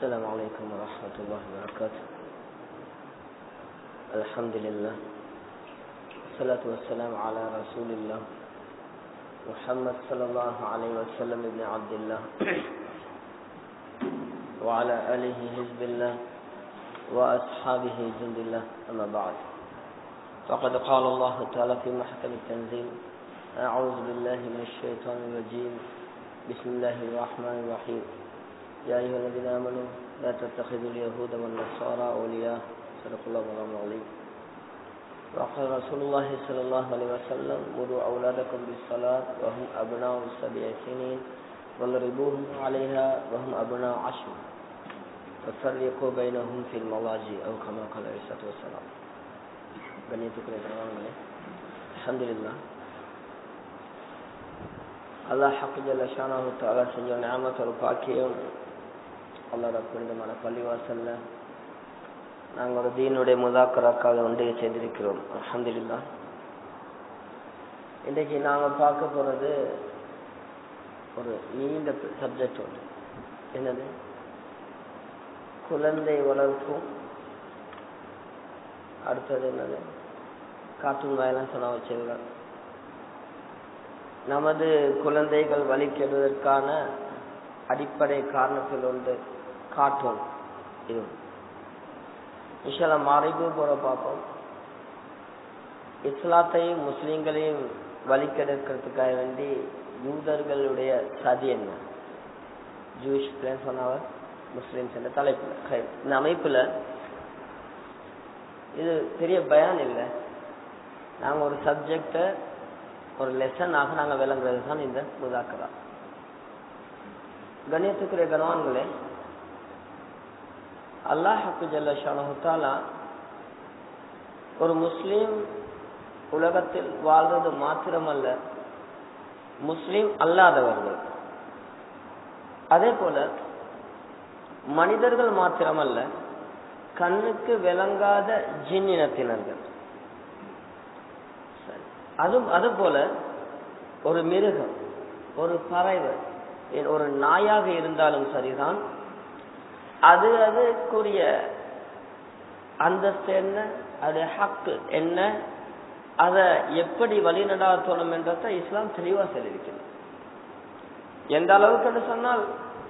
السلام عليكم ورحمة الله وبركاته الحمد لله والصلاة والسلام على رسول الله محمد صلى الله عليه وسلم ابن عبد الله وعلى آله حزب الله وأصحابه جند الله أما بعد فقد قال الله تعالى في محكم التنزيل أعوذ بالله من الشيطان الرجيم بسم الله الرحمن الرحيم يا أيها الذين آمنوا لا تتخذوا اليهود والنصارى أولياء صدق الله العظيم وقال رسول الله صلى الله عليه وسلم مروا أولادكم بالصلاة وهم أبناء سبع سنين واضربوهم عليها وهم أبناء عشر وفرقوا بينهم في المضاجع أو كما قال عليه الصلاة والسلام கண்ணியத்துக்குரிய கணவான்களே அலமதுல்லா அல்லாஹ் ஹக்கு ஜல்ல ஷானாஹு தாலா செஞ்ச ஞாபகத்து ஒரு பாக்கியம் அல்லாட புனிதமான பள்ளிவாசல்ல நாங்கள் ஒரு தீனுடைய முதாக்கராக்காக ஒன்றை செய்திருக்கிறோம் அலமதுல்லா இன்றைக்கு நாங்கள் பார்க்க போறது ஒரு நீண்ட சப்ஜெக்ட் ஒன்று என்னது குழந்தை வளர்ப்பும் அடுத்தது என்னது கார்ட்டூன் வயலன்ஸ் எல்லாம் வச்சிருக்காங்க நமது குழந்தைகள் வழிகெடுவதற்கான அடிப்படை காரணத்தில் ஒன்று கார்ட்டூன் இது விஷால மறைவு போற பார்ப்போம் இஸ்லாத்தையும் முஸ்லீம்களையும் வழிகெடுக்கிறதுக்காக வேண்டி யூதர்களுடைய சதி என்ன ஜூஷ் பிளான் சொன்னவர் முஸ்லிம்ஸ் என்ற தலைப்புல இந்த அமைப்புல இது பெரிய பயான் இல்லை நாங்கள் ஒரு சப்ஜெக்ட ஒரு லெசனாக நாங்கள் விளங்குறது தான் இந்த முதாக்கரா கணியத்துக்குரிய கனவான்களே அல்லாஹு ஜல்ல ஷானஹுத்தாலா ஒரு முஸ்லீம் உலகத்தில் வாழ்றது மாத்திரமல்ல முஸ்லீம் அல்லாதவர்கள் அதே போல மனிதர்கள் மாத்திரமல்ல கண்ணுக்கு விளங்காத ஜின்னினத்தினர்கள் அது அது போல ஒரு மிருகம் ஒரு பறவை ஒரு நாயாக இருந்தாலும் சரிதான் அது அதுக்குரிய அந்தஸ்து என்ன அது ஹக்கு என்ன அதை எப்படி வழிநடாத்தணும் என்றத இஸ்லாம் தெளிவா சொல்லியிருக்கிறது எந்த அளவுக்கு சொன்னால்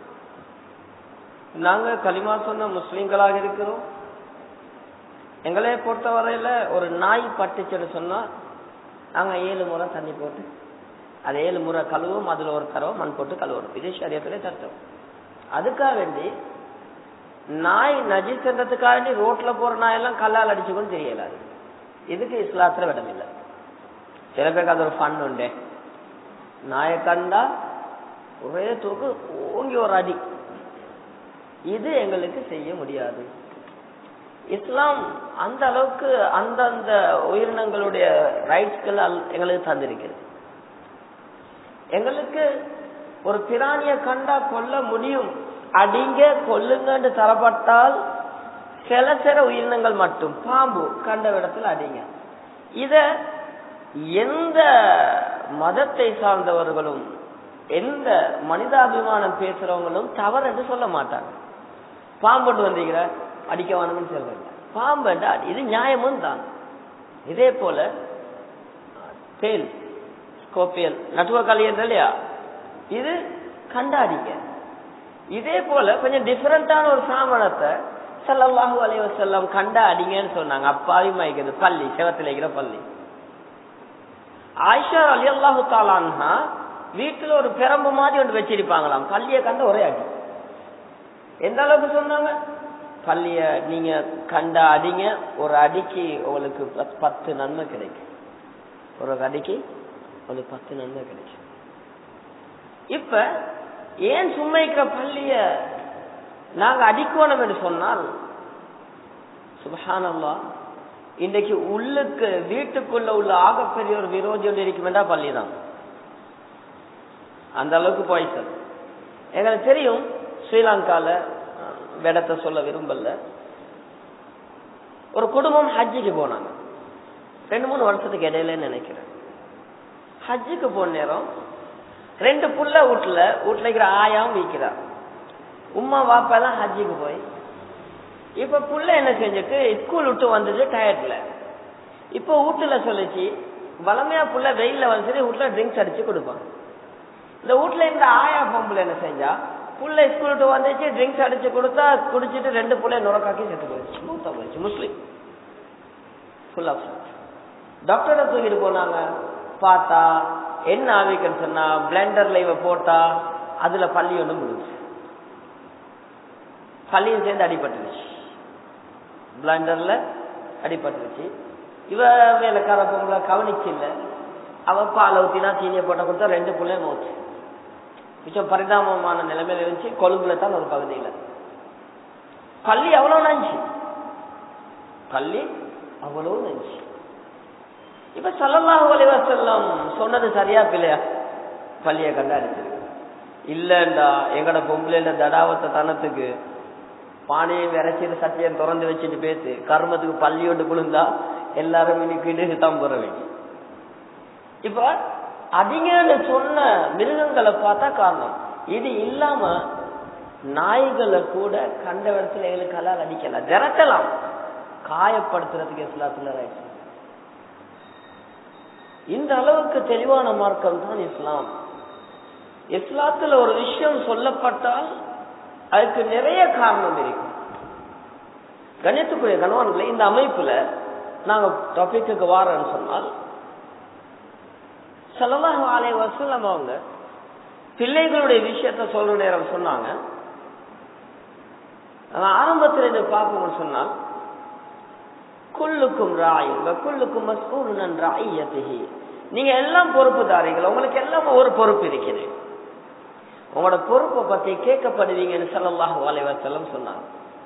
நாங்க களிமா சொன்ன முஸ்லீம்களாக இருக்கிறோம் எங்களை பொறுத்தவரையில ஒரு நாய் பட்டுச்சுன்னு சொன்னா நாங்க ஏழு முறை தண்ணி போட்டு அது ஏழு முறை கழுவும் அதுல ஒரு தரவை மண் போட்டு கழுவணும் இது சரியத்திலே தத்துவம் அதுக்காக வேண்டி நாய் நஜிசன்றதுக்காக வேண்டி ரோட்ல போற நாயெல்லாம் கல்லால் அடிச்சுக்கொண்டு தெரியலாது இதுக்கு இஸ்லாத்துல விடம் இல்லை சில பேருக்கு அது ஒரு ஃபன் உண்டு நாயை கண்டா ஒரே தூக்கு ஓங்கி ஒரு அடி இது எங்களுக்கு செய்ய முடியாது இஸ்லாம் அந்த அளவுக்கு அந்தந்த உயிரினங்களுடைய ரைட்ஸ்கள் எங்களுக்கு தந்திருக்கிறது எங்களுக்கு ஒரு பிராணிய கண்டா கொல்ல முடியும் அடிங்க கொல்லுங்கன்னு தரப்பட்டால் சில சில உயிரினங்கள் மட்டும் பாம்பு கண்ட விடத்தில் அடிங்க இத எந்த மதத்தை சார்ந்தவர்களும் எந்த மனிதாபிமானம் பேசுறவங்களும் தவறு என்று சொல்ல மாட்டாங்க பாம்பு வந்தீங்கிற அடிக்க வேணும்னு சொல்றாங்க பாம்பண்டா இது நியாயமும் தான் இதே போல தேல் ஸ்கோப்பியல் நட்டுவக்காளி இல்லையா இது கண்டாடிக்க இதே போல கொஞ்சம் டிஃபரெண்டான ஒரு சாமனத்தை சல்லாஹூ அலைய செல்லம் கண்டா அடிங்கன்னு சொன்னாங்க அப்பாவி மயக்கிறது பள்ளி சிவத்தில் இருக்கிற பள்ளி ஆயிஷா அலி அல்லாஹு தாலான்ஹா வீட்டுல ஒரு பெரம்பு மாதிரி ஒன்று வச்சிருப்பாங்களாம் பள்ளிய கண்ட ஒரே அடி எந்த அளவுக்கு சொன்னாங்க பள்ளிய நீங்க கண்ட அடிங்க ஒரு அடிக்கு உங்களுக்கு பத்து நன்மை கிடைக்கும் ஒரு அடிக்கு உங்களுக்கு பத்து நன்மை கிடைக்கும் இப்ப ஏன் சும்மைக்கிற பள்ளிய நாங்க அடிக்கணும் என்று சொன்னால் சுபஹானல்லா இன்றைக்கு உள்ளுக்கு வீட்டுக்குள்ள உள்ள ஆகப்பெரிய ஒரு விரோதி ஒன்று இருக்குமெண்டா பள்ளி தான் அந்த அளவுக்கு போய் சார் எங்களுக்கு தெரியும் ஸ்ரீலங்கால விடத்தை சொல்ல விரும்பல ஒரு குடும்பம் ஹஜ்ஜிக்கு போனாங்க ரெண்டு மூணு வருஷத்துக்கு இடையில நினைக்கிறேன் ஹஜ்ஜுக்கு போன நேரம் ரெண்டு புள்ள வீட்டுல வீட்டுல இருக்கிற ஆயாவும் வீக்கிறார் உமா வாப்பா எல்லாம் ஹஜ்ஜிக்கு போய் இப்ப புள்ள என்ன செஞ்சுட்டு ஸ்கூல் விட்டு வந்தது டயர்ட்ல இப்ப வீட்டுல சொல்லிச்சு வளமையா புள்ள வெயில்ல வந்து வீட்டுல ட்ரிங்க்ஸ் அடிச்சு கொடுப்பாங்க இந்த வீட்டுல இந்த ஆயா பொம்பளை என்ன செஞ்சா புள்ள ஸ்கூல் விட்டு வந்துச்சு ட்ரிங்க்ஸ் அடிச்சு கொடுத்தா குடிச்சிட்டு ரெண்டு புள்ள நுரக்காக்கி செத்து போயிடுச்சு மூத்தா போயிடுச்சு முஸ்லீம் ஃபுல் ஆஃப் டாக்டரை தூக்கிட்டு போனாங்க பார்த்தா என்ன ஆவிக்குன்னு சொன்னா பிளெண்டர்ல இவ போட்டா அதுல பள்ளி ஒண்ணு முடிஞ்சு பள்ளியும் சேர்ந்து அடிபட்டுருச்சு பிளண்டர்ல அடிபட்டுருச்சு இவ வேலைக்கார பொம்பளை கவனிச்சு இல்ல அவ பால் ஊத்தினா சீனியை போட்ட கொடுத்தா ரெண்டு புள்ளைய மோச்சு மிச்சம் பரிதாபமான நிலைமையில இருந்துச்சு கொழும்புல தான் ஒரு பகுதியில பள்ளி அவ்வளவு நஞ்சு பள்ளி அவ்வளவு நஞ்சு இப்ப சல்லல்லாஹு அலைஹி வஸல்லம் சொன்னது சரியா பிள்ளையா பள்ளிய கண்டு அடிச்சிருக்கு இல்லண்டா எங்கட பொம்பளைல தடாவத்த தனத்துக்கு பானையை விரைச்சிட்டு சட்டையை திறந்து வச்சுட்டு பேசு கர்மத்துக்கு பள்ளி ஒன்று குளிர்ந்தா எல்லாரும் இன்னைக்கு இடுகு தான் போற வேண்டி இப்ப அதிகன்னு சொன்ன மிருகங்களை பார்த்தா காரணம் இது இல்லாம நாய்களை கூட கண்ட இடத்துல எங்களுக்கு கலால் அடிக்கலாம் திறக்கலாம் காயப்படுத்துறதுக்கு இஸ்லாத்துல ரைட்ஸ் இந்த அளவுக்கு தெளிவான மார்க்கம் தான் இஸ்லாம் இஸ்லாத்துல ஒரு விஷயம் சொல்லப்பட்டால் அதுக்கு நிறைய காரணம் இருக்கும் கணியத்துக்குரிய கணவன்களை இந்த அமைப்புல நாங்க டாபிக்கு வாரன்னு சொன்னால் சலமாக ஆலய வசூலம் அவங்க பிள்ளைகளுடைய விஷயத்த சொல்ற நேரம் சொன்னாங்க ஆரம்பத்தில் இதை பார்ப்போம்னு சொன்னால் குல்லுக்கும் ராயும் குல்லுக்கும் மஸ்கூருனன் ராயத்திகி நீங்க எல்லாம் பொறுப்புதாரிகள் உங்களுக்கு எல்லாம் ஒரு பொறுப்பு இருக்குது உங்களோட பொறுப்பை பத்தி கேட்கப்படுவீங்கன்னு சல்லாஹ் அலைவசல்லம் சொன்னாங்க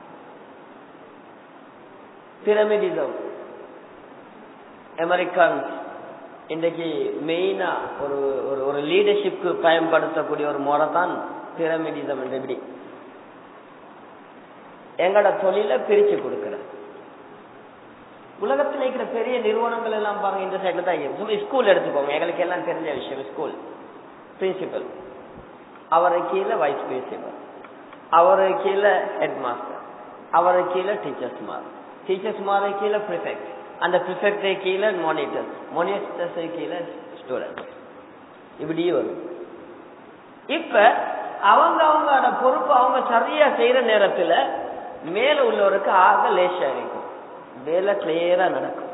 பிரமிடிசம் அமெரிக்கன்ஸ் இன்றைக்கு மெயினா ஒரு ஒரு ஒரு லீடர்ஷிப்க்கு பயன்படுத்தக்கூடிய ஒரு முறை தான் பிரமிடிசம் என்று எப்படி எங்கட தொழில பிரிச்சு கொடுக்கிறது உலகத்தில் இருக்கிற பெரிய நிறுவனங்கள் எல்லாம் பாருங்க இந்த சைட்ல தான் இருக்கு ஸ்கூல் எடுத்துக்கோங்க எங்களுக்கு எல்லாம் தெரிஞ்ச விஷயம் ஸ்கூல் பிரின்சிபல் அவரை கீழே வைஸ் பிரின்சிபல் அவரை கீழே ஹெட் மாஸ்டர் அவரை கீழே டீச்சர்ஸ் மார் டீச்சர்ஸ் மாரை கீழே ப்ரிஃபெக்ட் அந்த ப்ரிஃபெக்டை கீழே மானிட்டர் மானிட்டர்ஸை கீழே ஸ்டூடெண்ட் இப்படி வரும் இப்ப அவங்க அவங்களோட பொறுப்பு அவங்க சரியா செய்யற நேரத்துல மேல உள்ளவருக்கு ஆக லேசா இருக்கும் வேலை கிளியரா நடக்கும்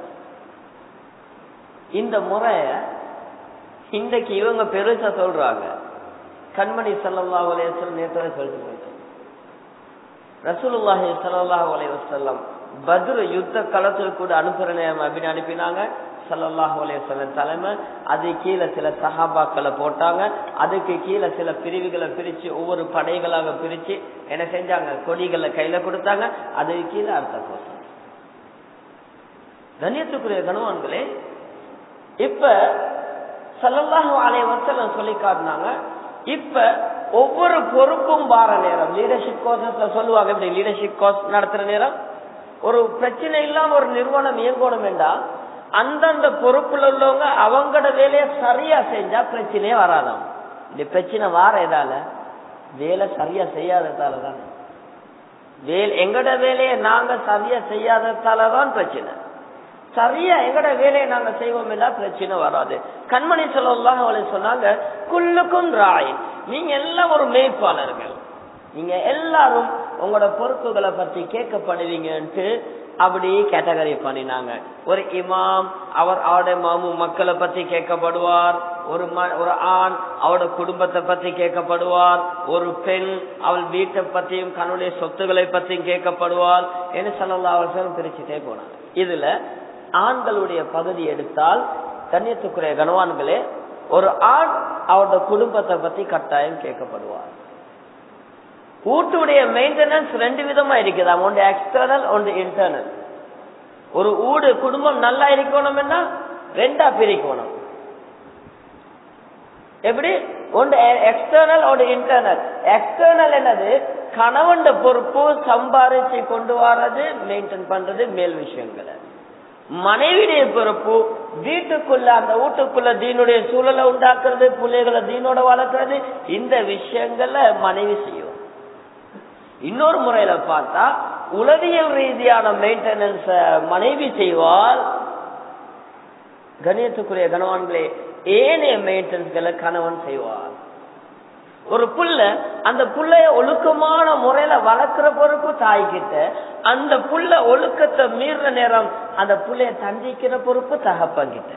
இந்த முறைய இன்றைக்கு இவங்க பெருசா சொல்றாங்க கண்மணி சல்லா அலையம் நேற்று சொல்லிட்டு போயிட்டு ரசூலுல்லாஹி சல்லாஹ் அலைவசல்லம் பத்ரு யுத்த களத்தில் கூட அனுப்புற நேரம் அப்படின்னு அனுப்பினாங்க சல்லாஹ் அலையம் தலைமை அது கீழே சில சஹாபாக்களை போட்டாங்க அதுக்கு கீழே சில பிரிவுகளை பிரிச்சு ஒவ்வொரு படைகளாக பிரிச்சு என்ன செஞ்சாங்க கொடிகளை கையில கொடுத்தாங்க அதுக்கு கீழே அடுத்த கோஷம் கண்ணியத்துக்குரிய கணவான்களே இப்ப சல்லல்லாஹு அலைய வசலம் சொல்லி காட்டினாங்க இப்ப ஒவ்வொரு பொறுப்பும் வார நேரம் லீடர்ஷிப் கோர்சஸ்ல சொல்லுவாங்க இப்படி லீடர்ஷிப் கோர்ஸ் நடத்துற நேரம் ஒரு பிரச்சனை இல்லாம ஒரு நிறுவனம் இயங்கணும் வேண்டாம் அந்தந்த பொறுப்புல உள்ளவங்க அவங்களோட வேலையை சரியா செஞ்சா பிரச்சனையே வராதாம் இந்த பிரச்சனை வார எதால வேலை சரியா செய்யாததால தானே வேலை எங்கட வேலையை நாங்க சரியா செய்யாததால தான் பிரச்சனை சரியா எங்கட வேலையை நாங்க செய்வோம் இல்ல பிரச்சனை வராது கண்மணி சொல்லலாம் அவளை சொன்னாங்க குல்லுக்கும் ராய் நீங்க எல்லாம் ஒரு மேய்ப்பாளர்கள் நீங்க எல்லாரும் உங்களோட பொறுப்புகளை பற்றி கேட்கப்படுவீங்கன்ட்டு அப்படி கேட்டகரி பண்ணினாங்க ஒரு இமாம் அவர் அவருடைய மாமு மக்களை பத்தி கேட்கப்படுவார் ஒரு ஒரு ஆண் அவரோட குடும்பத்தை பத்தி கேட்கப்படுவார் ஒரு பெண் அவள் வீட்டை பத்தியும் தன்னுடைய சொத்துக்களை பத்தியும் கேட்கப்படுவார் என்று சொல்லலாம் அவர்கள் பிரிச்சுட்டே போனாங்க இதுல ஆண்களுடைய பகுதி எடுத்தால் கண்ணியத்துக்குரிய கனவான்களே ஒரு ஆண் அவரோட குடும்பத்தை பத்தி கட்டாயம் கேட்கப்படுவார் வீட்டுடைய மெயின்டெனன்ஸ் ரெண்டு விதமா இருக்குதா ஒன்று எக்ஸ்டர்னல் ஒன்று இன்டர்னல் ஒரு ஊடு குடும்பம் நல்லா இருக்கணும்னா ரெண்டா பிரிக்கணும் எப்படி ஒன்று எக்ஸ்டர்னல் ஒன்று இன்டர்னல் எக்ஸ்டர்னல் என்னது கணவன் பொறுப்பு சம்பாரிச்சு கொண்டு வர்றது மெயின்டைன் பண்றது மேல் விஷயங்களை மனைவியுடைய பொறுப்பு வீட்டுக்குள்ள அந்த வீட்டுக்குள்ள தீனுடைய சூழலை உண்டாக்குறது பிள்ளைகளை தீனோட வளர்க்கறது இந்த விஷயங்களை மனைவி செய்யும் இன்னொரு முறையில பார்த்தா உளவியல் ரீதியான மெயின்டெனன்ஸ மனைவி செய்வால் கணியத்துக்குரிய கணவான்களே ஏனைய மெயின்டெனன்ஸ்களை கணவன் செய்வார் ஒரு புள்ள அந்த புள்ளைய ஒழுக்கமான முறையில வளர்க்கிற பொறுப்பு தாய்கிட்ட அந்த புள்ள ஒழுக்கத்தை மீற நேரம் அந்த புள்ளைய தண்டிக்கிற பொறுப்பு தகப்பங்கிட்ட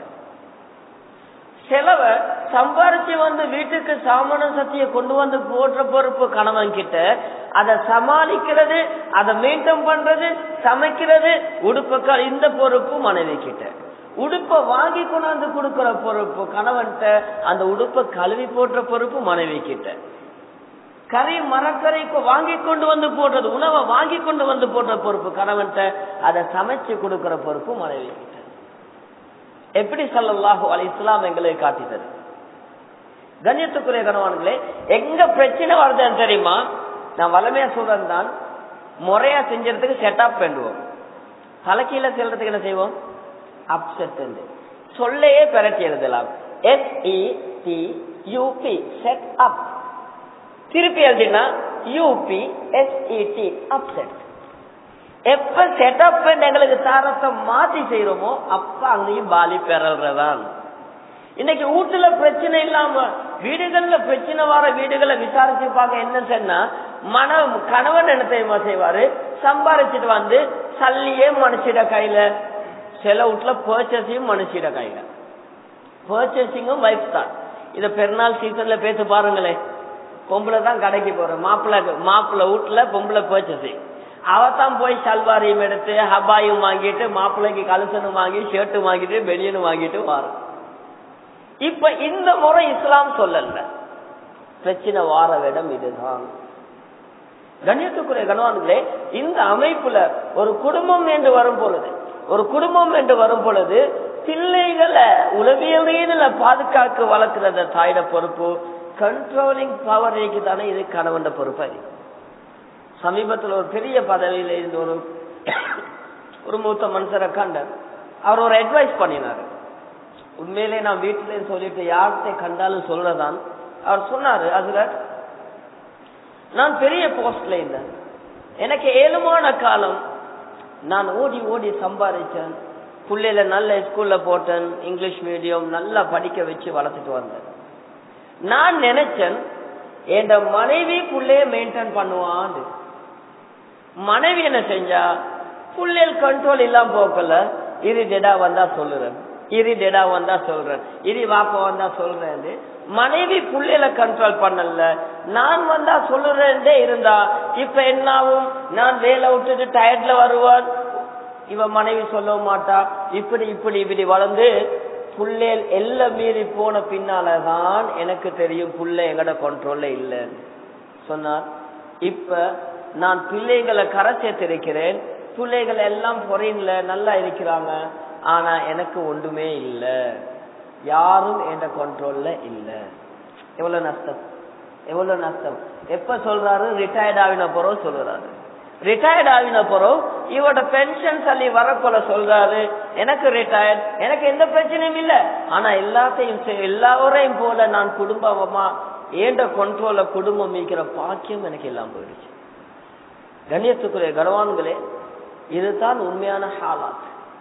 செலவ சம்பாரிச்சு வந்து வீட்டுக்கு சாமான சத்திய கொண்டு வந்து போடுற பொறுப்பு கணவன் கிட்ட அதை சமாளிக்கிறது அதை மெயின்டைன் பண்றது சமைக்கிறது உடுப்புக்கள் இந்த பொறுப்பு மனைவி கிட்ட உடுப்பை வாங்கி கொண்டாந்து கொடுக்கிற பொறுப்பு கணவன்கிட்ட அந்த உடுப்பை கழுவி போடுற பொறுப்பு மனைவி கிட்ட கறி மரக்கறிக்கு வாங்கி கொண்டு வந்து போடுறது உணவை வாங்கி கொண்டு வந்து போடுற பொறுப்பு கணவன்கிட்ட அதை சமைச்சு கொடுக்கிற பொறுப்பு மனைவி கிட்ட எப்படி சல்லாஹூ அலி இஸ்லாம் எங்களுக்கு காட்டித்தது கண்ணியத்துக்குரிய கணவான்களே எங்க பிரச்சனை வருதுன்னு தெரியுமா நான் வளமையா சொல்றேன் தான் முறையா செஞ்சதுக்கு செட்டப் பண்ணுவோம் தலைக்கீழ செல்றதுக்கு என்ன செய்வோம் அப்செட் சொல்லையே பெரட்டி எழுதலாம் S E T U P set up திருப்பி எழுதினா U P S E T upset எப்ப செட்டப் எங்களுக்கு தாரத்தை மாத்தி செய்யறோமோ அப்ப அங்கேயும் பாலி பெறதான் இன்னைக்கு வீட்டுல பிரச்சனை இல்லாம வீடுகள்ல பிரச்சனை வர வீடுகளை விசாரிச்சு பார்க்க என்ன சொன்னா மன கணவன் என்ன தெரியுமா செய்வாரு சம்பாரிச்சிட்டு வந்து சல்லியே மனுஷிட கையில சில வீட்டுல பர்ச்சேசிங் மனுஷிட கையில பர்ச்சேசிங்கும் வைஃப் தான் இத பெருநாள் சீசன்ல பேச பாருங்களேன் பொம்பளை தான் கடைக்கு போறேன் மாப்பிள்ளை மாப்பிள்ளை வீட்டுல பொம்பளை பர்ச்சேசிங் அவத்தான் போய் சல்வாரியும் எடுத்து ஹபாயும் வாங்கிட்டு மாப்பிள்ளைக்கு கலுசனும் வாங்கி ஷர்ட்டும் வாங்கிட்டு பெனியனும் வாங்கிட்டு வரும் இப்ப இந்த முறை இஸ்லாம் சொல்லல பிரச்சனை வார இடம் இதுதான் கண்ணியத்துக்குரிய கணவான்களே இந்த அமைப்புல ஒரு குடும்பம் என்று வரும் பொழுது ஒரு குடும்பம் என்று வரும் பொழுது பிள்ளைகளை உளவியல் ரீதியில பாதுகாக்க வளர்க்கிறத தாயிட பொறுப்பு கண்ட்ரோலிங் பவர் தானே இது கணவன் பொறுப்பு அது சமீபத்தில் ஒரு பெரிய பதவியில இருந்து ஒரு ஒரு மூத்த மனுஷரை கண்டார் அவர் ஒரு அட்வைஸ் பண்ணினாரு உண்மையிலே நான் வீட்டிலே சொல்லிட்டு யார்கிட்ட கண்டாலும் சொல்றதான் அவர் சொன்னாரு அதுல நான் பெரிய போஸ்ட்ல இருந்தேன் எனக்கு ஏழுமான காலம் நான் ஓடி ஓடி சம்பாதிச்சேன் பிள்ளையில நல்ல ஸ்கூல்ல போட்டேன் இங்கிலீஷ் மீடியம் நல்லா படிக்க வச்சு வளர்த்துட்டு வந்தேன் நான் நினைச்சேன் என் மனைவி புள்ளைய மெயின்டைன் பண்ணுவான் மனைவி என்ன செஞ்சா புள்ளையல் கண்ட்ரோல் இல்லாம போக்கல இரிடேடா வந்தா சொல்லுறேன் இரிடேடா வந்தா சொல்றேன் இரி வாப்ப வந்தா சொல்றேன் மனைவி புள்ளையில கண்ட்ரோல் பண்ணல நான் வந்தா சொல்லுறேன் இருந்தா இப்ப என்னாவும் நான் வேலை விட்டுட்டு டயர்ட்ல வருவான் இவ மனைவி சொல்ல மாட்டா இப்படி இப்படி இப்படி வளர்ந்து புள்ளேல் எல்லாம் மீறி போன பின்னாலதான் எனக்கு தெரியும் புள்ள எங்கட கண்ட்ரோல்ல இல்லைன்னு சொன்னார் இப்ப நான் பிள்ளைகளை கரை சேர்த்திருக்கிறேன் பிள்ளைகள் எல்லாம் பொறையின்ல நல்லா இருக்கிறாங்க ஆனா எனக்கு ஒன்றுமே இல்ல யாரும் என்ற கண்ட்ரோல்ல இல்ல எவ்வளவு நஷ்டம் எவ்வளவு நஷ்டம் எப்ப சொல்றாரு ரிட்டையர்ட் ஆகின பிறகு சொல்றாரு ரிட்டையர்ட் ஆகின பிறகு இவட பென்ஷன் சொல்லி வரப்போல சொல்றாரு எனக்கு ரிட்டையர்ட் எனக்கு எந்த பிரச்சனையும் இல்ல ஆனா எல்லாத்தையும் எல்லாரையும் போல நான் குடும்பமா ஏண்ட கண்ட்ரோல குடும்பம் மீக்கிற பாக்கியம் எனக்கு எல்லாம் போயிடுச்சு கண்ணியத்துக்குரிய கனவான்களே இதுதான் உண்மையான ஹாலாத்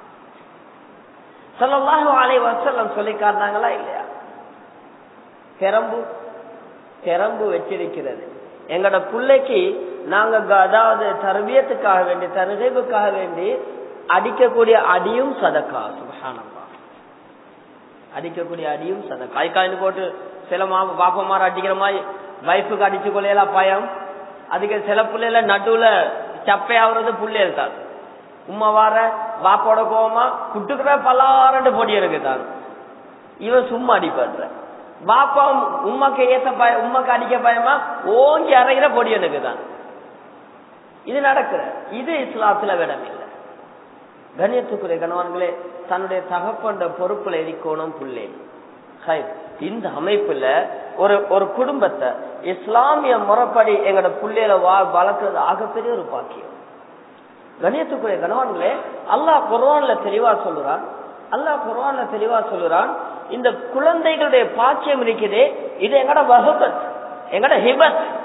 சொல்லலாக ஆலை வசல்லம் சொல்லி காட்டினாங்களா இல்லையா பெரம்பு பெரம்பு வச்சிருக்கிறது எங்கட பிள்ளைக்கு நாங்க அதாவது தர்பியத்துக்காக வேண்டி தருகைவுக்காக வேண்டி அடிக்கக்கூடிய அடியும் சதக்கா சுபகானப்பா அடிக்கக்கூடிய அடியும் சதக்கா ஐக்காயின்னு போட்டு சில மா பாப்பமார அடிக்கிற மாதிரி வைஃபுக்கு அடிச்சு கொள்ளையெல்லாம் பயம் அதுக்கு சில பிள்ளைல நடுவுல சப்பையாவது புள்ளையல் தான் உம்மா வார வாப்போட கோவமா குட்டுக்கிற பல்லாரண்டு பொடி இருக்குதான் இவன் சும்மா அடிப்படுற பாப்பா உமாக்கு ஏத்த பய உமாக்கு அடிக்க பயமா ஓங்கி அறைகிற பொடி இருக்குதான் இது நடக்கிற இது இஸ்லாத்துல விடம் இல்லை கண்ணியத்துக்குரிய கணவான்களே தன்னுடைய தகப்பண்ட பொறுப்புல இருக்கணும் புள்ளே இந்த அமைப்புல ஒரு ஒரு குடும்பத்தை இஸ்லாமிய முறைப்படி எங்கட புள்ளையில வா வளர்க்கறது ஆகப்பெரிய ஒரு பாக்கியம் கணியத்துக்குரிய கணவான்களே அல்லாஹ் குர்வான்ல தெளிவா சொல்லுறான் அல்லாஹ் குர்வான்ல தெளிவா சொல்லுறான் இந்த குழந்தைகளுடைய பாக்கியம் இருக்குதே இது எங்கட வகுபத் எங்கட ஹிபத்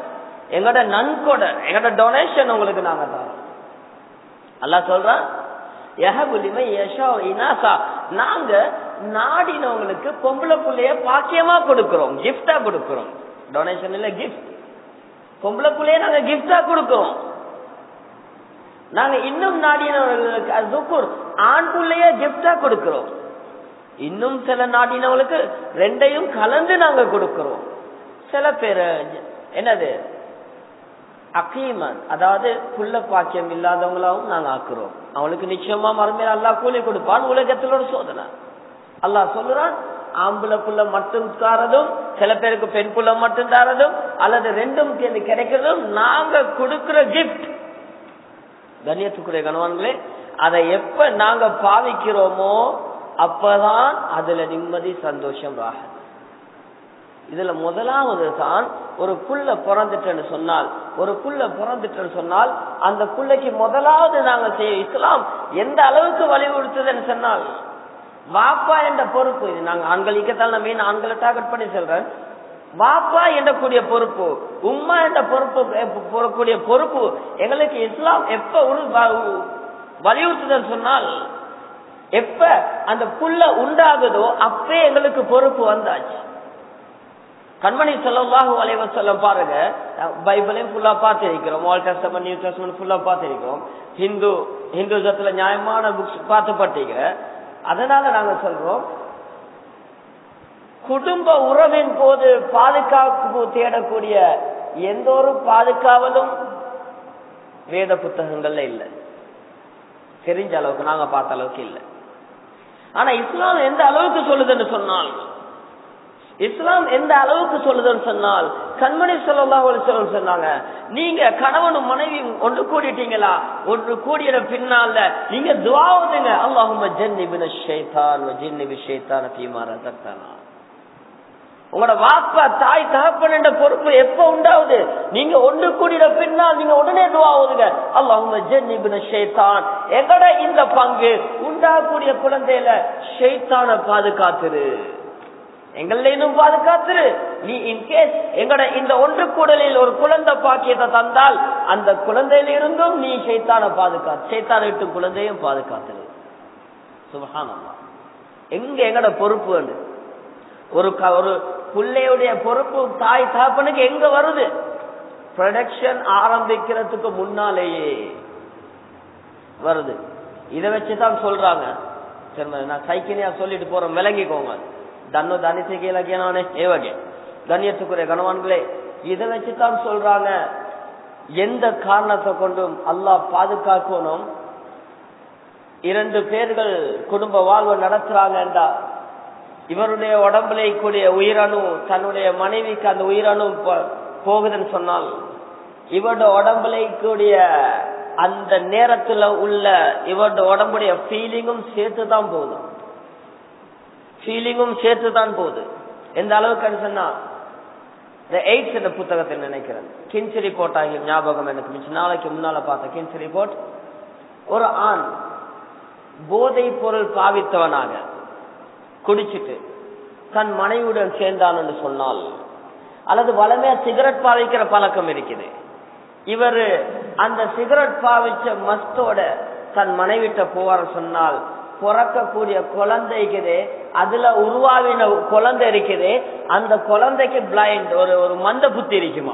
எங்களோட நன்கொடை எங்களோட டொனேஷன் உங்களுக்கு நாங்க தரோம் அல்லாஹ் சொல்றான் யஹபுலிமை யஷா இனாசா நாங்க நாடினவங்களுக்கு பொம்பளை புள்ளைய பாக்கியமா கொடுக்கிறோம் கிஃப்டா கொடுக்கிறோம் டொனேஷன் இல்ல கிஃப்ட் பொம்பளை புள்ளைய நாங்க கிஃப்டா கொடுக்கிறோம் நாங்க இன்னும் நாடினவர்களுக்கு அதுக்கு ஆண் புள்ளைய கிஃப்டா கொடுக்கிறோம் இன்னும் சில நாடினவங்களுக்கு ரெண்டையும் கலந்து நாங்க கொடுக்கிறோம் சில பேர் என்னது அக்கீமன் அதாவது புள்ள பாக்கியம் இல்லாதவங்களாவும் நாங்க ஆக்குறோம் அவளுக்கு நிச்சயமா மறுமையில அல்லா கூலி கொடுப்பான் உலகத்துல ஒரு சோதனை அல்லாஹ் சொல்லுறான் ஆம்பளை புள்ள மட்டும் தாரதும் சில பேருக்கு பெண் புள்ள மட்டும் தாரதும் அல்லது ரெண்டும் சேர்ந்து கிடைக்கிறதும் நாங்க கொடுக்கிற கிஃப்ட் கண்ணியத்துக்குரிய கணவான்களே அதை எப்ப நாங்க பாவிக்கிறோமோ அப்பதான் அதுல நிம்மதி சந்தோஷம் ராக இதுல முதலாவது தான் ஒரு புள்ள பிறந்துட்டேன்னு சொன்னால் ஒரு புள்ள பிறந்துட்டேன்னு சொன்னால் அந்த புள்ளைக்கு முதலாவது நாங்க செய்ய இஸ்லாம் எந்த அளவுக்கு வலியுறுத்துதுன்னு சொன்னால் வாப்பா என்ற பொறுப்பு இது நாங்க ஆண்களுக்குத்தான் நான் மெயின் ஆண்களை டார்கெட் பண்ணி சொல்றேன் வாப்பா என்ற கூடிய பொறுப்பு உம்மா என்ற பொறுப்பு போறக்கூடிய பொறுப்பு எங்களுக்கு இஸ்லாம் எப்ப ஒரு வலியுறுத்துதல் சொன்னால் எப்ப அந்த புல்ல உண்டாகுதோ அப்பே எங்களுக்கு பொறுப்பு வந்தாச்சு கண்மணி சொல்லவாக வளைவ சொல்ல பாருங்க பைபிளையும் ஃபுல்லா பார்த்திருக்கிறோம் ஆல் டெஸ்டமெண்ட் நியூ டெஸ்டமெண்ட் ஃபுல்லா பார்த்திருக்கிறோம் ஹிந்து ஹிந்துசத்துல நியாயமான புக்ஸ் பார்த்துப்பட்டீங்க அதனால நாங்க சொல்றோம் குடும்ப உறவின் போது பாதுகாப்பு தேடக்கூடிய எந்த ஒரு பாதுகாவலும் வேத புத்தகங்கள்ல இல்லை தெரிஞ்ச அளவுக்கு நாங்க பார்த்த அளவுக்கு இல்லை ஆனா இஸ்லாம் எந்த அளவுக்கு சொல்லுதுன்னு சொன்னால் இஸ்லாம் எந்த அளவுக்கு சொல்லுதுன்னு சொன்னால் கண்மணி சொல்லா சொன்னாங்க நீங்க கணவனும் மனைவி ஒன்று கூடிட்டீங்களா ஒன்று கூடிய பின்னால நீங்க துவாவுதுங்க அல்லாஹும ஜன்னிபின ஷைத்தான் ஜின்னிபி ஷைத்தான தீமார தத்தானா உங்களோட வாப்பா தாய் தகப்பன் என்ற பொறுப்பு எப்ப உண்டாவது நீங்க ஒன்று கூடிய பின்னால் நீங்க உடனே துவாவுதுங்க அல்லாஹும ஜன்னிபின ஷைத்தான் எங்கட இந்த பங்கு உண்டாகக்கூடிய குழந்தையில ஷைத்தான பாதுகாத்துரு எங்களையும் பாதுகாத்துரு நீ இன்கேஸ் எங்கட இந்த ஒன்று கூடலில் ஒரு குழந்தை பாக்கியத்தை தந்தால் அந்த குழந்தையில இருந்தும் நீ சைத்தான பாதுகாத்து சைத்தான விட்டு குழந்தையும் பாதுகாத்துரு சுபகானம்மா எங்க எங்கட பொறுப்பு ஒரு ஒரு பிள்ளையுடைய பொறுப்பு தாய் தகப்பனுக்கு எங்க வருது ப்ரொடக்ஷன் ஆரம்பிக்கிறதுக்கு முன்னாலேயே வருது இதை வச்சுதான் சொல்றாங்க சரி நான் சைக்கிளியா சொல்லிட்டு போறேன் விளங்கிக்கோங்க தன்னு தனிசிக்கு இலக்கியனானே ஏவகே கண்ணியத்துக்குரிய கணவான்களே இதை வச்சுதான் சொல்றாங்க எந்த காரணத்தை கொண்டும் அல்லாஹ் பாதுகாக்கணும் இரண்டு பேர்கள் குடும்ப வாழ்வு நடத்துறாங்கன்றா இவருடைய உடம்புல கூடிய உயிரணு தன்னுடைய மனைவிக்கு அந்த உயிரணு போகுதுன்னு சொன்னால் இவருடைய உடம்புல கூடிய அந்த நேரத்துல உள்ள இவருடைய உடம்புடைய ஃபீலிங்கும் சேர்த்து தான் போதும் ஃபீலிங்கும் சேர்த்து தான் போகுது எந்த அளவுக்கு சொன்னா இந்த எய்ட்ஸ் என்ற புத்தகத்தை நினைக்கிறேன் கின்ஸ் ரிப்போர்ட் ஆகிய ஞாபகம் எனக்கு மிச்ச நாளைக்கு முன்னால பார்த்த கின்ஸ் ரிப்போர்ட் ஒரு ஆண் போதை பொருள் பாவித்தவனாக குடிச்சிட்டு தன் மனைவியுடன் சேர்ந்தான் என்று சொன்னால் அல்லது வளமையா சிகரெட் பாவிக்கிற பழக்கம் இருக்குது இவர் அந்த சிகரெட் பாவிச்ச மஸ்தோட தன் மனைவிட்ட போவார் சொன்னால் பிறக்கக்கூடிய குழந்தை இருக்குது அதுல உருவாவின குழந்தை இருக்குது அந்த குழந்தைக்கு பிளைண்ட் ஒரு ஒரு மந்த புத்தி இருக்குமா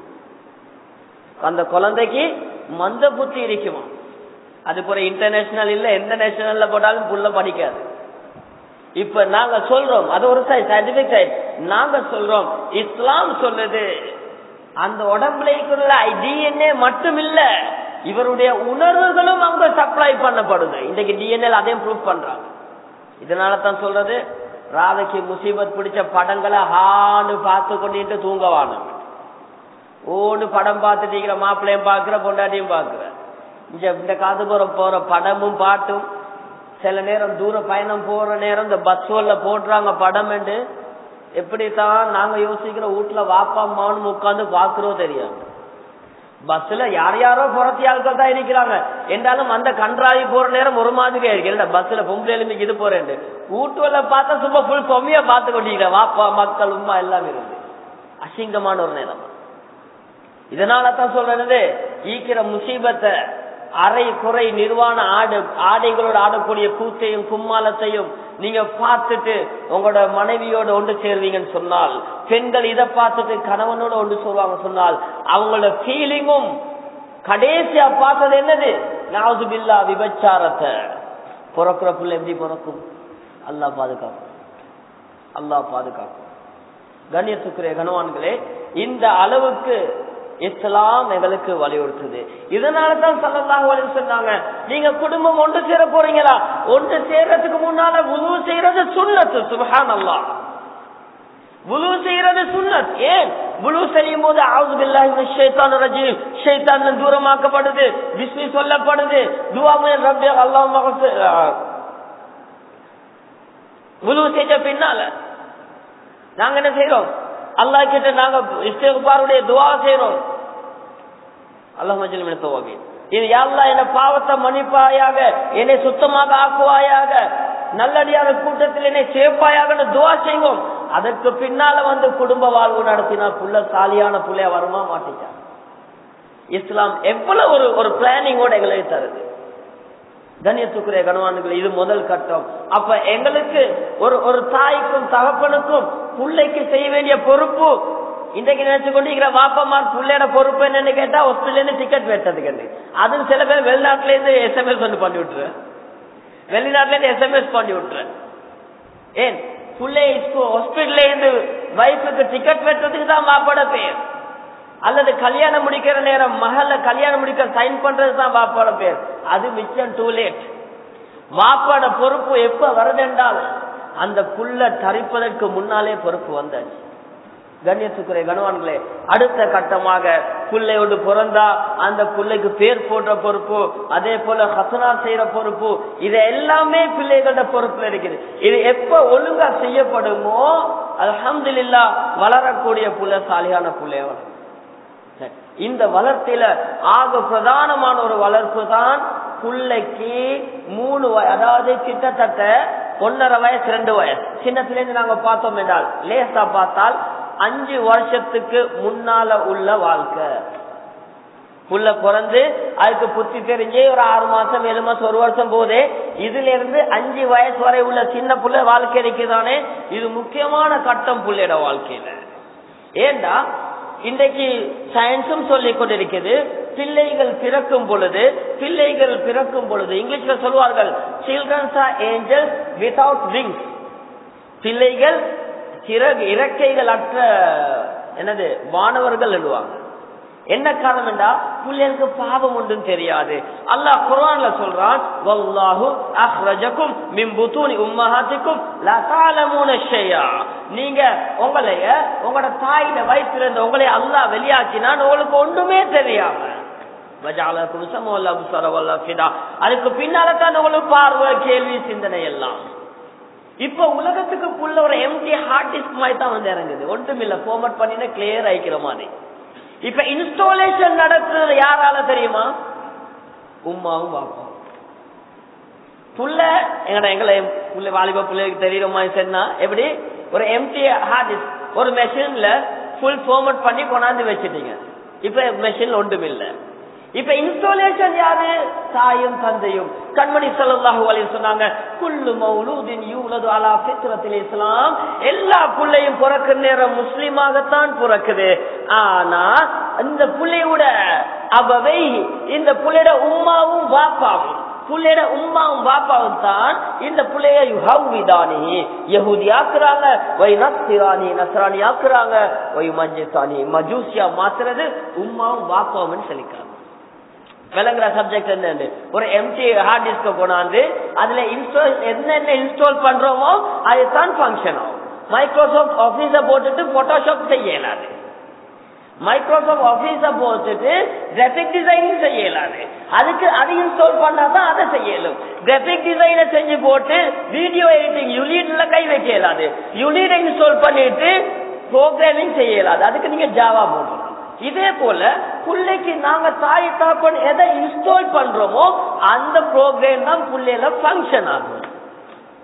அந்த குழந்தைக்கு மந்த புத்தி இருக்குமா அது போல இன்டர்நேஷனல் இல்ல எந்த நேஷனல்ல போட்டாலும் புள்ள படிக்காது இப்ப நாங்க சொல்றோம் அது ஒரு சைட் சயின்டிபிக் சைட் நாங்க சொல்றோம் இஸ்லாம் சொல்லுது அந்த உடம்புல இருக்கிற டிஎன்ஏ மட்டும் இல்ல இவருடைய உணர்வுகளும் அங்க சப்ளை பண்ணப்படுது இன்னைக்கு டிஎன்ஏ அதையும் ப்ரூவ் பண்றாங்க இதனால தான் சொல்றது ராதைக்கு முசீபத் பிடிச்ச படங்களை ஹான்னு பார்த்து கொண்டு தூங்கவானு ஓன்னு படம் பார்த்துட்டு மாப்பிள்ளையும் பாக்குற பொண்டாட்டியும் பாக்குற இங்க இந்த காதுபுரம் போற படமும் பாட்டும் சில நேரம் தூர பயணம் போற நேரம் இந்த பஸ்ல போடுறாங்க படம் என்று எப்படித்தான் நாங்க யோசிக்கிற வீட்டுல வாப்பா அம்மான்னு உட்காந்து பாக்குறோம் தெரியாது பஸ்ல யார் யாரோ புறத்தி ஆட்கள் தான் இருக்கிறாங்க என்றாலும் அந்த கன்றாவி போற நேரம் ஒரு மாதிரியா இருக்கு இல்ல பஸ்ல பொம்பளை எழுந்து இது போறேன் வீட்டுல பார்த்தா சும்மா ஃபுல் சொம்மியா பார்த்து கொண்டிருக்கிறேன் வாப்பா மக்கள் உமா எல்லாம் இருந்து அசிங்கமான ஒரு நேரம் இதனால தான் சொல்றது ஈக்கிற முசீபத்தை அரை குறை நிர்வாண ஆடு ஆடைகளோடு ஆடக்கூடிய கூத்தையும் கும்மாலத்தையும் நீங்க பார்த்துட்டு உங்களோட மனைவியோட ஒன்று சேர்வீங்கன்னு சொன்னால் பெண்கள் இதை பார்த்துட்டு கணவனோட ஒன்று சொல்லுவாங்க சொன்னால் அவங்களோட ஃபீலிங்கும் கடைசியா பார்த்தது என்னது நாசுபில்லா விபச்சாரத்தை பிறக்கிற பிள்ளை எப்படி பிறக்கும் அல்லாஹ் பாதுகாக்கும் அல்லாஹ் பாதுகாக்கும் கண்ணியத்துக்குரிய கணவான்களே இந்த அளவுக்கு இஸ்லாம் எங்களுக்கு வலியுறுத்துது இதனால தான் சல்லல்லாஹு அலைஹி சொன்னாங்க நீங்க குடும்பம் ஒன்று சேர போறீங்களா ஒன்று சேர்றதுக்கு முன்னால உதவு செய்யறது சுண்ணத்து சுபஹான் அல்லாஹ் புலு செய்யறது சுண்ணத் ஏன் புலு செய்யும் போது ஆவுது பில்லாஹி ஷைத்தான் ரஜீம் ஷைத்தான் தூரமாக்கப்படுது பிஸ்மி சொல்லப்படுது துவாமே ரப்பி அல்லாஹ் புலு செஞ்ச பின்னால நாங்க என்ன செய்யறோம் அல்லாஹ் கிட்ட நாங்க இஸ்திகுபாருடைய துவா செய்யறோம் அல்லாஹ் மஜ்ஜல் மின தௌபீன் இது யாழ்லா என்ன பாவத்தை மன்னிப்பாயாக என்னை சுத்தமாக ஆக்குவாயாக நல்லடியான கூட்டத்தில் என்னை சேர்ப்பாயாக துவா செய்வோம் அதற்கு பின்னால வந்து குடும்ப வாழ்வு நடத்தினா புள்ள சாலியான புள்ளைய வருமா மாட்டிச்சா இஸ்லாம் எவ்வளவு ஒரு ஒரு பிளானிங்கோட எங்களை தருது கண்ணியத்துக்குரிய கணவான்கள் இது முதல் கட்டம் அப்ப எங்களுக்கு ஒரு ஒரு தாய்க்கும் தகப்பனுக்கும் பிள்ளைக்கு செய்ய வேண்டிய பொறுப்பு இன்றைக்கு நினைச்சு கொண்டிருக்கிற வாப்பமார் பிள்ளையோட பொறுப்பு என்னன்னு கேட்டா ஹாஸ்பிட்டல் இருந்து டிக்கெட் வெட்டதுக்கு அதுவும் சில பேர் வெளிநாட்டுல இருந்து எஸ்எம்எஸ் வந்து பண்ணி விட்டுரு வெளிநாட்டுல இருந்து எஸ்எம்எஸ் பண்ணி விட்டுரு ஏன் பிள்ளை ஹாஸ்பிட்டல்ல இருந்து வைஃபுக்கு டிக்கெட் வெட்டுறதுக்கு தான் வாப்போட பேர் அல்லது கல்யாணம் முடிக்கிற நேரம் மகள கல்யாணம் முடிக்க சைன் பண்றது தான் வாப்பாட பேர் அது மிச்சம் டூ லேட் வாப்பாட பொறுப்பு எப்ப வருதென்றால் அந்த புல்ல தரிப்பதற்கு முன்னாலே பொறுப்பு வந்தாச்சு கண்ணியத்துக்குரிய கணவான்களே அடுத்த கட்டமாக புள்ளையோடு பிறந்தா அந்த புள்ளைக்கு பேர் போடுற பொறுப்பு அதே போல ஹசனா செய்யற பொறுப்பு இது எல்லாமே பிள்ளைகளோட பொறுப்புல இருக்குது இது எப்ப ஒழுங்கா செய்யப்படுமோ அலமதுல்லா வளரக்கூடிய புள்ள சாலியான புள்ளைய வளரும் இந்த வளர்ச்சியில ஆக பிரதானமான ஒரு வளர்ப்பு தான் பிள்ளைக்கு மூணு அதாவது கிட்டத்தட்ட ஒன்னரை வயசு ரெண்டு வயசு சின்னத்துல இருந்து நாங்க பார்த்தோம் என்றால் லேசா பார்த்தால் அஞ்சு வருஷத்துக்கு முன்னால உள்ள வாழ்க்கை புள்ள பிறந்து அதுக்கு புத்தி தெரிஞ்சு ஒரு ஆறு மாசம் ஏழு மாசம் ஒரு வருஷம் போதே இதுல இருந்து அஞ்சு வயசு வரை உள்ள சின்ன புள்ள வாழ்க்கை இருக்குதானே இது முக்கியமான கட்டம் புள்ளையோட வாழ்க்கையில ஏண்டா இன்றைக்கு சயின்ஸும் சொல்லிக் கொண்டிருக்கிறது பிள்ளைகள் பிறக்கும் பொழுது பிள்ளைகள் பிறக்கும் பொழுது இங்கிலீஷ்ல சொல்வார்கள் childrens are angels without wings பிள்ளைகள் சிறகு இறக்கைகள் அற்ற என்னது வானவர்கள் எழுவாங்க என்ன காரணம் என்றா பிள்ளைகளுக்கு பாவம் ஒன்றும் தெரியாது அல்லாஹ் குரான்ல சொல்றான் வல்லாஹு அஹ்ரஜக்கும் மின் புத்தூனி உம்மஹாத்திக்கும் லதாலமூன ஷையா நீங்க உங்களைய உங்களோட தாயிட வயிற்றுல இருந்து உங்களை அல்லாஹ் வெளியாக்கினான் உங்களுக்கு ஒன்றுமே தெரியாம அதுக்கு பின்னால தான் உங்களுக்கு பார்வை கேள்வி சிந்தனை எல்லாம் இப்ப உலகத்துக்கு புள்ள ஒரு எம்டி ஹார்ட் டிஸ்க் மாதிரி தான் வந்து இறங்குது ஒன்றும் இல்ல ஃபார்மட் பண்ணினா கிளியர் ஆயிக்கிற மாதிரி இப்ப இன்ஸ்டாலேஷன் நடத்துறது யாரால தெரியுமா உமாவும் பாப்பா புள்ள எங்கட எங்களை புள்ள வாலிப பிள்ளைக்கு தெரியுற மாதிரி சொன்னா எப்படி ஒரு எம்டி ஹார்ட் டிஸ்க் ஒரு மெஷின்ல ஃபுல் ஃபார்மட் பண்ணி கொண்டாந்து வச்சுட்டீங்க இப்ப மெஷின் ஒன்றும் இல்லை இப்ப இன்ஸ்டாலேஷன் யாரு தாயும் தந்தையும் கண்மணி சல்லாஹூ அலி சொன்னாங்க குல்லு மௌலூதின் யூலது அலா பித்ரத்தில் இஸ்லாம் எல்லா புள்ளையும் பிறக்கிற நேரம் முஸ்லீமாகத்தான் பிறக்குது ஆனா இந்த புள்ளையோட அபவை இந்த புள்ளையோட உம்மாவும் வாப்பாவும் புள்ளையோட உம்மாவும் பாப்பாவும் தான் இந்த புள்ளைய யுஹவிதானி யகுதி ஆக்குறாங்க வை நஸ்திரானி நஸ்ரானி ஆக்குறாங்க வை மஞ்சித்தானி மஜூசியா மாத்துறது உம்மாவும் பாப்பாவும் சொல்லிக்கிறாங்க விளங்குற சப்ஜெக்ட் என்ன ஒரு எம்டி ஹார்ட் டிஸ்க கொண்டாந்து அதுல இன்ஸ்டால் என்னென்ன இன்ஸ்டால் பண்றோமோ அதுதான் ஃபங்க்ஷன் ஆகும் மைக்ரோசாஃப்ட் ஆபீஸ போட்டுட்டு போட்டோஷாப் செய்ய இயலாது மைக்ரோசாஃப்ட் ஆபீஸ போட்டுட்டு கிராபிக் டிசைனிங் செய்ய இயலாது அதுக்கு அது இன்ஸ்டால் பண்ணாதான் அதை செய்யலும் கிராபிக் டிசைனை செஞ்சு போட்டு வீடியோ எடிட்டிங் யூனிட்ல கை வைக்க இயலாது யூனிட் இன்ஸ்டால் பண்ணிட்டு ப்ரோக்ராமிங் செய்ய இயலாது அதுக்கு நீங்க ஜாவா போடணும் இதே போல பிள்ளைக்கு நாங்க தாய் தாப்பன் எதை இன்ஸ்டால் பண்றோமோ அந்த ப்ரோக்ராம் தான் பிள்ளையில பங்கன் ஆகும்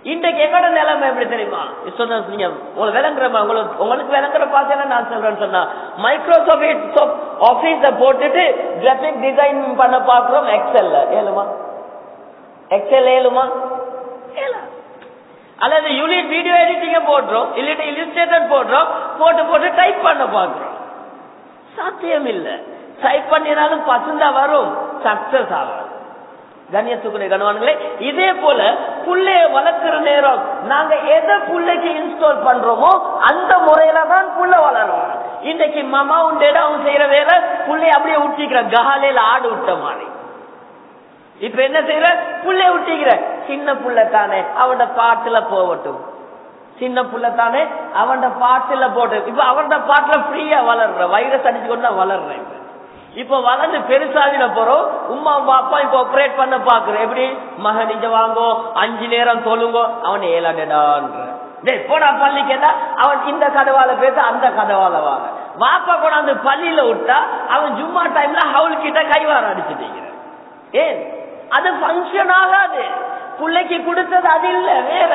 இன்றைக்கு எங்கட நிலைமை எப்படி தெரியுமா சொன்ன நீங்க உங்களுக்கு விளங்குறமா உங்களுக்கு உங்களுக்கு விளங்குற பார்த்தேன்னா நான் சொல்றேன்னு சொன்னா மைக்ரோசாஃப்ட் ஆபீஸ போட்டுட்டு கிராபிக் டிசைன் பண்ண பாக்குறோம் எக்ஸல்ல ஏழுமா எக்ஸல் ஏழுமா ஏழா அல்லது யூனிட் வீடியோ எடிட்டிங்க போடுறோம் இல்லாட்டி இல்லுஸ்ட்ரேட்டர் போடுறோம் போட்டு போட்டு டைப் பண்ண பாக்குறோம் சாத்தியம் இல்ல டைப் பண்ணினாலும் பசந்தா வரும் சக்சஸ் ஆகாது கண்ணியத்துக்குரிய கணவான்களே இதே போல புள்ளைய வளர்க்கிற நேரம் நாங்க எதை புள்ளைக்கு இன்ஸ்டால் பண்றோமோ அந்த முறையில தான் புள்ள வளரும் இன்னைக்கு மாமா உண்டேடா அவன் செய்யற வேலை புள்ளைய அப்படியே விட்டிக்கிற காலையில ஆடு விட்ட மாதிரி இப்ப என்ன செய்யற புள்ளைய விட்டிக்கிற சின்ன புள்ள தானே அவனோட பாட்டுல போகட்டும் சின்ன புள்ள தானே அவனோட பாட்டுல போட்டு இப்ப அவனோட பாட்டுல ஃப்ரீயா வளர்ற வைரஸ் அடிச்சு கொண்டு நான் வளர்றேன் இப்ப. இப்ப வளர்ந்து பெருசாகின போறோம் உமா அப்பா இப்ப ஆப்ரேட் பண்ண பாக்குறேன் எப்படி மகன் இங்க வாங்கோ அஞ்சு நேரம் சொல்லுங்கோ அவன் ஏழாடடான்ற டேய் போடா பள்ளி கேட்டா அவன் இந்த கதவால பேச அந்த கதவால வாங்க வாப்பா கொண்டாந்து பள்ளியில விட்டா அவன் ஜும்மா டைம்ல ஹவுல் கிட்ட கைவார அடிச்சுட்டீங்க ஏன் அது பங்கன் ஆகாது பிள்ளைக்கு கொடுத்தது அது இல்ல வேற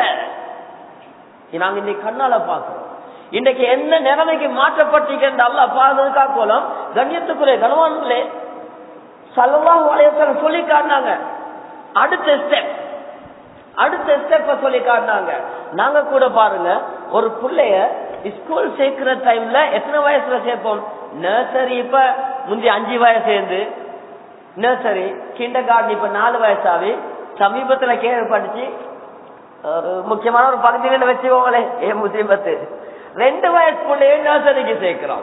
நாங்க இன்னைக்கு கண்ணால பாக்குறோம் இன்றைக்கு என்ன நிலைமைக்கு மாற்றப்பட்டிருக்கின்ற அல்ல பாதுகா போலாம் கண்ணியத்துக்குரிய கனவான்களே சல்லல்லாஹு அலைஹி சொல்லி காட்டினாங்க அடுத்த ஸ்டெப் அடுத்த ஸ்டெப்ப சொல்லி காட்டினாங்க நாங்க கூட பாருங்க ஒரு பிள்ளைய ஸ்கூல் சேர்க்கிற டைம்ல எத்தனை வயசுல சேர்ப்போம் நர்சரி இப்ப முந்தி அஞ்சு வயசு சேர்ந்து நர்சரி கிண்டர் கார்டன் இப்ப நாலு வயசாவி சமீபத்துல கேள்விப்பட்டுச்சு ஒரு முக்கியமான ஒரு பகுதியில வச்சுக்கோங்களே ஏ முசீபத்து ரெண்டு வயசு பிள்ளைய நர்சரிக்கு சேர்க்கிறோம்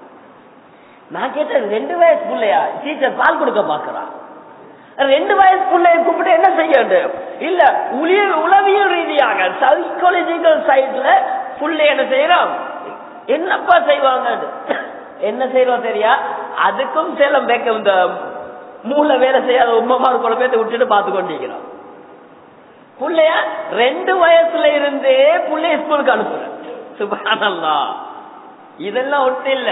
நான் கேட்டேன் ரெண்டு வயசு பிள்ளையா டீச்சர் பால் கொடுக்க பாக்குறான் ரெண்டு வயசு பிள்ளைய கூப்பிட்டு என்ன செய்ய வேண்டும் இல்ல உளியல் உளவியல் ரீதியாக சைக்காலஜிக்கல் சைட்ல புள்ளை என்ன செய்யறோம் என்னப்பா செய்வாங்க என்ன செய்யறோம் தெரியா அதுக்கும் சேலம் பேக்க இந்த மூளை வேலை செய்யாத உம்மமார் குழந்தை பேர்த்த விட்டுட்டு பார்த்து கொண்டிருக்கிறோம் புள்ளைய ரெண்டு வயசுல இருந்தே புள்ளைய ஸ்கூலுக்கு அனுப்புறேன் சுபானல்லா இதெல்லாம் ஒட்டு இல்ல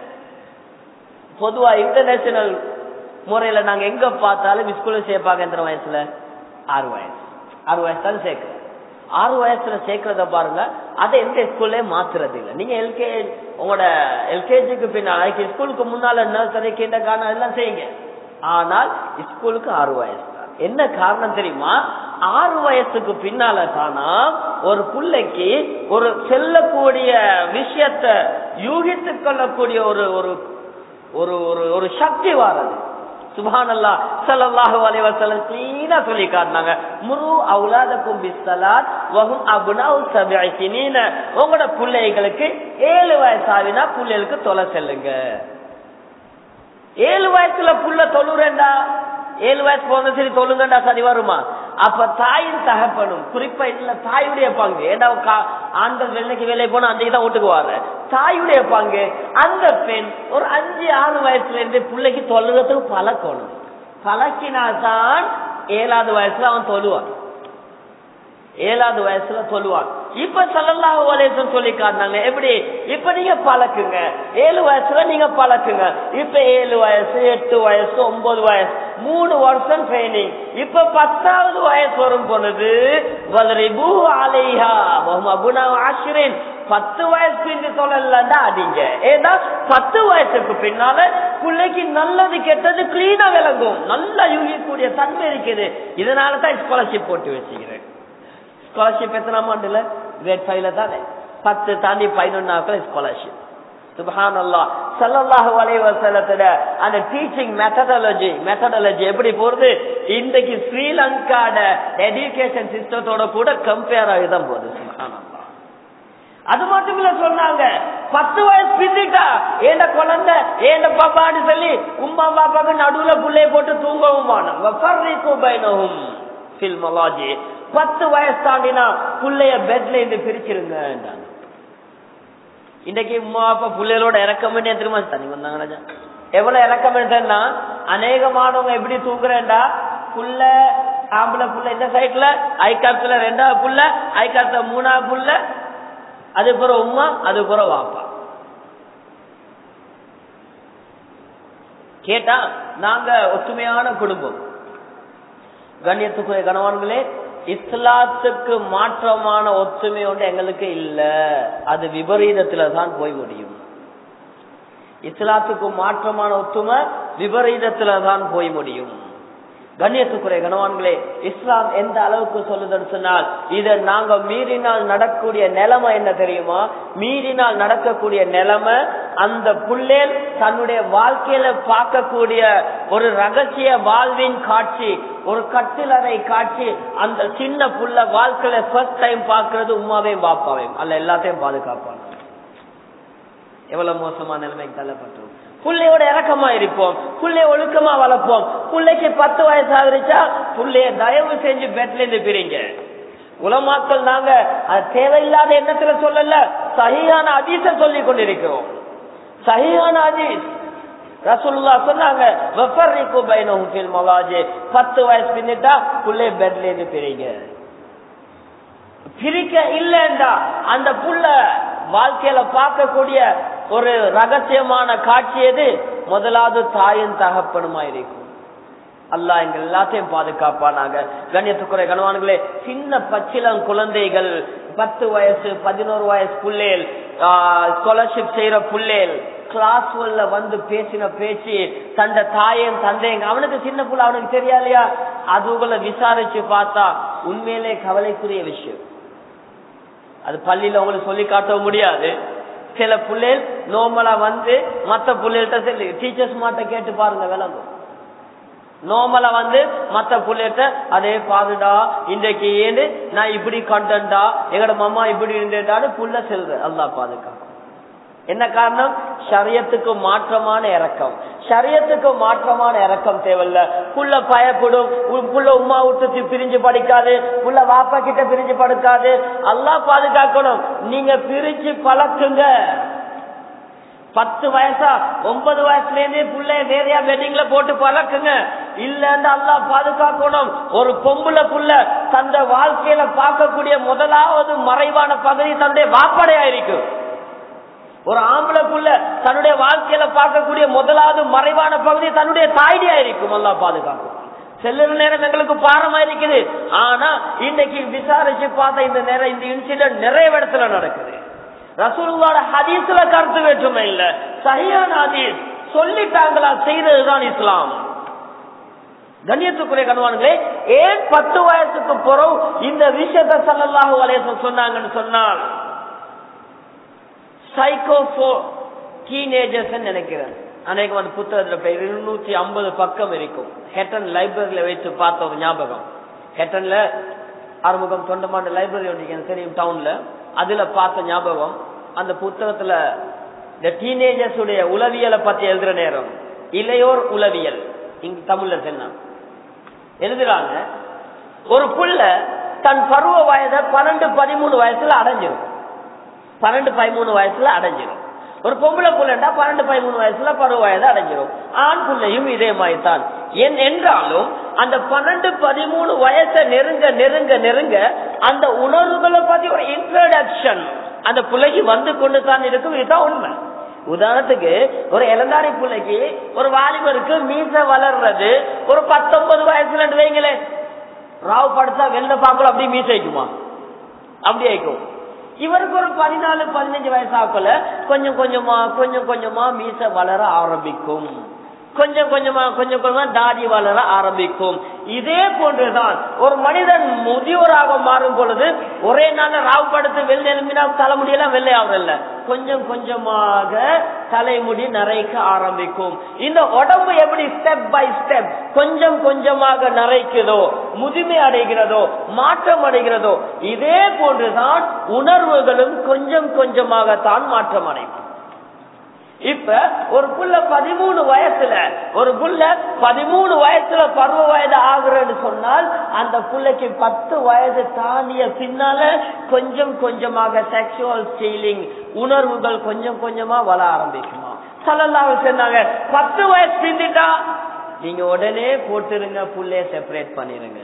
பொதுவா இன்டர்நேஷனல் முறையில நாங்க எங்க பார்த்தாலும் ஸ்கூல்ல சேர்ப்பாங்க எத்தனை வயசுல ஆறு வயசு ஆறு வயசு தான் சேர்க்கிறோம் ஆறு வயசுல சேர்க்கறத பாருங்க அதை எந்த ஸ்கூல்லே மாத்துறது இல்லை நீங்க எல்கே உங்களோட எல்கேஜிக்கு பின்னால ஸ்கூலுக்கு முன்னால நர்சரி கிண்டர் கார்டன் எல்லாம் செய்யுங்க ஆனால் ஸ்கூலுக்கு ஆறு வயசு தான் என்ன காரணம் தெரியுமா ஆறு வயசுக்கு பின்னால தானா ஒரு பிள்ளைக்கு ஒரு செல்லக்கூடிய விஷயத்த யூகித்துக் கொள்ளக்கூடிய ஒரு ஒரு ஒரு ஒரு ஒரு சக்தி வாரது சுபானல்லா சல்லல்லாஹு அலைஹி வஸல்லம் சீனா சொல்லி காட்டினாங்க முரு அவுலாதக்கும் பிஸ்ஸலாத் வஹும் அப்னாஉ சப்இ சினீன உங்களோட பிள்ளைகளுக்கு ஏழு வயசு ஆவினா பிள்ளைகளுக்கு தொலை செல்லுங்க ஏழு வயசுல புள்ள தொழுறேன்டா ஏழு வயசு போன சரி தொழுங்கண்டா சரி வருமா அப்ப தாயின் தகப்பனும் குறிப்பா இதுல தாயுடைய பங்கு ஏண்டா கா- ஆண்கள் வெள்ளைக்கு வேலை போனா அன்றைக்கு தான் வீட்டுக்கு வர தாயுடைய பங்கு அந்த பெண் ஒரு அஞ்சு ஆறு வயசுல இருந்து பிள்ளைக்கு தொழுகிறதுக்கு பழக்கணும் பழக்கினால்தான் ஏழாவது வயசுல அவன் தொழுவான் ஏழாவது வயசுல சொல்லுவாங்க இப்ப சல்லல்லாஹு அலைஹி சொல்லி காட்டினாங்க எப்படி இப்ப நீங்க பழக்குங்க ஏழு வயசுல நீங்க பழக்குங்க இப்ப ஏழு வயசு எட்டு வயசு ஒன்பது வயசு மூணு வருஷம் ட்ரைனிங் இப்ப பத்தாவது வயசு வரும் பொழுது வலரிபு அலைஹா அபுனா ஆசிரியன் பத்து வயசு பின்னு சொல்லலண்டா அடிங்க ஏன்னா பத்து வயசுக்கு பின்னால பிள்ளைக்கு நல்லது கெட்டது கிளீனா விளங்கும் நல்லா யூகிக்கூடிய தன்மை இருக்குது இதனால தான் ஸ்காலர்ஷிப் போட்டு வச்சுக்கிறேன் ஸ்காலர்ஷிப் எத்தனை ஆண்டுல கிரேட் ஃபைவ்ல தானே பத்து தாண்டி பதினொன்னாக்கள் ஸ்காலர்ஷிப் சுபஹான் அல்லா சல்லல்லாஹு அலைஹி வஸல்லத்தோட அந்த டீச்சிங் மெத்தடாலஜி மெத்தடாலஜி எப்படி போறது இன்றைக்கு ஸ்ரீலங்காட எஜுகேஷன் சிஸ்டத்தோட கூட கம்பேர் ஆகி தான் போகுது சுபஹான் அல்லா அது மட்டும் இல்ல சொன்னாங்க பத்து வயசு பிந்திட்டா ஏண்ட குழந்தை ஏண்ட பாப்பான்னு சொல்லி உமா பாப்பாக்கு நடுவுல புள்ளைய போட்டு தூங்கவும் வேணும் பில்மலாஜி பத்து வயசு தாண்டினா புள்ளைய பெட்ல இருந்து பிரிச்சிருங்க இன்னைக்கு உமா அப்பா பிள்ளைகளோட இறக்கம் வேண்டிய திரும்ப தனி வந்தாங்க ராஜா எவ்வளவு இறக்கம் வேண்டா அநேகமானவங்க எப்படி தூங்குறேன்டா புள்ள ஆம்பளை புள்ள இந்த சைட்ல ஐக்காத்துல ரெண்டாவது புள்ள ஐக்காத்துல மூணாவது புள்ள அது பிற உமா அது பிற வாப்பா கேட்டா நாங்க ஒற்றுமையான குடும்பம் கண்ணியத்துக்குரிய கணவான்களே இஸ்லாத்துக்கு மாற்றமான ஒத்துமை ஒன்று எங்களுக்கு இல்ல அது விபரீதத்துல தான் போய் முடியும் இஸ்லாத்துக்கு மாற்றமான ஒத்துமை விபரீதத்துல தான் போய் முடியும் கண்ணியத்துக்குரிய கணவான்களே இஸ்லாம் எந்த அளவுக்கு சொல்லுதுன்னு சொன்னால் இதை நாங்க மீறினால் நடக்கக்கூடிய நிலைமை என்ன தெரியுமா மீறினால் நடக்கக்கூடிய நிலைமை அந்த புள்ளேல் தன்னுடைய வாழ்க்கையில பார்க்கக்கூடிய ஒரு ரகசிய வாழ்வின் காட்சி ஒரு கட்டிலறை காட்சி அந்த சின்ன புள்ள வாழ்க்கையில ஃபர்ஸ்ட் டைம் பார்க்கறது உமாவையும் பாப்பாவையும் அல்ல எல்லாத்தையும் பாதுகாப்பாங்க எவ்வளவு மோசமான நிலைமைக்கு தள்ளப்பட்டோம் புள்ளையோட இறக்கமா இருப்போம் புள்ளைய ஒழுக்கமா வளர்ப்போம் புள்ளைக்கு பத்து வயசு ஆகிருச்சா புள்ளைய தயவு செஞ்சு பெட்ல இருந்து பிரிங்க உலமாக்கள் நாங்க அது தேவையில்லாத எண்ணத்துல சொல்லல சகியான அதீச சொல்லி கொண்டிருக்கிறோம் சகியான அதீஸ் ரசூலுல்லா சொன்னாங்க பத்து வயசு பின்னிட்டா புள்ளைய பெட்ல இருந்து பிரிங்க பிரிக்க இல்லைண்டா அந்த புள்ள வாழ்க்கையில பார்க்கக்கூடிய ஒரு ரகசியமான காட்சி எது முதலாவது தாயும் தகப்பனுமா இருக்கும் அல்லா எங்க எல்லாத்தையும் பாதுகாப்பானாங்க கண்ணியத்துக்குறை கணவான்களே சின்ன பச்சிலம் குழந்தைகள் பத்து வயசு பதினோரு வயசு புள்ளேல் ஸ்காலர்ஷிப் செய்யற புள்ளேல் கிளாஸ் வந்து பேசின பேச்சு தந்த தாயும் தந்தையும் அவனுக்கு சின்ன புள்ள அவனுக்கு தெரியாலையா அதுகளை விசாரிச்சு பார்த்தா உண்மையிலே கவலைக்குரிய விஷயம் அது பள்ளியில உங்களுக்கு சொல்லி காட்டவும் முடியாது சில பிள்ளைகள் நோமலா வந்து மத்த பிள்ளைகள்ட்ட சொல்லி டீச்சர்ஸ் மாட்ட கேட்டு பாருங்க விளங்கும் நோமலா வந்து மத்த பிள்ளைகிட்ட அதே பாருடா இன்றைக்கு ஏன்னு நான் இப்படி கண்டா எங்கட மாமா இப்படி இருந்தேன்டான்னு புள்ள செல்ற அல்லா பாதுகாக்கும் என்ன காரணம் ஷரியத்துக்கு மாற்றமான இறக்கம் ஷரியத்துக்கு மாற்றமான இறக்கம் தேவையில்ல புள்ள பயப்படும் புள்ள உமா விட்டு பிரிஞ்சு படிக்காது புள்ள வாப்பா கிட்ட பிரிஞ்சு படுக்காது அல்லா பாதுகாக்கணும் நீங்க பிரிச்சு பழக்குங்க பத்து வயசா ஒன்பது வயசுல இருந்தே புள்ளைய வேறையா வெட்டிங்ல போட்டு பழக்குங்க இல்லன்னு அல்லா பாதுகாக்கணும் ஒரு பொம்புல புள்ள தந்த வாழ்க்கையில பார்க்கக்கூடிய முதலாவது மறைவான பகுதி தன்னுடைய வாப்படையா இருக்கும் ஒரு ஆம்பளை புள்ள தன்னுடைய வாழ்க்கையில பார்க்கக்கூடிய முதலாவது மறைவான பகுதி தன்னுடைய தாய்டியா இருக்கும் அல்லா பாதுகாக்கும் செல்லுற நேரம் எங்களுக்கு பாரமா இருக்குது ஆனா இன்னைக்கு விசாரிச்சு பார்த்த இந்த நேரம் இந்த இன்சிடென்ட் நிறைய இடத்துல நடக்குது ரசூலுல்லாட ஹதீஸ்ல கருத்து வேற்றுமை இல்ல சரியான ஹதீஸ் சொல்லிட்டாங்களா செய்யறதுதான் இஸ்லாம் கண்ணியத்துக்குரிய கண்வானுங்களே ஏன் பத்து வயசுக்கு பிறகு இந்த விஷயத்த சல்லல்லாஹு அலைய சொன்னாங்கன்னு சொன்னால் சைக்கோபோ டீனேஜர்ஸ் நினைக்கிறேன் அநேகம் அந்த புத்தகத்துல பேர் இருநூத்தி ஐம்பது பக்கம் இருக்கும் ஹெட்டன் லைப்ரரியில வைத்து பார்த்த ஒரு ஞாபகம் ஹெட்டன்ல ஆறுமுகம் தொண்டமாண்ட லைப்ரரி ஒன்று எனக்கு தெரியும் டவுன்ல அதுல பார்த்த ஞாபகம் அந்த புத்தகத்துல இந்த டீனேஜர்ஸ் உடைய உளவியலை பத்தி எழுதுற நேரம் இளையோர் உளவியல் இங்க தமிழ்ல சொன்ன எழுதுறாங்க ஒரு புள்ள தன் பருவ வயதை பன்னெண்டு பதிமூணு வயசுல அடைஞ்சிடும் பன்னெண்டு பதிமூணு வயசுல அடைஞ்சிடும் ஒரு பொம்பளை புள்ளண்டா பன்னெண்டு பதிமூணு வயசுல பருவ வயது அடைஞ்சிடும் ஆண் பிள்ளையும் இதே மாதிரி தான் என்றாலும் அந்த பன்னெண்டு பதிமூணு வயசை நெருங்க நெருங்க நெருங்க அந்த உணர்வுகளை பத்தி ஒரு இன்ட்ரடக்ஷன் அந்த பிள்ளைக்கு வந்து கொண்டு தான் இருக்கும் இதுதான் உண்மை உதாரணத்துக்கு ஒரு இளந்தாரி பிள்ளைக்கு ஒரு வாலிபருக்கு மீச வளர்றது ஒரு பத்தொன்பது வயசுல வைங்களேன் ராவ் படுத்தா வெள்ள பாக்கல அப்படி மீச வைக்குமா அப்படி வைக்கும் இவருக்கு ஒரு பதினாலு பதினஞ்சு வயசாக்கல கொஞ்சம் கொஞ்சமா கொஞ்சம் கொஞ்சமா மீச வளர ஆரம்பிக்கும் கொஞ்சம் கொஞ்சமா கொஞ்சம் கொஞ்சமா தாடி வளர ஆரம்பிக்கும் இதே போன்றுதான் ஒரு மனிதன் முதியோராக மாறும் பொழுது ஒரே நாள் ராவு படுத்து வெள்ளை எலும்பினா தலைமுடியெல்லாம் வெள்ளை ஆகுறல்ல கொஞ்சம் கொஞ்சமாக தலைமுடி நரைக்க ஆரம்பிக்கும் இந்த உடம்பு எப்படி ஸ்டெப் பை ஸ்டெப் கொஞ்சம் கொஞ்சமாக நரைக்குதோ முதுமை அடைகிறதோ மாற்றம் அடைகிறதோ இதே போன்றுதான் உணர்வுகளும் கொஞ்சம் கொஞ்சமாகத்தான் மாற்றம் அடையும் இப்ப ஒரு புள்ள பதிமூணு வயசுல ஒரு புள்ள பதிமூணு வயசுல பருவ வயது ஆகுறன்னு சொன்னால் அந்த புள்ளைக்கு பத்து வயது தாண்டிய பின்னால கொஞ்சம் கொஞ்சமாக செக்ஷுவல் ஸ்டீலிங் உணர்வுகள் கொஞ்சம் கொஞ்சமா வள ஆரம்பிக்குமா சலல்லாவ சொன்னாங்க பத்து வயசு பிந்திட்டா நீங்க உடனே போட்டுருங்க புள்ளைய செப்பரேட் பண்ணிருங்க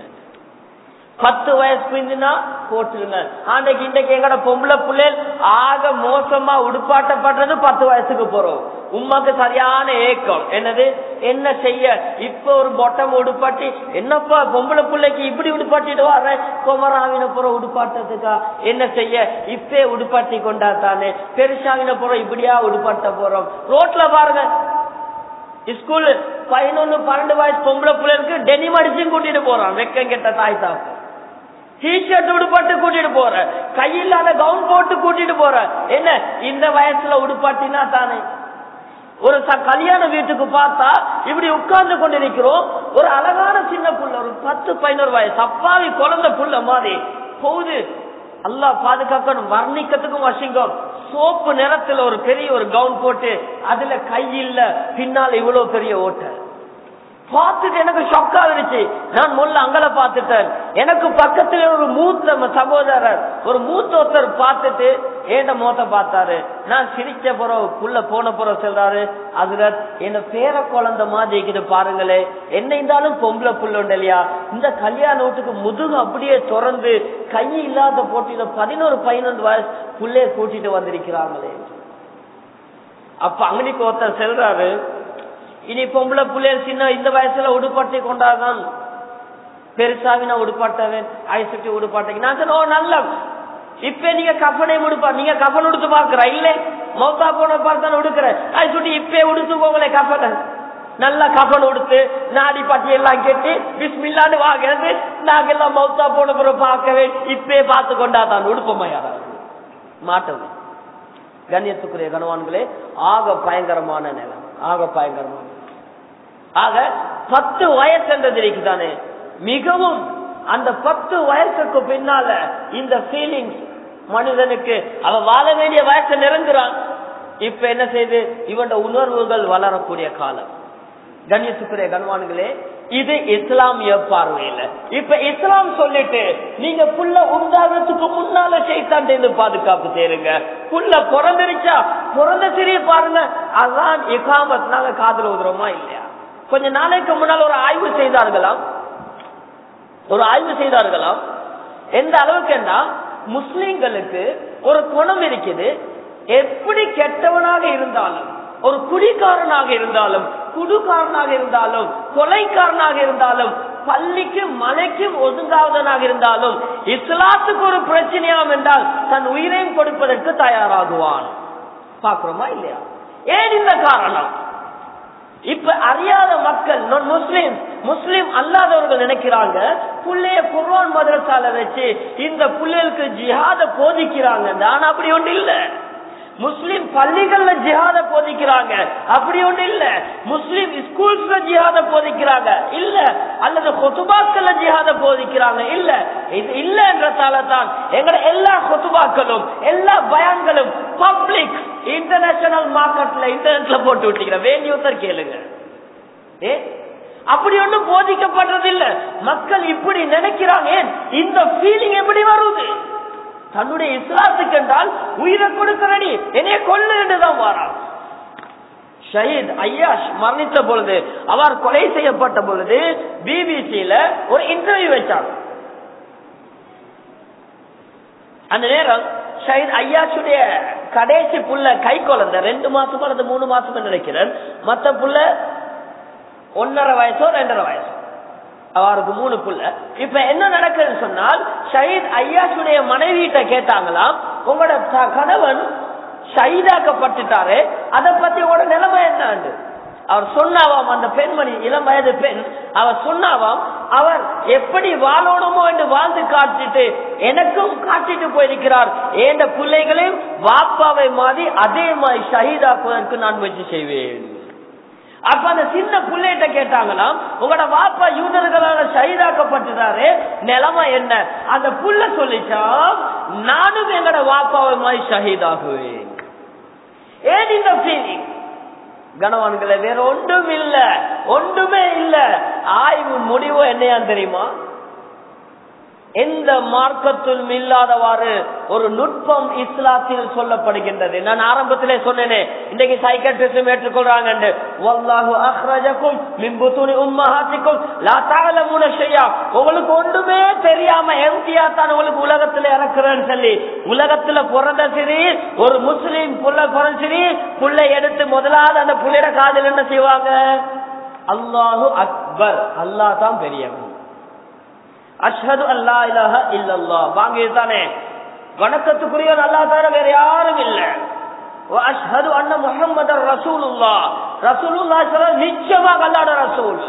பத்து வயசு பிந்தினா போட்டுருங்க அன்றைக்கு இன்றைக்கு எங்கட பொம்பளை பிள்ளைகள் ஆக மோசமா உடுப்பாட்டப்படுறது பத்து வயசுக்கு போறோம் உமாக்கு சரியான ஏக்கம் என்னது என்ன செய்ய இப்ப ஒரு பொட்டம் உடுப்பாட்டி என்னப்பா பொம்பளை பிள்ளைக்கு இப்படி உடுப்பாட்டிட்டு வர குமராவின புற உடுப்பாட்டத்துக்கா என்ன செய்ய இப்பே உடுப்பாட்டி கொண்டா தானே பெருசாவின புற இப்படியா உடுப்பாட்ட போறோம் ரோட்ல பாருங்க ஸ்கூல் பதினொன்னு பன்னெண்டு வயசு பொம்பளை பிள்ளைக்கு டெனிம் அடிச்சும் கூட்டிட்டு போறான் வெக்கம் கெட்ட தாய் தாப்பு டிஷர்ட் உடுப்பாட்டு கூட்டிட்டு போற கையில்லாத கவுன் போட்டு கூட்டிட்டு போற என்ன இந்த வயசுல உடுப்பாட்டினா தானே ஒரு ச- கல்யாண வீட்டுக்கு பார்த்தா இப்படி உட்கார்ந்து கொண்டிருக்கிறோம் ஒரு அழகான சின்ன புள்ள ஒரு பத்து பதினோரு வயசு அப்பாவி குழந்தை புள்ள மாதிரி போகுது அல்லாஹ் பாதுகாக்கணும் வர்ணிக்கிறதுக்கும் வசிங்கம் சோப்பு நிறத்துல ஒரு பெரிய ஒரு கவுன் போட்டு அதுல கை இல்ல பின்னால் இவ்வளவு பெரிய ஓட்டை பார்த்துட்டு எனக்கு ஷாக்கா இருந்துச்சு நான் முல்ல அங்கல பார்த்துட்டேன் எனக்கு பக்கத்துல ஒரு மூத்த ம- சகோதரர் ஒரு மூத்த ஒருத்தர் பார்த்துட்டு ஏண்ட மோத்த பார்த்தாரு நான் சிரிச்ச புறம் புள்ள போன புறம் சொல்றாரு அதுல என்ன பேர குழந்தை மாதிரி இருக்குது பாருங்களே என்ன இருந்தாலும் பொம்பளை புள்ள உண்டு இல்லையா இந்த கல்யாண வீட்டுக்கு முதுகு அப்படியே திறந்து கை இல்லாத போட்டியில பதினோரு பதினொன்று வயசு புள்ளைய கூட்டிட்டு வந்திருக்கிறாங்களே அப்ப அங்கனிக்கு ஒருத்தர் செல்றாரு இனி பொம்பளை பிள்ளைகள் சின்ன இந்த வயசுல உடுப்பாட்டி கொண்டாதான் பெருசாவினா உடுப்பாட்டவன் ஐசுட்டி உடுப்பாட்டீங்க நான் சொன்னேன், ஓ நல்ல இப்ப நீங்க கஃபனை உடுப்பா நீங்க கஃபன் உடுத்து பாக்குற இல்ல மௌத்தா போன பார்த்தான் உடுக்கிற ஐசுட்டி இப்பே உடுத்து போங்களே கஃபனை நல்ல கஃபன் உடுத்து நாடி பட்டி எல்லாம் கெட்டி பிஸ்மில்லான்னு வாங்கிறது நாங்க எல்லாம் மௌத்தா போன பிறகு பார்க்கவே இப்பே பார்த்து கொண்டா தான் உடுப்போமா யாராவது மாட்டது கண்ணியத்துக்குரிய கணவான்களே ஆக பயங்கரமான நிலம் ஆக பயங்கரமான நிலம். ஆக பத்து வயசு என்றது இருக்குதானே மிகவும் அந்த பத்து வயசுக்கு பின்னால இந்த ஃபீலிங்ஸ் மனிதனுக்கு அவன் வாழ வேண்டிய வயசை நெருங்குறான் இப்ப என்ன செய்து இவன் உணர்வுகள் வளரக்கூடிய காலம் கண்ணியத்துக்குரிய கண்வான்களே இது இஸ்லாமிய பார்வையில இப்ப இஸ்லாம் சொல்லிட்டு நீங்க புள்ள உண்டாகிறதுக்கு முன்னால செய்தான் இருந்து பாதுகாப்பு செய்யுங்க புள்ள பிறந்திருச்சா பிறந்த சிறிய பாருங்க அதான் இகாமத் நாங்க காதல் உதுறோமா இல்லையா கொஞ்ச நாளைக்கு முன்னால் ஒரு ஆய்வு செய்தார்களாம் ஒரு ஆய்வு செய்தார்களாம் எந்த அளவுக்குன்னா முஸ்லிம்களுக்கு ஒரு குணம் இருக்குது எப்படி கெட்டவனாக இருந்தாலும் ஒரு குடிக்காரனாக இருந்தாலும் குடுக்காரனாக இருந்தாலும் கொலைக்காரனாக இருந்தாலும் பள்ளிக்கும் மலைக்கும் ஒதுங்காதவனாக இருந்தாலும் இஸ்லாத்துக்கு ஒரு பிரச்சனையாம் என்றால் தன் உயிரையும் கொடுப்பதற்கு தயாராகுவான் பாக்குறோமா இல்லையா ஏன் இந்த காரணம் இப்ப அறியாத மக்கள் non முஸ்லிம் முஸ்லிம் அல்லாதவர்கள் நினைக்கிறாங்க புள்ளைய குர்ஆன் மதரசால வச்சு இந்த புள்ளைகளுக்கு ஜிஹாத போதிக்கிறாங்க ஆனா அப்படி ஒன்று இல்ல முஸ்லிம் பள்ளிகள்ல ஜிஹாத போதிக்கிறாங்க அப்படி ஒன்று இல்ல முஸ்லிம் ஸ்கூல்ஸ்ல ஜிஹாத போதிக்கிறாங்க இல்ல அல்லது கொத்துபாக்கள்ல ஜிஹாத போதிக்கிறாங்க இல்ல இது இல்ல என்றதால தான் எங்கட எல்லா கொத்துபாக்களும் எல்லா பயான்களும் பப்ளிக் இன்டர்நேஷனல் மார்க்கெட்ல இன்டர்நெட்ல போட்டு விட்டீங்க வேண்டியவர் கேளுங்க ஏ அப்படி ஒண்ணும் போதிக்கப்படுறது இல்ல மக்கள் இப்படி நினைக்கிறாங்க ஏன் இந்த ஃபீலிங் எப்படி வருது தன்னுடைய இஸ்லாத்துக்கு என்றால் உயிரை கொடுக்கிறடி என்னைய கொள்ளு என்றுதான் வாரான் ஷஹீத் ஐயாஷ் மரணித்த பொழுது அவர் கொலை செய்யப்பட்ட பொழுது பிபிசியில ஒரு இன்டர்வியூ வச்சாங்க அந்த நேரம் ஷஹீத் ஐயாஷுடைய கடைசி புள்ள கை குழந்தை ரெண்டு மாசம் அல்லது மூணு மாசம் நினைக்கிறேன் மத்த புள்ள ஒன்னரை வயசோ ரெண்டரை வயசோ அவருக்கு மூணு புள்ள இப்ப என்ன நடக்குதுன்னு சொன்னால் ஷஹீத் ஐயாஷுடைய மனைவிட்ட கேட்டாங்களாம் உங்களோட த- கணவன் ஷஹீதாக்கப்பட்டுட்டாரு அதை பத்தி உங்களோட நிலைமை என்னன்னு அவர் சொன்னாவாம் அந்த பெண்மணி இளம் வயது பெண் அவர் சொன்னாவாம் அவர் எப்படி வாழணுமோ என்று வாழ்ந்து காட்டிட்டு எனக்கும் காட்டிட்டு போயிருக்கிறார் ஏண்ட பிள்ளைகளையும் வாப்பாவை மாதிரி அதே மாதிரி ஷஹீதாக்குவதற்கு நான் முயற்சி செய்வேன் அப்ப அந்த சின்ன புள்ளைகிட்ட கேட்டாங்களாம் உங்களோட வாப்பா யூதர்களால ஷஹீதாக்கப்பட்டுட்டாரு நிலைமை என்ன அந்த புள்ள சொல்லிச்சா நானும் எங்களோட வாப்பாவை மாதிரி ஷஹீதாகுவேன் ஏன் இந்த ஃபீலிங் கணவான்களை வேற ஒன்றும் இல்ல ஒன்றுமே இல்ல ஆய்வு முடிவு என்னையான்னு தெரியுமா எந்த மார்க்கத்திலும் இல்லாதவாறு ஒரு நுட்பம் இஸ்லாத்தில் சொல்லப்படுகின்றது நான் ஆரம்பத்திலே சொன்னேனே இன்னைக்கு சைக்கட்ரிஸ்டும் ஏற்றுக்கொள்றாங்க வல்லாஹு அஹ்ரஜக்கும் மின் புத்துனி உம்மஹாத்திக்கும் லா தஅலமுன ஷையா உங்களுக்கு ஒன்றுமே தெரியாம எம்டியா தான் உங்களுக்கு உலகத்துல இறக்குறேன்னு சொல்லி உலகத்துல பிறந்த சரி ஒரு முஸ்லீம் புள்ள பிறந்த சரி புள்ளை எடுத்து முதலாவது அந்த புள்ளையோட காதில் என்ன செய்வாங்க அல்லாஹு அக்பர் அல்லாஹ் தான் பெரியவன் அஷ்ஹது அல்லா இலாஹ இல்லல்லா வாங்க தானே வணக்கத்துக்குரிய அல்லா தவிர வேற யாரும் இல்ல அஷ்ஹது அண்ண முஹம்மது ரசூலுல்லா ரசூலுல்லா சொல்ல நிச்சயமாக அல்லாட ரசூல்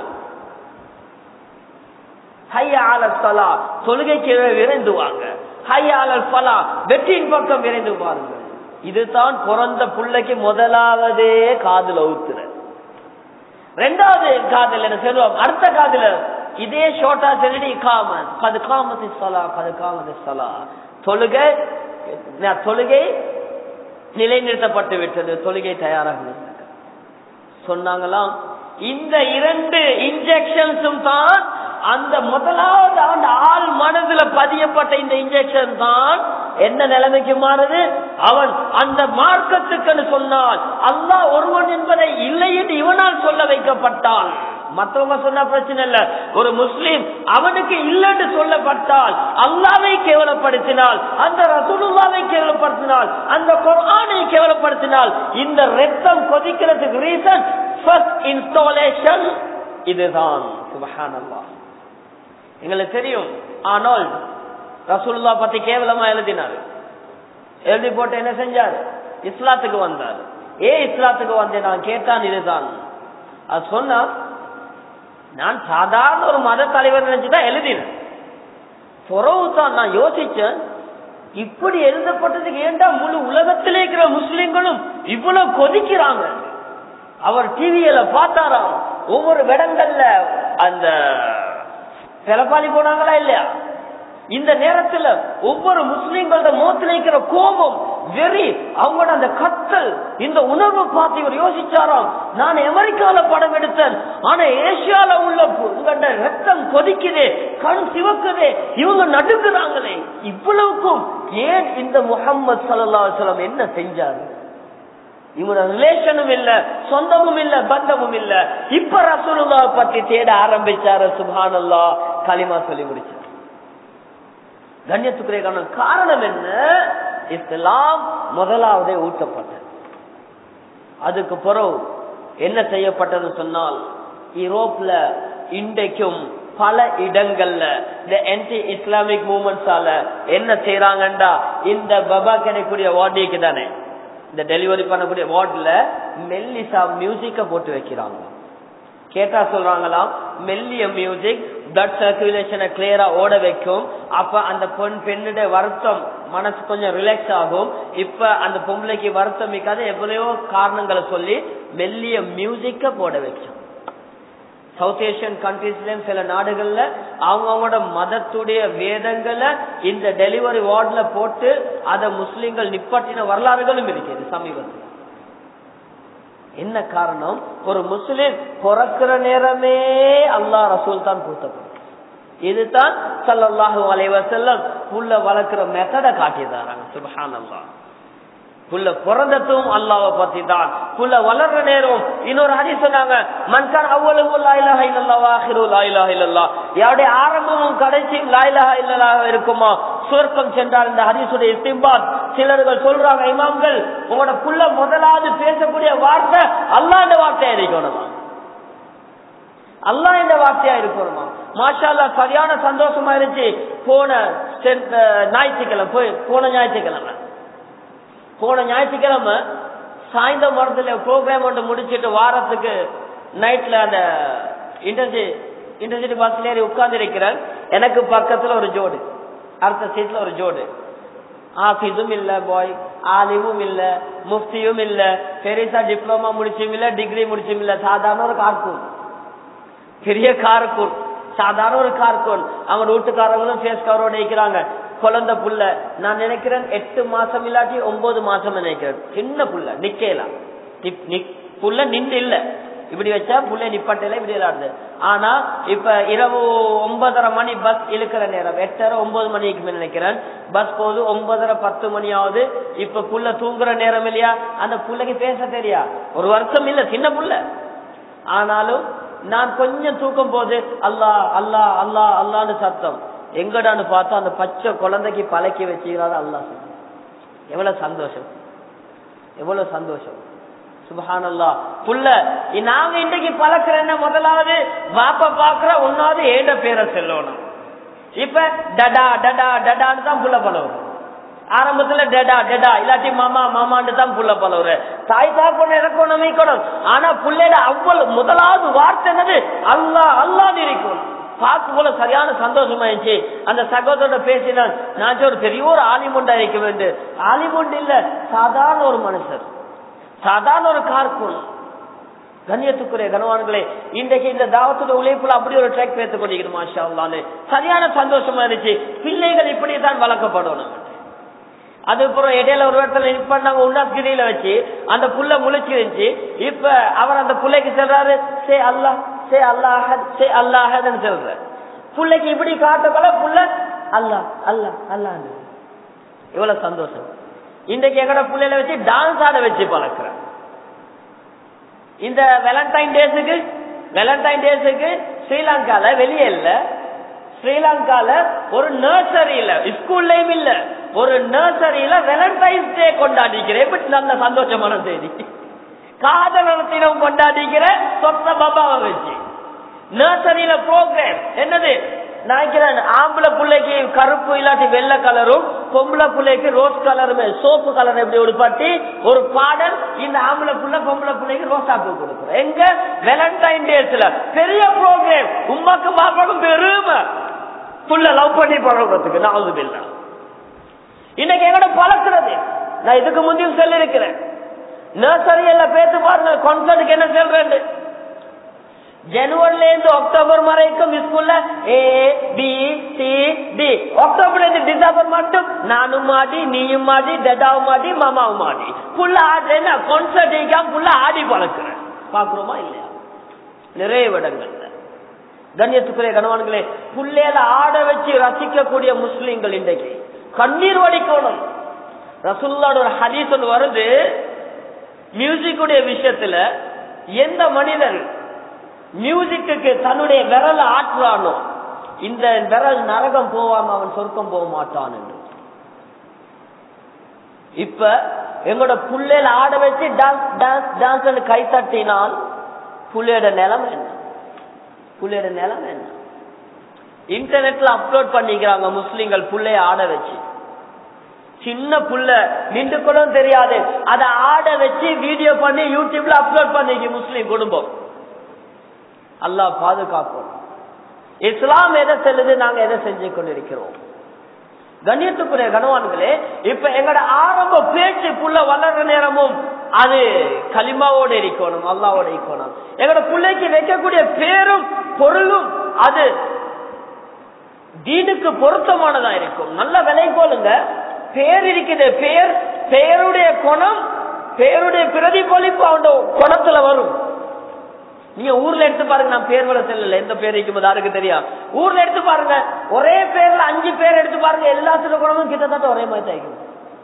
ஹைய ஆல சலா தொழுகைக்கு விரைந்துவாங்க ஹைய ஆலல் பலா வெற்றியின் பக்கம் விரைந்து பாருங்க இதுதான் பிறந்த பிள்ளைக்கு முதலாவதே காதுல ஊத்துற ரெண்டாவது காதல் என்ன சொல்லுவோம் அடுத்த காதல இதே ஷோட்டா சொல்லி காமன் கது காமதி சலா கது காமதி சலா தொழுகை தொழுகை நிலைநிறுத்தப்பட்டு விட்டது தொழுகை தயாராக சொன்னாங்களாம் இந்த இரண்டு இன்ஜெக்ஷன்ஸும் தான் அந்த முதலாவது ஆண்டு ஆள் மனதுல பதியப்பட்ட இந்த இன்ஜெக்ஷன் தான் என்ன நிலைமைக்கு மாறுது அவன் அந்த மார்க்கத்துக்கு சொன்னால் அல்லாஹ் ஒருவன் என்பதை இல்லை என்று இவனால் சொல்ல வைக்கப்பட்டான் மற்றவங்க சொன்ன பிரச்சனை இல்ல ஒரு முஸ்லீம் அவனுக்கு இல்லைன்னு சொல்லப்பட்டால் அல்லாவை கேவலப்படுத்தினால் அந்த ரசூலுல்லாவை கேவலப்படுத்தினால் அந்த குர்ஆனை கேவலப்படுத்தினால் இந்த ரத்தம் கொதிக்கிறதுக்கு ரீசன் ஃபர்ஸ்ட் இன்ஸ்டாலேஷன் இதுதான் சுபஹானல்லாஹ் எங்களுக்கு தெரியும் ஆனால் ரசூலுல்லா பத்தி கேவலமா எழுதினாரு எழுதி போட்டு என்ன செஞ்சார் இஸ்லாத்துக்கு வந்தார் ஏ இஸ்லாத்துக்கு வந்தேன் நான் கேட்டான் இதுதான் அது சொன்னா நான் சாதாரண ஒரு மத தலைவர் நினைச்சுதான் எழுதினேன் தான் நான் யோசிச்சேன் இப்படி எழுதப்பட்டதுக்கு ஏண்டா முழு உலகத்திலே இருக்கிற முஸ்லிம்களும் இவ்வளவு கொதிக்கிறாங்க அவர் டிவியில பார்த்தாராம் ஒவ்வொரு இடங்கள்ல அந்த செலப்பாளி போனாங்களா இல்லையா இந்த நேரத்துல ஒவ்வொரு முஸ்லீம்களோட முகத்தில் இருக்கிற கோபம் வெறி அவங்களோட அந்த கத்தல் இந்த உணர்வு பார்த்து இவர் யோசிச்சாராம் நான் அமெரிக்கால படம் எடுத்தேன் ஆனா ஏசியால உள்ள உங்களோட ரத்தம் கொதிக்குதே கண் சிவக்குதே இவங்க நடுக்குறாங்களே இவ்வளவுக்கும் ஏன் இந்த முகம்மது சல்லா சொல்லம் என்ன செஞ்சாரு இவனோட ரிலேஷனும் இல்ல சொந்தமும் இல்ல பந்தமும் இல்ல இப்ப ரசூலுல்லா பத்தி தேட ஆரம்பிச்சாரு சுபானல்லா களிமா சொல்லி முடிச்சார் கண்ணியத்துக்குரிய காரணம் என்ன இஸ்லாம் முதலாவதே ஊட்டப்பட்டது அதுக்கு பிறகு என்ன செய்யப்பட்டது சொன்னால் யூரோப்ல இன்றைக்கும் பல இடங்கள்ல இந்த ஆன்டி இஸ்லாமிக் மூவ்மெண்ட்ஸால என்ன செய்யறாங்கண்டா இந்த பபா கிடைக்கக்கூடிய வார்டிக்கு தானே இந்த டெலிவரி பண்ணக்கூடிய வார்டுல மெல்லிசா மியூசிக்க போட்டு வைக்கிறாங்க கேட்டா சொல்றாங்களாம் மெல்லிய மியூசிக் பிளட் சர்க்குலேஷனை கிளியரா ஓட வைக்கும் அப்ப அந்த பொன் பெண்ணுடைய வருத்தம் மனசு கொஞ்சம் ரிலாக்ஸ் ஆகும் இப்ப அந்த பொம்பளைக்கு வருத்தம் மிக்காத எவ்வளவோ காரணங்களை சொல்லி மெல்லிய மியூசிக்க போட வச்சோம் சவுத் ஏசியன் கண்ட்ரீஸ்லயும் சில நாடுகள்ல அவங்க அவங்களோட மதத்துடைய வேதங்களை இந்த டெலிவரி வார்டுல போட்டு அதை முஸ்லிம்கள் நிப்பாட்டின வரலாறுகளும் இருக்குது சமீபத்தில் என்ன காரணம் ஒரு முஸ்லிம் பிறக்கிற நேரமே அல்லா ரசூல் தான் பூத்தப்படும் இதுதான் சல்லாஹூ அலைவசல்லம் புள்ள வளர்க்கிற மெத்தட காட்டியதாராங்க சுபஹான் அல்லா புள்ள பிறந்ததும் அல்லாவை பத்தி தான் புள்ள வளர்ற நேரம் இன்னொரு ஹரி சொன்னாங்க மன்கான் அவ்வளவு லாயிலாக இல்லல்லா ஆஹிரு லாயிலாக இல்லல்லா யாருடைய ஆரம்பமும் கடைசியும் லாயிலாக இல்லலாக இருக்குமா சுவர்க்கம் சென்றால் இந்த ஹரிசுடைய இஸ்திம்பாத் சிலர்கள் சொல்றாங்க இமாம்கள் உங்களோட புள்ள முதலாவது பேசக்கூடிய வார்த்தை அல்லாண்ட வார்த்தையா இருக்கணுமா அல்லா என்ற வார்த்தையா இருக்கணுமா மாஷால்லா சரியான சந்தோஷமா இருந்துச்சு போன ஞாயிற்றுக்கிழமை போய் போன ஞாயிற்றுக்கிழமை போன ஞாயிற்றுக்கிழமை சாய்ந்த மரத்துல ப்ரோக்ராம் ஒன்று முடிச்சிட்டு வாரத்துக்கு நைட்ல அந்த இன்டர்சி இன்டர்சிட்டி பஸ்ல ஏறி உட்கார்ந்து இருக்கிறேன் எனக்கு பக்கத்துல ஒரு ஜோடு அடுத்த சீட்ல ஒரு ஜோடு ஆபீஸும் இல்ல பாய் ஆலிமும் இல்ல முஃப்தியும் இல்ல பெருசா டிப்ளமா முடிச்சும் இல்ல டிகிரி முடிச்சும் இல்ல சாதாரண ஒரு கார்கூன் பெரிய கார்கூன் சாதாரண ஒரு கார்கூன் அவங்க வீட்டுக்காரங்களும் ஃபேஸ் கவரோட இருக்கிறாங்க குழந்தை புள்ள நான் நினைக்கிறேன் எட்டு மாசம் இல்லாட்டி ஒன்பது மாசம் நினைக்கிறேன் சின்ன புள்ள நிக்கலாம் புள்ள நின்று இல்ல இப்படி வச்சா புள்ளை நிப்பட்டையில இப்படி விளையாடுது ஆனா இப்ப இரவு ஒன்பதரை மணி பஸ் இழுக்கிற நேரம் எட்டரை ஒன்பது மணிக்கு மேல நினைக்கிறேன் பஸ் போகுது ஒன்பதரை பத்து மணி ஆகுது இப்ப புள்ள தூங்குற நேரம் இல்லையா அந்த புள்ளைக்கு பேச தெரியா ஒரு வருஷம் இல்ல சின்ன புள்ள ஆனாலும் நான் கொஞ்சம் தூக்கம் போது அல்லா அல்லா அல்லா அல்லான்னு சத்தம் எங்கடான்னு பார்த்தா அந்த பச்சை குழந்தைக்கு பழக்கி வச்சுக்கிறாரு அல்லா எவ்வளவு சந்தோஷம் எவ்வளவு சந்தோஷம் சுபஹானல்லா புள்ள நாங்க இன்றைக்கு பழக்கிறேன்ன முதலாவது வாப்ப பாக்குற ஒன்னாவது ஏண்ட பேரை சொல்லணும் இப்ப டடா டடா டடான்னு தான் புள்ள பழகும் ஆரம்பத்துல டெடா டெடா இல்லாட்டி மாமா மாமான்னு தான் புள்ள பழவுற தாய் தாப்பன இறக்கணும் மீக்கணும் ஆனா புள்ளையோட அவ்வளவு முதலாவது வார்த்தை என்னது அல்லா அல்லான்னு இருக்கும் பார்க்கும் போல சரியான சந்தோஷமா இருந்துச்சு அந்த சகோதரோட பேசினான் நான் ஒரு பெரிய ஒரு ஆலிமுண்டா இருக்க வேண்டும் ஆலிமுண்டு இல்ல சாதாரண ஒரு மனுஷர் சாதாரண ஒரு கார்கூன் கண்ணியத்துக்குரிய கனவான்களே இன்றைக்கு இந்த தாவத்தோட உழைப்புல அப்படி ஒரு ட்ராக் பேத்து கொண்டிருக்கணும் மாஷா அல்லான்னு சரியான சந்தோஷமா இருந்துச்சு பிள்ளைகள் இப்படித்தான் வளர்க்கப்படணும் அதுக்கப்புறம் இடையில ஒரு இடத்துல பண்ணாங்க உன்னாஸ்கிரியில வச்சு அந்த புள்ள முளைச்சு இருந்துச்சு இப்ப அவர் அந்த புள்ளைக்கு சொல்றாரு சே அல்லா சே அல்லாஹத் சே அல்லாஹன்னு சொல்ற புள்ளைக்கு இப்படி காட்டப்பட புள்ள அல்லா அல்லா அல்லான்னு இவ்வளவு சந்தோஷம் இன்றைக்கு எங்கட பிள்ளைல வச்சு டான்ஸ் ஆட வச்சு பழக்கிறேன் இந்த வேலண்டைன் டேஸுக்கு வேலண்டைன் டேஸுக்கு ஸ்ரீலங்கால வெளியே இல்ல ஸ்ரீலங்கால ஒரு நர்சரியில ஸ்கூல்லயும் இல்ல ஒரு நர்சரியில வேலண்டைன்ஸ் டே கொண்டாடிக்கிறேன் பட் நல்ல சந்தோஷமான செய்தி காதலர் தினம் கொண்டாடிக்கிற சொந்த பாபாவை வச்சு நர்சரியில ப்ரோக்ராம் என்னது நினைக்கிறேன் ஆம்பளை பிள்ளைக்கு கருப்பு இல்லாட்டி வெள்ளை கலரும் பொம்பளை பிள்ளைக்கு ரோஸ் கலருமே சோப்பு கலர் எப்படி உடுப்பாட்டி ஒரு பாடல் இந்த ஆம்பளை புள்ள பொம்பளை பிள்ளைக்கு ரோசா பூ கொடுக்குறோம் எங்க வேலண்டைன் டேஸ்ல பெரிய ப்ரோக்ராம் உமாக்கு பாப்பாக்கும் பெருமை புள்ள லவ் பண்ணி பழகிறதுக்கு நான் இல்ல இன்னைக்கு எங்கட பழக்கிறது நான் இதுக்கு முந்தையும் சொல்லியிருக்கிறேன் நர்சரி எல்லாம் பேத்து பாருங்க கான்சர்ட்டுக்கு என்ன சொல்றேன் ஜனவரில இருந்து அக்டோபர் வரைக்கும் ஸ்கூல்ல ஏ பி சி டி அக்டோபர்ல இருந்து டிசம்பர் மட்டும் நானும் மாடி நீயும் மாடி டெடாவும் மாடி மாமாவும் மாடி புள்ள ஆடுறேன் கான்சர்ட் புள்ள ஆடி பழக்கிறேன் பாக்குறோமா இல்லையா நிறைய இடங்கள்ல கண்ணியத்துக்குரிய கணவான்களே புள்ளையில ஆட வச்சு ரசிக்கக்கூடிய முஸ்லிம்கள் இன்றைக்கு கண்ணீர் வடிக்கணும் ரசுல்லாட ஒரு ஹதீஸ் ஒன்று வருது மியூசிக்குடைய விஷயத்துல எந்த மனிதன் மியூசிக்கு தன்னுடைய விரல ஆற்றுறானோ இந்த விரல் நரகம் போவாம அவன் சொர்க்கம் போக மாட்டான் என்று இப்ப எங்களோட புள்ளையில ஆட வச்சு டான்ஸ் டான்ஸ் டான்ஸ் கை தட்டினால் புள்ளையோட நிலம் என்ன புள்ளையோட நிலம் என்ன இன்டர்நெட்ல அப்லோட் பண்ணிக்கிறாங்க முஸ்லிம்கள் புள்ளைய ஆட வச்சு சின்ன புள்ள நின்று கூட தெரியாது அதை ஆட வச்சு வீடியோ பண்ணி யூடியூப்ல அப்லோட் பண்ணிக்கு முஸ்லீம் குடும்பம் அல்லாஹ் பாதுகாப்போம் இஸ்லாம் எதை செல்லுது நாங்க எதை செஞ்சு கொண்டிருக்கிறோம் கண்ணியத்துக்குரிய கனவான்களே இப்ப எங்கட ஆரம்ப பேச்சு புள்ள வளர்ற நேரமும் அது களிமாவோட இருக்கணும் அல்லாவோட இருக்கணும் எங்கட பிள்ளைக்கு வைக்கக்கூடிய பேரும் பொருளும் அது தீனுக்கு பொருத்தமானதா இருக்கும் நல்ல விலை போலுங்க பேர் இருக்குது பேர் பெயருடைய குணம் பெயருடைய பிரதிபலிப்பு அவன் குணத்துல வரும் நீங்க ஊர்ல எடுத்து பாருங்க நான் பேர் வர செல்லல எந்த பேர் வைக்கும் யாருக்கு தெரியும் ஊர்ல எடுத்து பாருங்க ஒரே பேர்ல அஞ்சு பேர் எடுத்து பாருங்க எல்லாத்துல குணமும் கிட்டத்தட்ட ஒரே மாதிரி தான்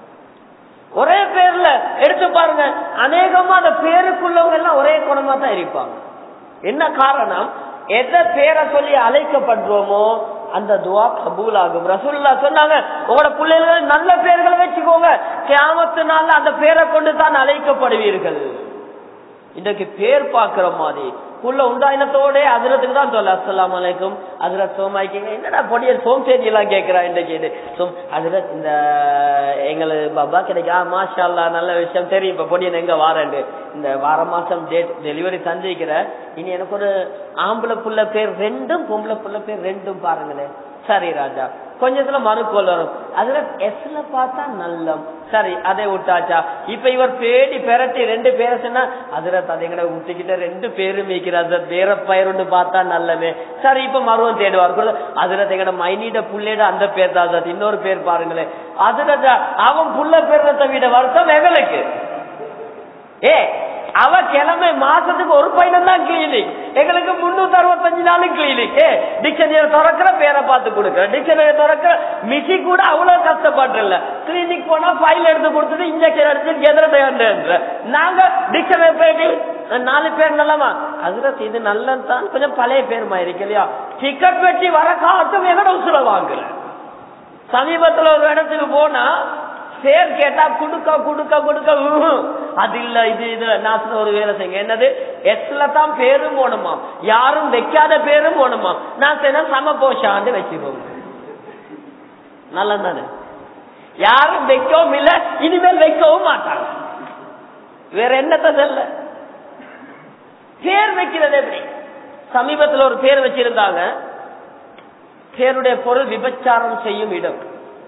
ஒரே பேர்ல எடுத்து பாருங்க அநேகமா அந்த பேருக்குள்ளவங்க எல்லாம் ஒரே குணமா தான் இருப்பாங்க என்ன காரணம் எதை பேரை சொல்லி அழைக்கப்படுறோமோ அந்த துவா கபூல் ஆகும் ரசூல்லா சொன்னாங்க உங்களோட பிள்ளைகள் நல்ல பேர்களை வச்சுக்கோங்க கியாமத்து நாள்ல அந்த பேரை கொண்டு தான் அழைக்கப்படுவீர்கள் இன்றைக்கு பேர் பாக்குற மாதிரி புள்ள உண்டாயினத்தோட அதிரத்துக்கு தான் சொல்ல அஸ்லாம் வலைக்கும் அதிரத் சோமாய்க்கிங்க என்னடா பொடியல் சோம் செய்தி எல்லாம் கேட்கிறா இன்றைக்கு இது சோம் அதிரத் இந்த எங்களுக்கு பாபா கிடைக்கா மாஷா அல்லா நல்ல விஷயம் தெரியும் இப்ப பொடியன் எங்க வாரண்டு இந்த வார மாசம் டேட் டெலிவரி சந்திக்கிற இனி எனக்கு ஒரு ஆம்பளை புள்ள பேர் ரெண்டும் பொம்பளை புள்ள பேர் ரெண்டும் பாருங்களேன் சரி ராஜா கொஞ்சத்துல மறுக்கோல் வரும் அதுல எஸ்ல பார்த்தா நல்லம் சரி அதை விட்டாச்சா இப்ப இவர் பேடி பெரட்டி ரெண்டு பேரை சொன்னா அதுல ததைங்களை விட்டுக்கிட்ட ரெண்டு பேரும் மீக்கிறார் வேற பயிர் பார்த்தா நல்லமே சரி இப்ப மருவம் தேடுவார் அதுல எங்கட மைனிட புள்ளையிட அந்த பேர் தான் இன்னொரு பேர் பாருங்களேன் அதுல அவன் புள்ள பேர்றத விட வருஷம் எங்களுக்கு ஏ அவ கிழமை மாசத்துக்கு ஒரு பையன் தான் கிளினிக் எங்களுக்கு முன்னூத்தி அறுபத்தஞ்சு நாளும் கிளினிக் டிக்ஷனரி திறக்கிற பேரை பார்த்து கொடுக்குற டிக்ஷனரி திறக்கிற மிஷி கூட அவ்வளவு கஷ்டப்பட்டுல கிளினிக் போனா ஃபைல் எடுத்து கொடுத்துட்டு இன்ஜெக்ஷன் அடிச்சு எதிர நாங்க டிக்ஷனரி போயிட்டு நாலு பேர் நல்லமா அதுல இது நல்லதான் கொஞ்சம் பழைய பேர் மாதிரி இருக்கு இல்லையா டிக்கெட் வெட்டி வர காட்டும் எங்கட உசுர வாங்குற சமீபத்துல ஒரு இடத்துக்கு போனா பேர் கேட்டா குடுக்க குடுக்க குடுக்க உம், அது இல்ல இது இது நான் ஒரு வேலை செய்யுங்க என்னது எஸ்ல தான் பேரும் போகணுமா யாரும் வைக்காத பேரும் போகணுமா நான் சொன்ன சம போஷான்னு வச்சுக்கோங்க நல்லதானே யாரும் வைக்கவும் இல்ல இனிமேல் வைக்கவும் மாட்டாங்க வேற என்னத்த சொல்ல பேர் வைக்கிறது எப்படி சமீபத்தில் ஒரு பேர் வச்சிருந்தாங்க பேருடைய பொருள் விபச்சாரம் செய்யும் இடம்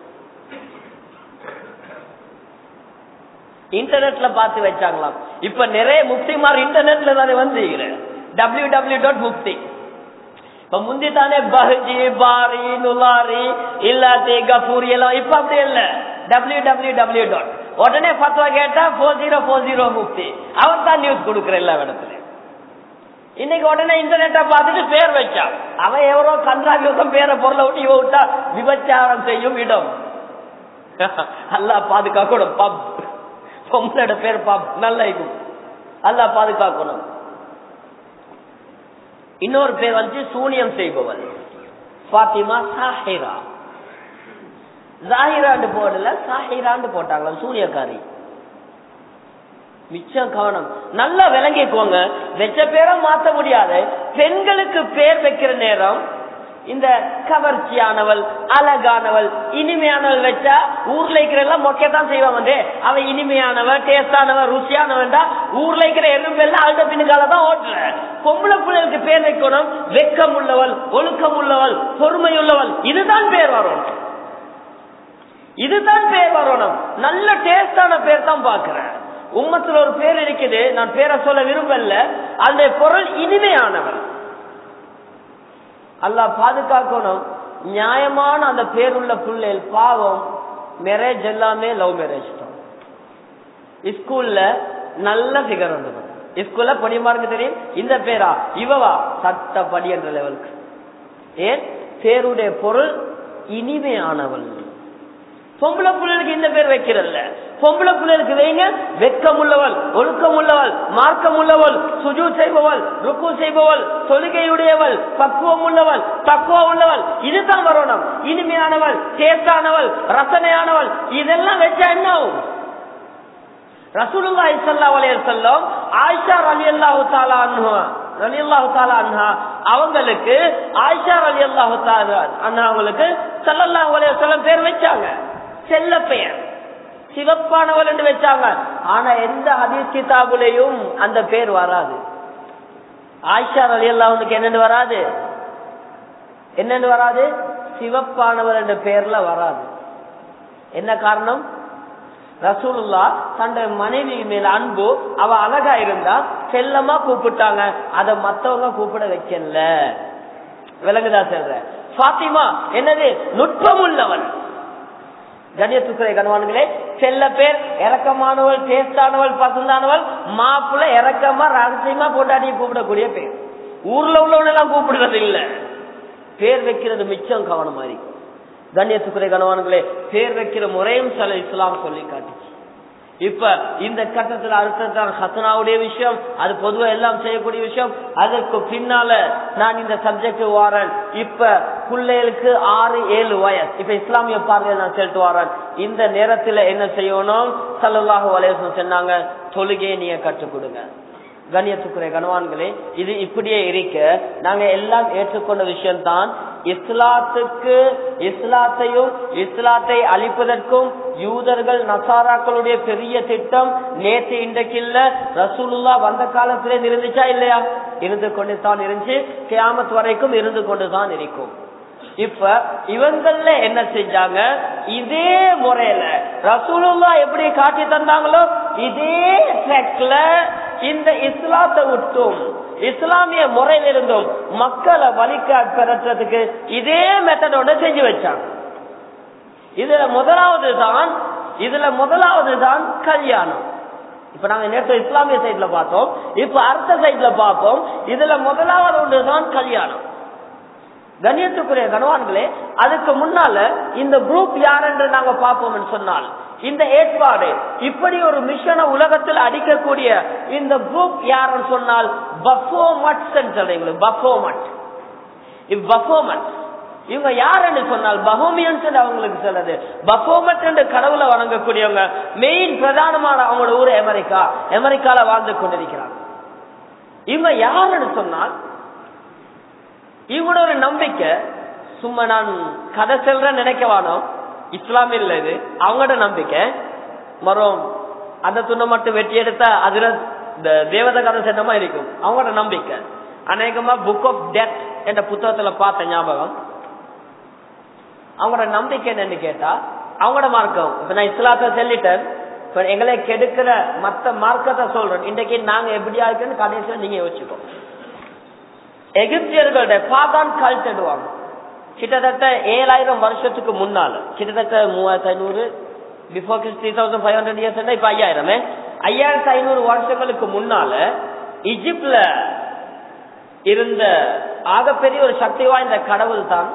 இன்டர்நெட்ல பார்த்து வச்சாங்களாம் இப்ப நிறைய முக்திமார் இன்டர்நெட்ல தானே வந்து டபிள்யூ டபிள்யூ டாட் முக்தி இப்ப முந்தி தானே பஹ்ஜி பாரி நுலாரி இல்லாத்தி கபூரி எல்லாம் இப்ப அப்படி இல்ல டபிள்யூ டபிள்யூ டபிள்யூ டாட் உடனே பத்துவா கேட்டா போர் ஜீரோ போர் ஜீரோ முக்தி அவர் தான் நியூஸ் கொடுக்குற எல்லா இடத்துலயும் இன்னைக்கு உடனே இன்டர்நெட்டை பார்த்துட்டு பேர் வச்சான் அவன் எவரோ கன்றாவியோகம் பேரை பொருளை விட்டு இவ விட்டா விபச்சாரம் செய்யும் இடம் அல்லா பாதுகாக்கணும் பப் பொம்பளோட பேர் பப் நல்லா இருக்கும் அல்லா பாதுகாக்கணும் இன்னொரு பேர் வந்து சூனியம் செய்பவள் பாத்திமா சாஹிரா ஜாஹிராண்டு போடல சாஹிராண்டு போட்டாங்களா சூனியக்காரி மிச்சம் கவனம் நல்லா விளங்கிக்கோங்க வெச்ச பேரை மாத்த முடியாது பெண்களுக்கு பேர் வைக்கிற நேரம் இந்த கவர்ச்சியானவள் அழகானவள் இனிமையானவள் வச்சா ஊர்ல இருக்கிற எல்லாம் மொக்கைத்தான் செய்வாங்க அவ இனிமையானவ டேஸ்டானவ ருசியானவன்டா ஊர்ல இருக்கிற எறும்பெல்லாம் அழுத பின்னுக்கால தான் ஓட்டுற பொம்பளை பிள்ளைகளுக்கு பேர் வைக்கணும் வெக்கம் உள்ளவள் ஒழுக்கம் உள்ளவள் பொறுமை உள்ளவள் இதுதான் பேர் வரணும் இதுதான் பேர் வரணும் நல்ல டேஸ்டான பேர் தான் பாக்குறேன் உம்மத்துல ஒரு பேர் இருக்குது நான் பேரை சொல்ல விரும்பல அந்த பொருள் இனிமையானவன் அல்லாஹ் பாதுகாக்கணும் நியாயமான அந்த பேருள்ள பிள்ளைகள் பாவம் மேரேஜ் எல்லாமே லவ் மேரேஜ் தான் ஸ்கூல்ல நல்ல ஃபிகர் வந்து ஸ்கூல்ல பொடிமாருக்கு தெரியும் இந்த பேரா இவவா சட்டப்படி என்ற லெவலுக்கு ஏன் பேருடைய பொருள் இனிமையானவள் பொம்பளை பிள்ளைகளுக்கு இந்த பேர் வைக்கிறல்ல பொம்பளை பிள்ளைகளுக்கு வைங்க வெக்கம் உள்ளவள் ஒழுக்கம் உள்ளவள் மார்க்கம் உள்ளவள் சுஜு செய்பவள் ருக்கு செய்பவள் தொழுகையுடையவள் பக்குவம் உள்ளவள் பக்குவம் உள்ளவள் இதுதான் வரணும் இனிமையானவள் டேஸ்டானவள் ரசனையானவள் இதெல்லாம் வச்சா என்ன ஆகும் ரசூலுல்லாஹி ஸல்லல்லாஹு அலைஹி வஸல்லம் ஆயிஷா ரலியல்லாஹு தஆலா அன்ஹா ரலியல்லாஹு தஆலா அன்ஹா அவங்களுக்கு ஆயிஷா ரலியல்லாஹு தஆலா அன்ஹா அவங்களுக்கு ஸல்லல்லாஹு அலைஹி வஸல்லம் பேர் வச்சாங்க செல்ல பெயர் சிவப்பானவள் என்று வச்சாங்க ஆனா எந்த ஹதீஸ் கிதாபுலையும் அந்த பேர் வராது ஆயிஷா ரலியல்லாஹுக்கு என்னன்னு வராது என்னன்னு வராது சிவப்பானவள் என்ற பேர்ல வராது என்ன காரணம் ரசூலுல்லா தன்னுடைய மனைவி மேல அன்பு அவ அழகா இருந்தா செல்லமா கூப்பிட்டாங்க அத மத்தவங்க கூப்பிட வைக்கல விலங்குதா சொல்ற பாத்திமா என்னது நுட்பம் உள்ளவன் கணியத்துக்குறை கணவான்களே செல்ல பேர் இறக்கமானவள் டேஸ்டானவள் பசந்தானவள் மாப்பிள்ள இறக்கமா ரகசியமா போட்டாடி கூப்பிடக்கூடிய பேர் ஊர்ல உள்ளவன் எல்லாம் கூப்பிடுறது இல்ல பேர் வைக்கிறது மிச்சம் கவனமா இருக்கும் கண்ணியத்துக்குறை கணவான்களே பேர் வைக்கிற முறையும் சில இஸ்லாம் சொல்லி காட்டுச்சு இப்ப இந்த கட்டத்துல அடுத்ததான் ஹசனாவுடைய விஷயம் அது பொதுவா எல்லாம் செய்யக்கூடிய விஷயம் அதற்கு பின்னால நான் இந்த சப்ஜெக்ட் வாரேன் இப்ப பிள்ளைகளுக்கு ஆறு ஏழு வயசு இப்ப இஸ்லாமிய பார்வையில் நான் சொல்லிட்டு வரேன் இந்த நேரத்துல என்ன செய்யணும் சல்லாஹூ அலேசம் சொன்னாங்க தொழுகையை நீங்க கற்றுக் கொடுங்க கண்ணியத்துக்குரிய கணவான்களே இது இப்படியே இருக்க நாங்க எல்லாம் ஏற்றுக்கொண்ட விஷயம்தான் இஸ்லாத்துக்கு இஸ்லாத்தையும் இஸ்லாத்தை அழிப்பதற்கும் யூதர்கள் நசாராக்களுடைய பெரிய திட்டம் நேற்று இன்றைக்கு இல்ல ரசூலுல்லா வந்த காலத்திலே இருந்துச்சா இல்லையா இருந்து கொண்டு தான் இருந்துச்சு கியாமத் வரைக்கும் இருந்து கொண்டு தான் இருக்கும் இப்ப இவங்கள்ல என்ன செஞ்சாங்க இதே முறையில ரசூலுல்லா எப்படி காட்டி தந்தாங்களோ இதே ட்ரெக்ல இந்த இஸ்லாத்தை விட்டும் இஸ்லாமிய முறையில் இருந்தும் மக்களை வழிகா பெறறதுக்கு இதே மெத்தடோட செஞ்சு வச்சாங்க இதுல முதலாவது தான் இதுல முதலாவது தான் கல்யாணம் இப்ப நாங்க நேற்று இஸ்லாமிய சைட்ல பார்த்தோம் இப்ப அடுத்த சைட்ல பார்ப்போம் இதுல முதலாவது ஒன்றுதான் கல்யாணம் கண்ணியத்துக்குரிய கணவான்களே அதுக்கு முன்னால இந்த குரூப் யார் என்று நாங்க பார்ப்போம் சொன்னால் இந்த ஏற்பாடு இப்படி ஒரு மிஷனை உலகத்தில் அடிக்கக்கூடிய இந்த குரூப் யாருன்னு சொன்னால் பஃபோமட் சொல்றீங்க பஃபோமட் பஃபோமட் இவங்க யாருன்னு சொன்னால் பஹோமியன்ஸ் அவங்களுக்கு சொல்றது பஃபோமட் என்று கடவுளை வணங்கக்கூடியவங்க மெயின் பிரதானமான அவங்களோட ஊர் அமெரிக்கா அமெரிக்கால வாழ்ந்து கொண்டிருக்கிறாங்க இவங்க யாருன்னு சொன்னால் இவங்களோட ஒரு நம்பிக்கை சும்மா நான் கதை செல்றேன்னு நினைக்கவானோ இஸ்லாம் இல்ல இது அவங்களோட நம்பிக்கை மரம் அந்த துணை மட்டும் வெட்டி எடுத்தா அதுல இந்த தேவத கதை சென்னமா இருக்கும் அவங்களோட நம்பிக்கை அநேகமா புக் ஆஃப் டெத் என்ற புத்தகத்துல பார்த்த ஞாபகம் அவங்களோட நம்பிக்கை என்னன்னு கேட்டா அவங்களோட மார்க்கம் இப்ப நான் இஸ்லாத்தை சொல்லிட்டேன் இப்ப எங்களை கெடுக்கிற மத்த மார்க்கத்தை சொல்றேன் இன்றைக்கு நாங்க எப்படியா இருக்குன்னு கடைசியில் நீங்க யோசிச்சுக்கோ எகிப்தியர்களுடைய பாகான் கல்ச்சடுவாங்க கிட்டத்தட்ட ஏழாயிரம் வருஷத்துக்கு முன்னால கிட்டத்தட்ட மூவாயிரத்தி ஐநூறு before three thousand five hundred years இப்ப ஐயாயிரமே ஐயாயிரத்தி ஐநூறு வருஷங்களுக்கு முன்னால இஜிப்ட்ல இருந்த ஆகப்பெரிய ஒரு சக்தி வாய்ந்த கடவுள் தான்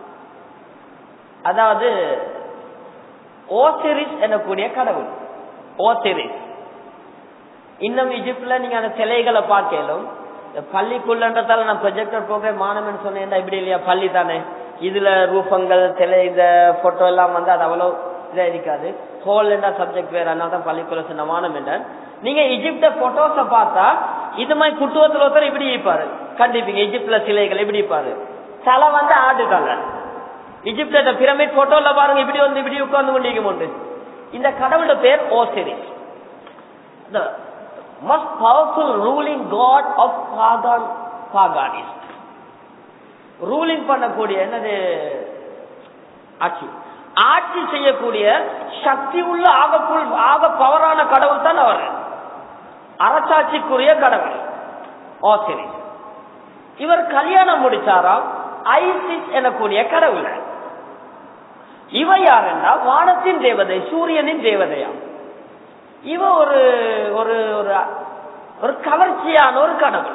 அதாவது ஓசிரிஸ் எனக்கூடிய கடவுள் ஓசிரிஸ் இன்னும் இஜிப்ட்ல நீங்க அந்த சிலைகளை பார்க்கலும் பள்ளிக்குள்ளன்றதால நான் ப்ரொஜெக்டர் ப்ரோக்ராம் மாணவன் சொன்னேன் இப்படி இல்லையா பள்ளி தானே இதுல ரூபங்கள் சிலை இந்த போட்டோ எல்லாம் வந்து அது அவ்வளவு இதா இருக்காது ஹோல் என்ற சப்ஜெக்ட் வேற அதனால தான் பள்ளிக்குள்ள சொன்ன மாணவன் நீங்க இஜிப்ட போட்டோஸ பார்த்தா இது மாதிரி குட்டுவத்துல ஒருத்தர் இப்படி இருப்பாரு கண்டிப்பீங்க இஜிப்ட்ல சிலைகள் இப்படி இருப்பாரு தலை வந்து ஆடுதாங்க இஜிப்ட பிரமிட் போட்டோல பாருங்க இப்படி வந்து இப்படி உட்கார்ந்து கொண்டிருக்கும் இந்த கடவுளோட பேர் Osiris most powerful ruling god of pagan paganism ruling பண்ணக்கூடிய என்னது ஆட்சி ஆட்சி செய்யக்கூடிய சக்தி உள்ள ஆகப்புள் ஆக பவரான கடவுள் தான் அவர் அரசாட்சிக்குரிய கடவுள் ஓ சரி இவர் கல்யாணம் முடிச்சாராம் ஐசிஸ் எனக்கூடிய கடவுள் இவ யாருன்னா வானத்தின் தேவதை சூரியனின் தேவதையாம் இவ ஒரு ஒரு ஒரு கவர்ச்சியான ஒரு கடவுள்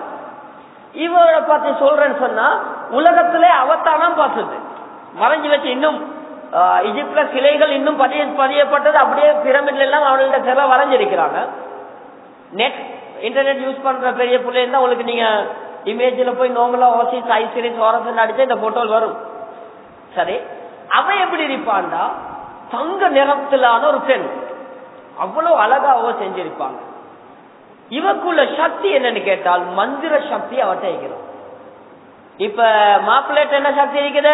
இவரை பத்தி சொல்றேன்னு சொன்னா உலகத்திலே அவத்தானம் பார்த்தது மறைஞ்சு வச்சு இன்னும் இஜிப்ட்ல சிலைகள் இன்னும் பதிய பதியப்பட்டது அப்படியே பிரமிட்ல எல்லாம் அவர்களோட சிலை வரைஞ்சிருக்கிறாங்க நெட் இன்டர்நெட் யூஸ் பண்ற பெரிய பிள்ளை இருந்தா உங்களுக்கு நீங்க இமேஜ்ல போய் நோங்கலா ஓசி சைசிரி சோரசன் அடிச்சு இந்த போட்டோ வரும் சரி அவன் எப்படி இருப்பான்டா தங்க நிறத்திலான ஒரு பெண் அவ்வளவு அழகாவோ செஞ்சிருப்பாங்க இவக்குள்ள சக்தி என்னன்னு கேட்டால் மந்திர சக்தி அவர்கிட்ட இருக்கிறோம் இப்ப மாப்பிள்ளைட்ட என்ன சக்தி இருக்குது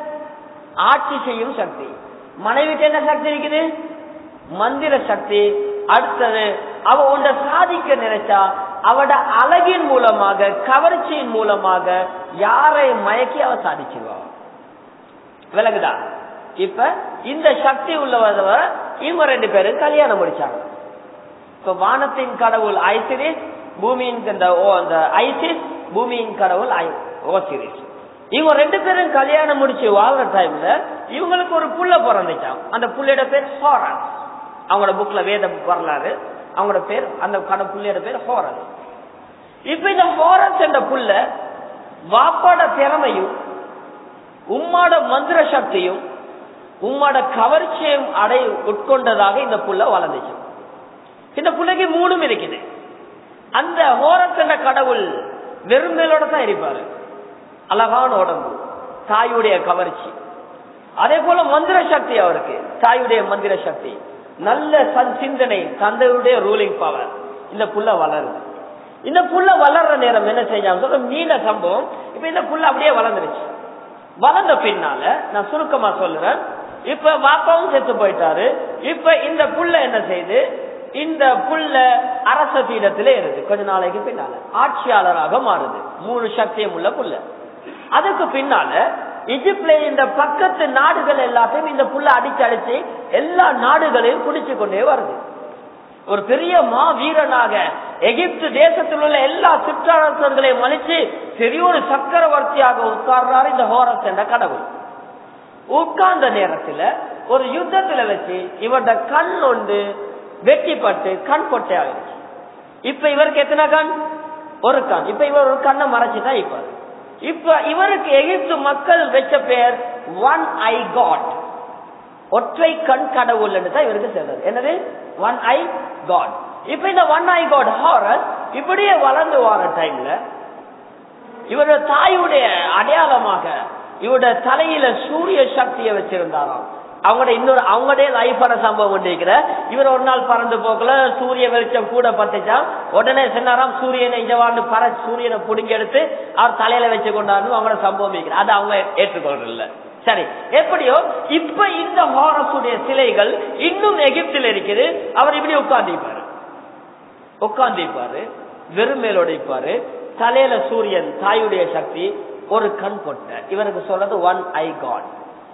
ஆட்சி செய்யும் சக்தி மனைவிட்டு என்ன சக்தி இருக்குது மந்திர சக்தி அடுத்தது அவ ஒன்றை சாதிக்க நினைச்சா அவட அழகின் மூலமாக கவர்ச்சியின் மூலமாக யாரை மயக்கி அவ சாதிச்சிருவா விலகுதா இப்ப இந்த சக்தி உள்ளவர் இவங்க ரெண்டு பேரும் கல்யாணம் முடிச்சாங்க இப்ப வானத்தின் கடவுள் ஐசிரிஸ் பூமியின் இந்த அந்த ஐசிஸ் பூமியின் கடவுள் ஓசிரிஸ் இவங்க ரெண்டு பேரும் கல்யாணம் முடிச்சு வாழ்ற டைம்ல இவங்களுக்கு ஒரு புள்ள பிறந்துச்சான் அந்த புள்ளையோட பேர் ஹோரஸ் அவங்களோட புக்ல வேத வரலாறு அவங்களோட பேர் அந்த கட புள்ளையோட பேர் ஹோரஸ் இப்ப இந்த ஹோரஸ் என்ற புள்ள வாப்பாட திறமையும் உம்மாட மந்திர சக்தியும் உம்மாட கவர்ச்சியும் அடை உட்கொண்டதாக இந்த புள்ள வளர்ந்துச்சு இந்த பிள்ளைக்கு மூணும் இருக்குது அந்த ஹோரஸ் என்ற கடவுள் வெறுமையிலோட தான் இருப்பாரு அழகான உடம்பு தாயுடைய கவர்ச்சி அதே போல மந்திர சக்தி அவருக்கு தாயுடைய மந்திர சக்தி நல்ல சன் சிந்தனை தந்தையுடைய ரூலிங் பவர் இந்த புள்ள வளருது இந்த புள்ள வளர்ற நேரம் என்ன செஞ்சாங்க சொல்ற நீல சம்பவம் இப்ப இந்த புள்ள அப்படியே வளர்ந்துருச்சு வளர்ந்த பின்னால நான் சுருக்கமா சொல்றேன் இப்ப பாப்பாவும் செத்து போயிட்டாரு இப்ப இந்த புள்ள என்ன செய்து இந்த புள்ள அரச பீடத்திலே இருக்கு கொஞ்ச நாளைக்கு பின்னால ஆட்சியாளராக மாறுது மூணு சக்தியம் உள்ள புள்ள அதுக்கு பின்னால இஜிப்ட்ல இந்த பக்கத்து நாடுகள் எல்லாத்தையும் இந்த புள்ள அடிச்சு அடிச்சு எல்லா நாடுகளையும் குடிச்சு கொண்டே வருது ஒரு பெரிய மா வீரனாக எகிப்து தேசத்தில் உள்ள எல்லா சிற்றரசர்களையும் மலிச்சு பெரிய ஒரு சக்கரவர்த்தியாக உட்கார்றாரு இந்த ஹோரஸ் என்ற கடவுள் உட்கார்ந்த நேரத்துல ஒரு யுத்தத்துல வச்சு இவட கண் ஒன்று வெட்டிப்பட்டு கண் பொட்டை ஆயிடுச்சு இப்ப இவருக்கு எத்தனை கண் ஒரு கண் இப்ப இவர் ஒரு கண்ணை மறைச்சுதான் இப்ப இப்ப இவருக்கு எகிப்து மக்கள் வச்ச பெயர் ஒன் ஐ காட் ஒற்றை கண் கடவுள் தான் இவருக்கு சொல்றது என்னது ஒன் ஐ காட் இப்ப இந்த ஒன் ஐ காட் ஹாரஸ் இப்படியே வளர்ந்து வர டைம்ல இவருடைய தாயுடைய அடையாளமாக இவருடைய தலையில சூரிய சக்தியை வச்சிருந்தாராம் அவங்களோட இன்னொரு அவங்களுடைய லைஃபான சம்பவம் பண்ணிருக்கிற இவர் ஒரு நாள் பறந்து போக்கல சூரிய வெளிச்சம் கூட பட்டுச்சா உடனே சொன்னாராம் சூரியனை இஜவாண்டு பற சூரியனை புடுங்கி எடுத்து அவர் தலையில வச்சு கொண்டாரு அவங்களோட சம்பவம் இருக்கிற அது அவங்க ஏற்றுக்கொள்றதில்ல சரி எப்படியோ இப்ப இந்த ஹாரஸுடைய சிலைகள் இன்னும் எகிப்தில் இருக்குது அவர் இப்படி உட்கார்ந்திருப்பாரு உட்கார்ந்திருப்பாரு வெறும் மேலோட இருப்பாரு தலையில சூரியன் தாயுடைய சக்தி ஒரு கண் பொட்ட இவருக்கு சொல்றது ஒன் ஐ காட்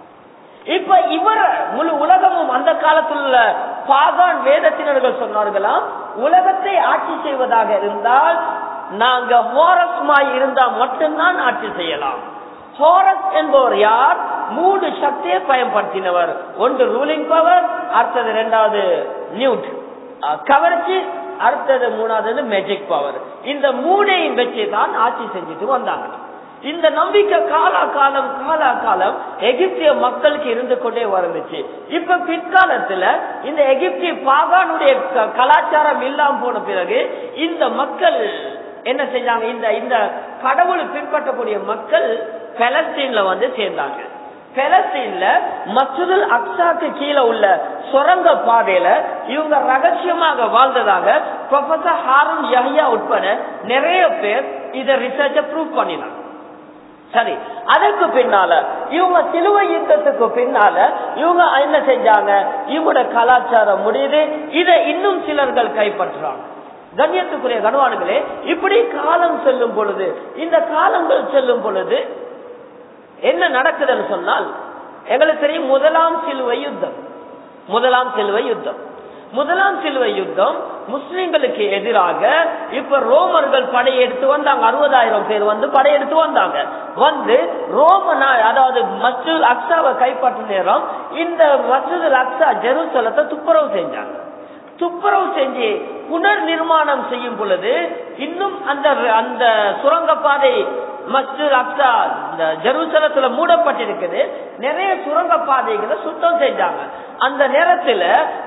இப்ப இவர் முழு உலகமும் அந்த காலத்தில் உள்ள பாகான் வேதத்தினர்கள் சொன்னார்களாம் உலகத்தை ஆட்சி செய்வதாக இருந்தால் நாங்க ஹோரஸ்மாய் இருந்தா மட்டும்தான் ஆட்சி செய்யலாம் ஹோரஸ் என்பவர் யார் மூணு சக்தியை பயன்படுத்தினவர் ஒன்று ரூலிங் பவர் அடுத்தது இரண்டாவது நியூட் கவர்ச்சி அடுத்தது மூணாவது மேஜிக் பவர் இந்த மூணையும் வச்சு தான் ஆட்சி செஞ்சுட்டு வந்தாங்க இந்த நம்பிக்கை காலா காலம் காலா காலம் எகிப்திய மக்களுக்கு இருந்து கொண்டே வந்துச்சு இப்ப பிற்காலத்துல இந்த எகிப்திய பாகானுடைய கலாச்சாரம் இல்லாம போன பிறகு இந்த மக்கள் என்ன செஞ்சாங்க இந்த இந்த கடவுளை பின்பற்றக்கூடிய மக்கள் பெலஸ்தீன்ல வந்து சேர்ந்தாங்க பெலஸ்தீன்ல மசூதுல் அக்சாக்கு கீழே உள்ள சுரங்க பாதையில இவங்க ரகசியமாக வாழ்ந்ததாக ப்ரொஃபசர் ஹாரூன் யஹ்யா உட்பட நிறைய பேர் இத ரிசர்ச்ச ப்ரூவ் பண்ணினாங்க சரி அதற்கு பின்னால இவங்க சிலுவை யுத்தத்துக்கு பின்னால இவங்க என்ன செஞ்சாங்க இவங்களோட கலாச்சாரம் முடியுது இதை இன்னும் சிலர்கள் கைப்பற்றுறாங்க கண்ணியத்துக்குரிய கனவான்களே இப்படி காலம் செல்லும் பொழுது இந்த காலங்கள் செல்லும் பொழுது என்ன நடக்குதுன்னு சொன்னால் எங்களுக்கு தெரியும் முதலாம் சிலுவை யுத்தம் முதலாம் சிலுவை யுத்தம் முதலாம் சிலுவை யுத்தம் முஸ்லிம்களுக்கு எதிராக இப்ப ரோமர்கள் படையெடுத்து வந்தாங்க அறுபதாயிரம் பேர் வந்து படையெடுத்து வந்தாங்க வந்து ரோம அதாவது மசூல் அக்ஸாவை கைப்பற்ற நேரம் இந்த மசூல் அக்ஸா ஜெருசலத்தை துப்புரவு செஞ்சாங்க துப்புரவு செஞ்சு புனர் நிர்மாணம் செய்யும் பொழுது இன்னும் அந்த அந்த சுரங்கப்பாதை மஸ்ஜித் அக்ஸா இந்த ஜெருசலத்துல மூடப்பட்டிருக்குது நிறைய சுரங்க பாதைகளை சுத்தம் செஞ்சாங்க அந்த நேரத்துல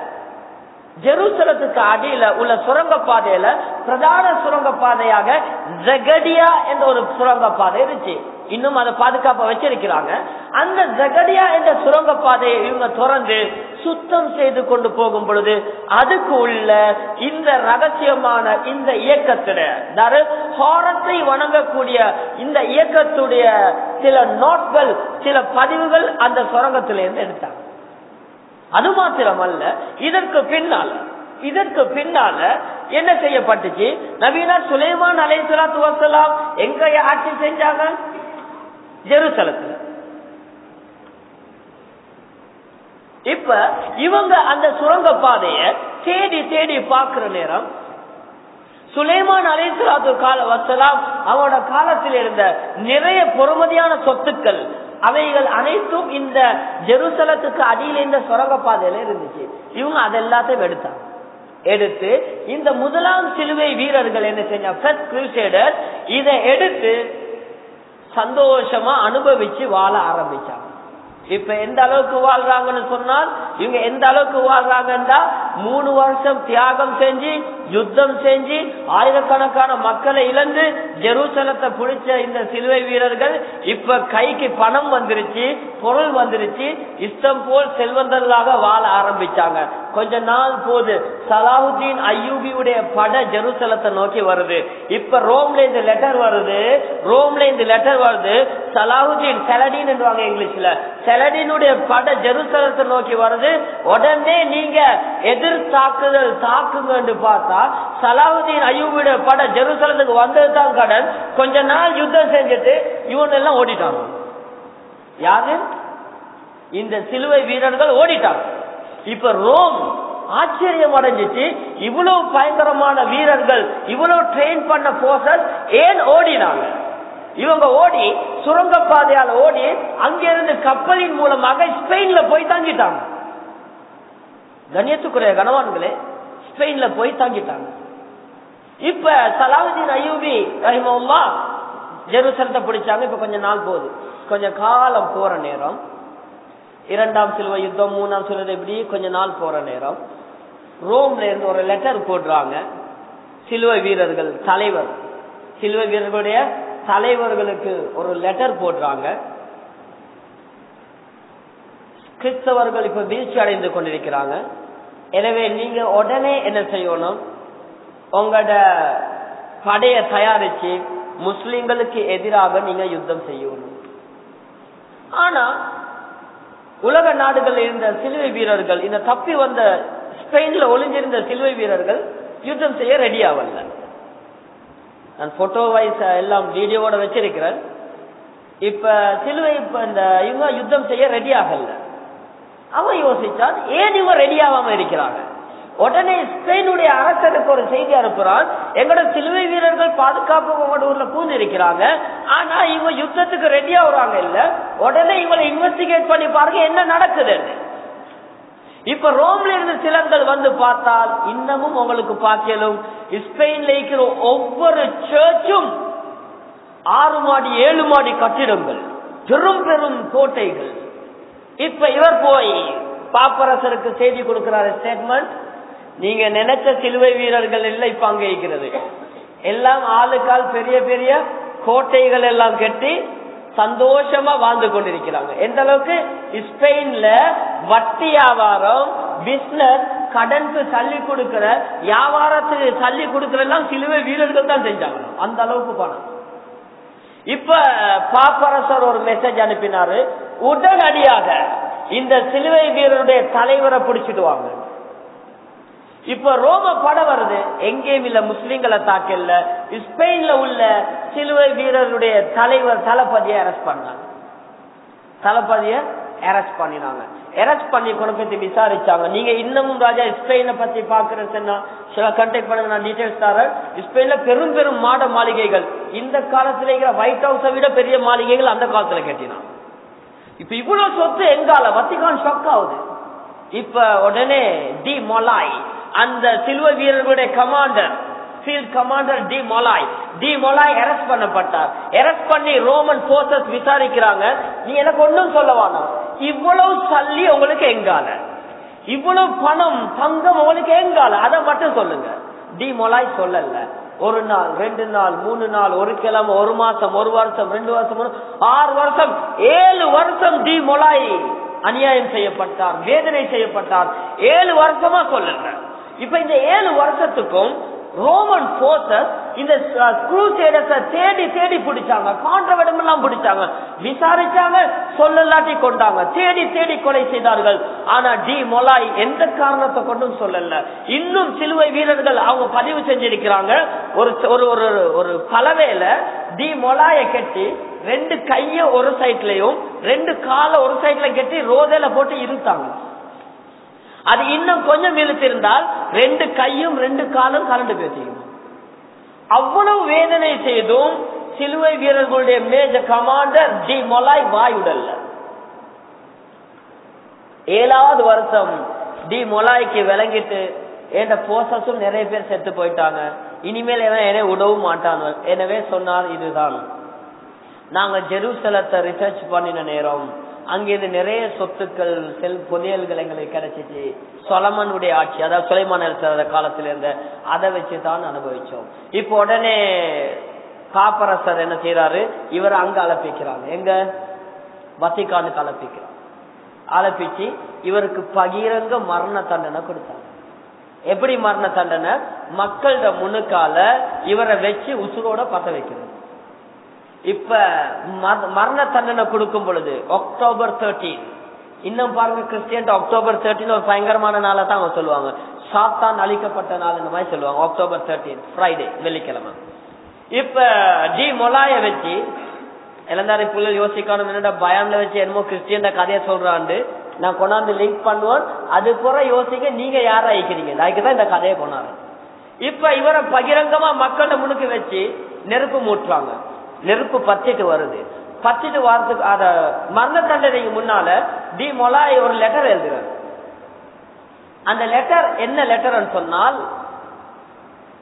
ஜெருசலத்துக்கு அடியில உள்ள சுரங்க பாதையில பிரதான சுரங்க பாதையாக ஜகடியா என்ற ஒரு சுரங்க பாதை இருந்துச்சு இன்னும் அதை பாதுகாப்பா வச்சிருக்கிறாங்க அந்த ஜகடியா என்ற சுரங்க பாதையை இவங்க திறந்து சுத்தம் செய்து கொண்டு போகும் பொழுது அதுக்கு உள்ள இந்த ரகசியமான இந்த இயக்கத்துல அதாவது ஹாரத்தை வணங்கக்கூடிய இந்த இயக்கத்துடைய சில நோட்கள் சில பதிவுகள் அந்த சுரங்கத்திலிருந்து எடுத்தாங்க அது மாத்திரமல்ல இதற்கு பின்னால இதற்கு பின்னால என்ன செய்யப்பட்டுச்சு நவீனா சுலைமான் அலை சலாத்து வசலாம் எங்க ஆட்சி செஞ்சாங்க ஜெருசலத்துல இப்ப இவங்க அந்த சுரங்க பாதைய தேடி தேடி பாக்குற நேரம் சுலைமான் அலைசலாத்து கால வசலாம் அவனோட காலத்தில் இருந்த நிறைய பொறுமதியான சொத்துக்கள் அவைகள் அனைத்தும் இந்த ஜெருசலத்துக்கு அடியில் இந்த சுரங்க பாதையில இருந்துச்சு இவங்க அதெல்லாத்தையும் எடுத்தாங்க எடுத்து இந்த முதலாம் சிலுவை வீரர்கள் என்ன செஞ்சாங்க இதை எடுத்து சந்தோஷமா அனுபவிச்சு வாழ ஆரம்பிச்சாங்க இப்ப எந்த அளவுக்கு வாழ்றாங்கன்னு சொன்னால் இவங்க எந்த அளவுக்கு வாழ்றாங்கன்னா மூணு வருஷம் தியாகம் செஞ்சு யுத்தம் செஞ்சு ஆயிரக்கணக்கான மக்களை இழந்து ஜெருசலத்தை பிடிச்ச இந்த சிலுவை வீரர்கள் இப்ப கைக்கு பணம் வந்துருச்சு பொருள் வந்துருச்சு இஷ்டம் போல் செல்வந்தர்களாக வாழ ஆரம்பிச்சாங்க கொஞ்ச நாள் போது சலாஹுதீன் ஐயூபியுடைய பட ஜெருசலத்தை நோக்கி வருது இப்ப ரோம்ல இந்த லெட்டர் வருது ரோம்ல இந்த லெட்டர் வருது சலாஹுதீன் செலடின் என்றுவாங்க இங்கிலீஷ்ல செலடினுடைய பட ஜெருசலத்தை நோக்கி வருது உடனே நீங்க எதிர் தாக்குதல் தாக்குங்கன்னு பார்த்தா சலாஹுதீன் ஐயூபியுடைய பட ஜெருசலத்துக்கு வந்ததுதான் கடன் கொஞ்ச நாள் யுத்தம் செஞ்சுட்டு இவன் எல்லாம் ஓடிட்டாங்க யாரு இந்த சிலுவை வீரர்கள் ஓடிட்டாங்க இப்ப ரோம் ஆச்சரியம் அடைஞ்சிச்சு இவ்வளவு பயங்கரமான வீரர்கள் இவ்வளவு ட்ரெயின் பண்ண போர்சஸ் ஏன் ஓடினாங்க இவங்க ஓடி சுரங்க பாதையால ஓடி அங்கிருந்து கப்பலின் மூலமாக ஸ்பெயின்ல போய் தாங்கிட்டாங்க கண்ணியத்துக்குரிய கணவான்களே ஸ்பெயின்ல போய் தாங்கிட்டாங்க இப்ப சலாவுதீன் அய்யூபி ரஹிமவுல்லா ஜெருசலத்தை பிடிச்சாங்க இப்ப கொஞ்ச நாள் போகுது கொஞ்சம் காலம் போற நேரம் இரண்டாம் சிலுவை யுத்தம் மூணாம் சிலுவை இப்படி கொஞ்ச நாள் போற நேரம் ரோம்ல இருந்து ஒரு லெட்டர் போடுறாங்க சிலுவை வீரர்கள் தலைவர் சிலுவை வீரர்களுடைய தலைவர்களுக்கு ஒரு லெட்டர் போடுறாங்க கிறிஸ்தவர்கள் இப்ப வீழ்ச்சி அடைந்து கொண்டிருக்கிறாங்க எனவே நீங்க உடனே என்ன செய்யணும் உங்களோட படையை தயாரிச்சு முஸ்லிம்களுக்கு எதிராக நீங்க யுத்தம் செய்யணும் ஆனா உலக நாடுகளில் இருந்த சிலுவை வீரர்கள் இந்த தப்பி வந்த ஸ்பெயின்ல ஒளிஞ்சிருந்த சிலுவை வீரர்கள் யுத்தம் செய்ய ரெடி ஆகல நான் போட்டோ வைஸ் எல்லாம் வீடியோவோட வச்சிருக்கிறேன் இப்ப சிலுவை இப்ப இந்த இவங்க யுத்தம் செய்ய ரெடி ஆகல அவன் யோசிச்சான் ஏன் இவங்க ரெடி ஆகாம இருக்கிறாங்க உடனே ஸ்பெயினுடைய அரசருக்கு ஒரு செய்தி அனுப்புறான் எங்களோட சிலுவை வீரர்கள் பாதுகாப்பு உங்களோட ஊர்ல பூந்து இருக்கிறாங்க ஆனா இவங்க யுத்தத்துக்கு ரெடி ஆகுறாங்க இல்ல உடனே இவங்களை இன்வெஸ்டிகேட் பண்ணி பாருங்க என்ன நடக்குதுன்னு இப்ப ரோம்ல இருந்து சிலங்கள் வந்து பார்த்தால் இன்னமும் உங்களுக்கு பார்க்கலும் ஸ்பெயின்ல இருக்கிற ஒவ்வொரு சர்ச்சும் ஆறு மாடி ஏழு மாடி கட்டிடங்கள் பெரும் பெரும் கோட்டைகள் இப்ப இவர் போய் பாப்பரசருக்கு செய்தி கொடுக்கிறாரு ஸ்டேட்மெண்ட் நீங்க நினைச்ச சிலுவை வீரர்கள் எல்லாம் இப்ப அங்க இருக்கிறது எல்லாம் ஆளுக்கால் பெரிய பெரிய கோட்டைகள் எல்லாம் கட்டி சந்தோஷமா வாழ்ந்து கொண்டிருக்கிறாங்க எந்த அளவுக்கு ஸ்பெயின்ல வட்டி வியாபாரம் பிசினஸ் கடனுக்கு தள்ளி கொடுக்கிற வியாபாரத்துக்கு தள்ளி கொடுக்கிற எல்லாம் சிலுவை வீரர்கள் தான் செஞ்சாங்க அந்த அளவுக்கு பணம் இப்ப பாப்பரசர் ஒரு மெசேஜ் அனுப்பினாரு உடனடியாக இந்த சிலுவை வீரருடைய தலைவரை பிடிச்சிட்டு வாங்க இப்ப ரோம படம் வருது எங்கேயும் இல்ல முஸ்லிம்களை தாக்கல ஸ்பெயின்ல உள்ள சிலுவை வீரருடைய தலைவர் தளபதியை அரெஸ்ட் பண்ணாங்க தளபதிய அரெஸ்ட் பண்ணினாங்க அரெஸ்ட் பண்ணி கொண்டு போய் விசாரிச்சாங்க நீங்க இன்னமும் ராஜா ஸ்பெயினை பத்தி பாக்குறதுன்னா சில கண்டெக்ட் பண்ணுங்க நான் டீடைல்ஸ் தரேன் ஸ்பெயின்ல பெரும் பெரும் மாட மாளிகைகள் இந்த காலத்துல இருக்கிற ஒயிட் ஹவுஸை விட பெரிய மாளிகைகள் அந்த காலத்துல கட்டினான் இப்ப இவ்வளவு சொத்து எங்கால வத்திகான் ஷாக் ஆகுது இப்ப உடனே டி மொலாய் அந்த சிலுவ வீரர்களுடைய commander field commander de Molay de Molay arrest பண்ணப்பட்டார் அரெஸ்ட் பண்ணி ரோமன் போர்சஸ் விசாரிக்கிறாங்க நீ எனக்கு ஒன்றும் சொல்ல வேணாம் இவ்வளவு சல்லி உங்களுக்கு எங்கால இவ்வளவு பணம் தங்கம் உங்களுக்கு எங்கால அதை மட்டும் சொல்லுங்க டி மொலாய் சொல்லல ஒரு நாள் ரெண்டு நாள் மூணு நாள் ஒரு கிழமை ஒரு மாசம் ஒரு வருஷம் ரெண்டு வருஷம் மூணு- ஆறு வருஷம் ஏழு வருஷம் டி மொலாய் அநியாயம் செய்யப்பட்டார் வேதனை செய்யப்பட்டார் ஏழு வருஷமா சொல்லுங்க இப்ப இந்த ஏழு வருஷத்துக்கும் ரோமன் போர்சஸ் இந்த குரூசேடர்ஸ தேடி தேடி பிடிச்சாங்க காண்டவடம் எல்லாம் பிடிச்சாங்க விசாரிச்சாங்க சொல்லலாட்டி கொண்டாங்க தேடி தேடி கொலை செய்தார்கள் ஆனா டி மொலாய் எந்த காரணத்தை கொண்டும் சொல்லல இன்னும் சிலுவை வீரர்கள் அவங்க பதிவு செஞ்சிருக்கிறாங்க ஒரு ஒரு ஒரு ஒரு பலவையில டி மொலாய கட்டி ரெண்டு கைய ஒரு சைட்லயும் ரெண்டு காலை ஒரு சைட்ல கட்டி ரோதையில போட்டு இருத்தாங்க அது இன்னும் கொஞ்சம் இழுத்திருந்தால் ரெண்டு கையும் ரெண்டு காலும் கலந்து பேசியும் அவ்வளவு வேதனை செய்தும் சிலுவை வீரர்களுடைய மேஜர் கமாண்டர் டி மொலாய் வாயுடல்ல ஏழாவது வருஷம் டி மொலாய்க்கு விளங்கிட்டு என்ற போசஸும் நிறைய பேர் செத்து போயிட்டாங்க இனிமேல் எவன் என்னை விடவும் மாட்டான் எனவே சொன்னார் இதுதான் நாங்க ஜெருசலத்தை ரிசர்ச் பண்ணின நேரம் அங்கிருந்து நிறைய சொத்துக்கள் செல் புதையல்கள் எங்களுக்கு கிடைச்சிச்சு சொலமனுடைய ஆட்சி அதாவது சுலைமான் இருக்கிற காலத்துல இருந்த அதை வச்சு தான் அனுபவிச்சோம் இப்போ உடனே காப்பரசர் என்ன செய்யறாரு இவர் அங்க அலப்பிக்கிறாங்க எங்க வத்திக்கானுக்கு அலப்பிக்கிறார் அலப்பிச்சு இவருக்கு பகிரங்க மரண தண்டனை கொடுத்தாங்க எப்படி மரண தண்டனை மக்களோட முன்னுக்கால இவரை வச்சு உசுரோட பத்த வைக்கிறது இப்ப மர- மரண தண்டனை கொடுக்கும் பொழுது அக்டோபர் தேர்ட்டீன் இன்னும் பாருங்க கிறிஸ்டியன் அக்டோபர் தேர்ட்டின் ஒரு பயங்கரமான நாளை தான் அவங்க சொல்லுவாங்க சாத்தான் அழிக்கப்பட்ட நாள் இந்த மாதிரி சொல்லுவாங்க அக்டோபர் தேர்ட்டீன் ஃப்ரைடே வெள்ளிக்கிழமை இப்ப டி மொலாய வச்சு இளந்தாரி புள்ளல் யோசிக்கணும் என்னடா பயம்ல வச்சு என்னமோ கிறிஸ்டியன் கதையை சொல்றாண்டு நான் கொண்டாந்து லிங்க் பண்ணுவேன் அது போற யோசிக்க நீங்க யாரா ஐக்கிறீங்க அதுக்குதான் இந்த கதையை கொண்டாரு இப்ப இவரை பகிரங்கமா மக்கள முன்னுக்கு வச்சு நெருப்பு மூட்டுறாங்க நெருப்பு பத்திட்டு வருது பத்திட்டு வாரத்துக்கு அத மரண தண்டனைக்கு முன்னால டி மொலாய் ஒரு லெட்டர் எழுதுறாரு அந்த லெட்டர் என்ன லெட்டர்னு சொன்னால்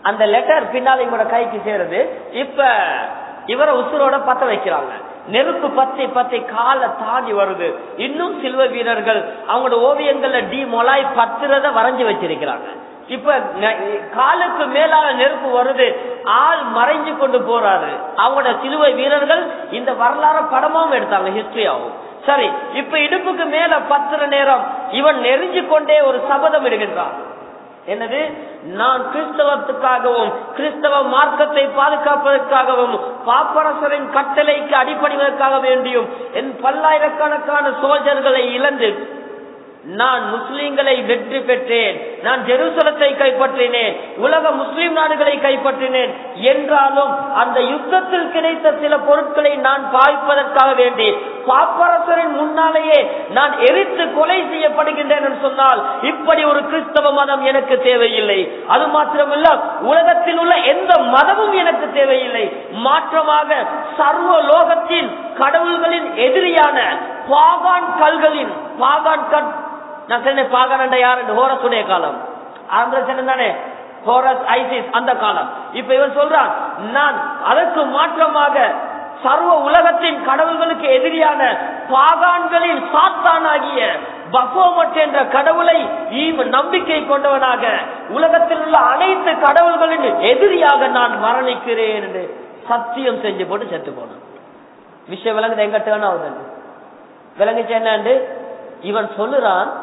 அந்த லெட்டர் பின்னால இவரோட கைக்கு சேருது இப்ப இவரை உசுரோட பத்த வைக்கிறாங்க நெருப்பு பத்தி பத்தி கால தாண்டி வருது இன்னும் சில்வ வீரர்கள் அவங்களோட ஓவியங்கள்ல டி மொலாய் பத்துறத வரைஞ்சு வச்சிருக்கிறாங்க இப்ப ந- காலுக்கு மேலால நெருப்பு வருது ஆள் மறைஞ்சு கொண்டு போறாரு அவங்களோட சிலுவை வீரர்கள் இந்த வரலாறு படமாவும் எடுத்தாங்க ஹிஸ்டரியாவும் சரி இப்ப இடுப்புக்கு மேல பத்துற நேரம் இவன் நெருஞ்சு கொண்டே ஒரு சபதம் இடுகின்றான் என்னது நான் கிறிஸ்தவத்துக்காகவும் கிறிஸ்தவ மார்க்கத்தை பாதுகாப்பதற்காகவும் பாப்பரசரின் கட்டளைக்கு அடிப்படைவதற்காக வேண்டியும் என் பல்லாயிரக்கணக்கான சோல்ஜர்களை இழந்து நான் முஸ்லிம்களை வெற்றி பெற்றேன் நான் ஜெருசலத்தை கைப்பற்றினேன் உலக முஸ்லிம் நாடுகளை கைப்பற்றினேன் என்றாலும் அந்த யுத்தத்தில் கிடைத்த சில பொருட்களை நான் பாய்ப்பதற்காக வேண்டி பாப்பரசரின் முன்னாலேயே நான் எரித்து கொலை செய்யப்படுகின்றேன் என்று சொன்னால் இப்படி ஒரு கிறிஸ்தவ மதம் எனக்கு தேவையில்லை அது மாத்திரமல்ல உலகத்தில் உள்ள எந்த மதமும் எனக்கு தேவையில்லை மாற்றமாக சர்வ லோகத்தின் கடவுள்களின் எதிரியான பாகான் கல்களின் பாகான் கல் நான் சொன்னேன் பாகான் யார் ஹோரசுடைய காலம் ஆந்திர சொன்னேன் தானே ஹோரஸ் ஐசிஸ் அந்த காலம் இப்ப இவன் சொல்றான் நான் அதற்கு மாற்றமாக சர்வ உலகத்தின் கடவுள்களுக்கு எதிரியான பாகான்களின் சாத்தானாகிய பஃபோமட் என்ற கடவுளை இவன் நம்பிக்கை கொண்டவனாக உலகத்தில் உள்ள அனைத்து கடவுள்களின் எதிரியாக நான் மரணிக்கிறேன் என்று சத்தியம் செஞ்சு போட்டு செத்து போனான் விஷயம் விளங்குது எங்க டேர்ன் ஆகுது விளங்குச்சு என்னண்டு இவன் சொல்லுறான்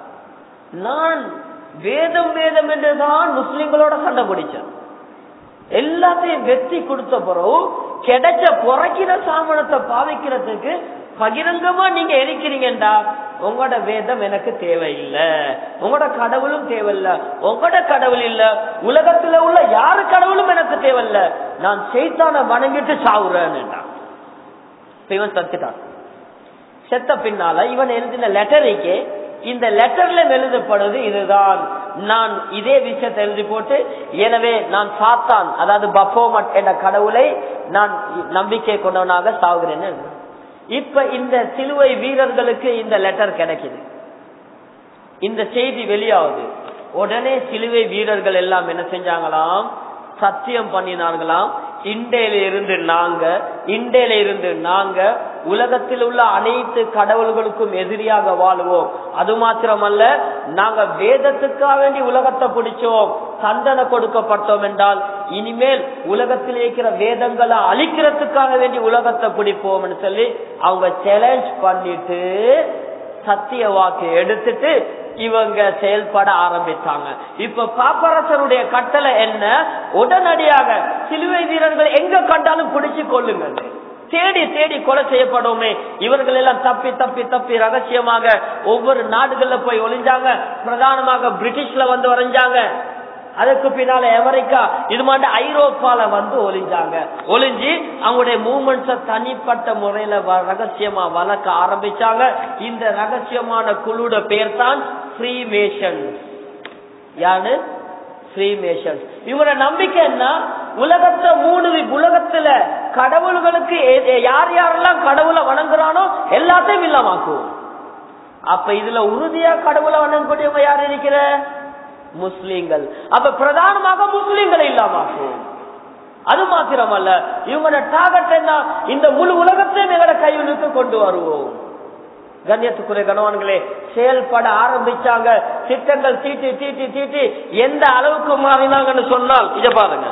நான் வேதம் வேதம் என்றுதான் முஸ்லிம்களோட சண்டை பிடிச்சேன் எல்லாத்தையும் வெற்றி கொடுத்த பிறகு கிடைச்ச புறக்கிற சாமனத்தை பாவிக்கிறதுக்கு பகிரங்கமா நீங்க எரிக்கிறீங்கடா உங்களோட வேதம் எனக்கு தேவையில்லை உங்களோட கடவுளும் தேவையில்ல உங்களோட கடவுள் இல்ல உலகத்துல உள்ள யாரு கடவுளும் எனக்கு தேவையில்ல நான் செய்தான வணங்கிட்டு சாவுறேன்னுடா இப்ப இவன் சத்துட்டான் செத்த பின்னால இவன் எழுதின லெட்டருக்கு இந்த லெட்டர்ல எழுதப்படுவது இதுதான் நான் இதே விஷயத்தை எழுதி போட்டு எனவே நான் சாத்தான் அதாவது பஃபோமட் என்ற கடவுளை நான் நம்பிக்கை கொண்டவனாக சாகுகிறேன்னு எழுதுறேன். இப்ப இந்த சிலுவை வீரர்களுக்கு இந்த லெட்டர் கிடைக்குது இந்த செய்தி வெளியாகுது உடனே சிலுவை வீரர்கள் எல்லாம் என்ன செஞ்சாங்களாம் சத்தியம் பண்ணினார்களாம் இண்டையில இருந்து நாங்க இண்டையில இருந்து நாங்க உலகத்தில் உள்ள அனைத்து கடவுள்களுக்கும் எதிரியாக வாழுவோம் அது மாத்திரமல்ல நாங்க வேதத்துக்காக வேண்டி உலகத்தை பிடிச்சோம் தண்டனை கொடுக்கப்பட்டோம் என்றால் இனிமேல் உலகத்தில் இருக்கிற வேதங்களை அழிக்கிறதுக்காக வேண்டி உலகத்தை பிடிப்போம்னு சொல்லி அவங்க சேலஞ்ச் பண்ணிட்டு சத்திய வாக்கு எடுத்துட்டு இவங்க செயல்பட ஆரம்பித்தாங்க இப்ப பாப்பரசருடைய கட்டளை என்ன உடனடியாக சிலுவை வீரர்கள் எங்க கண்டாலும் பிடிச்சு கொள்ளுங்க தேடி தேடி கொலை செய்யப்படுமே இவர்கள் எல்லாம் தப்பி தப்பி தப்பி ரகசியமாக ஒவ்வொரு நாடுகள்ல போய் ஒளிஞ்சாங்க பிரதானமாக பிரிட்டிஷ்ல வந்து வரைஞ்சாங்க அதுக்கு பின்னால அமெரிக்கா இது மாதிரி ஐரோப்பால வந்து ஒளிஞ்சாங்க ஒளிஞ்சு அவங்களுடைய மூமெண்ட்ஸ தனிப்பட்ட முறையில வ- ரகசியமா வளர்க்க ஆரம்பிச்சாங்க இந்த ரகசியமான குழுட பேர் தான் ஃப்ரீமேஷன் யாரு ஃப்ரீமேஷன் இவரோட நம்பிக்கை என்ன உலகத்துல மூணு வி- உலகத்துல கடவுள்களுக்கு எ- யார் யாரெல்லாம் கடவுளை வணங்குறானோ எல்லாத்தையும் இல்லாமாக்குவோம் அப்ப இதுல உறுதியா கடவுளை வணங்கக்கூடியவங்க யார் இருக்கிற முஸ்லீம்கள் அப்ப பிரதானமாக முஸ்லீம்களை இல்லாமாக்குவோம் அது மாத்திரமல்ல இவங்களோட டார்கெட் என்ன இந்த முழு உலகத்தையும் எங்களோட கையிலுக்கு கொண்டு வருவோம் கண்ணியத்துக்குரிய கணவான்களே செயல்பட ஆரம்பிச்சாங்க திட்டங்கள் தீட்டி தீட்டி தீட்டி எந்த அளவுக்கு மாறினாங்கன்னு சொன்னால் இத பாருங்க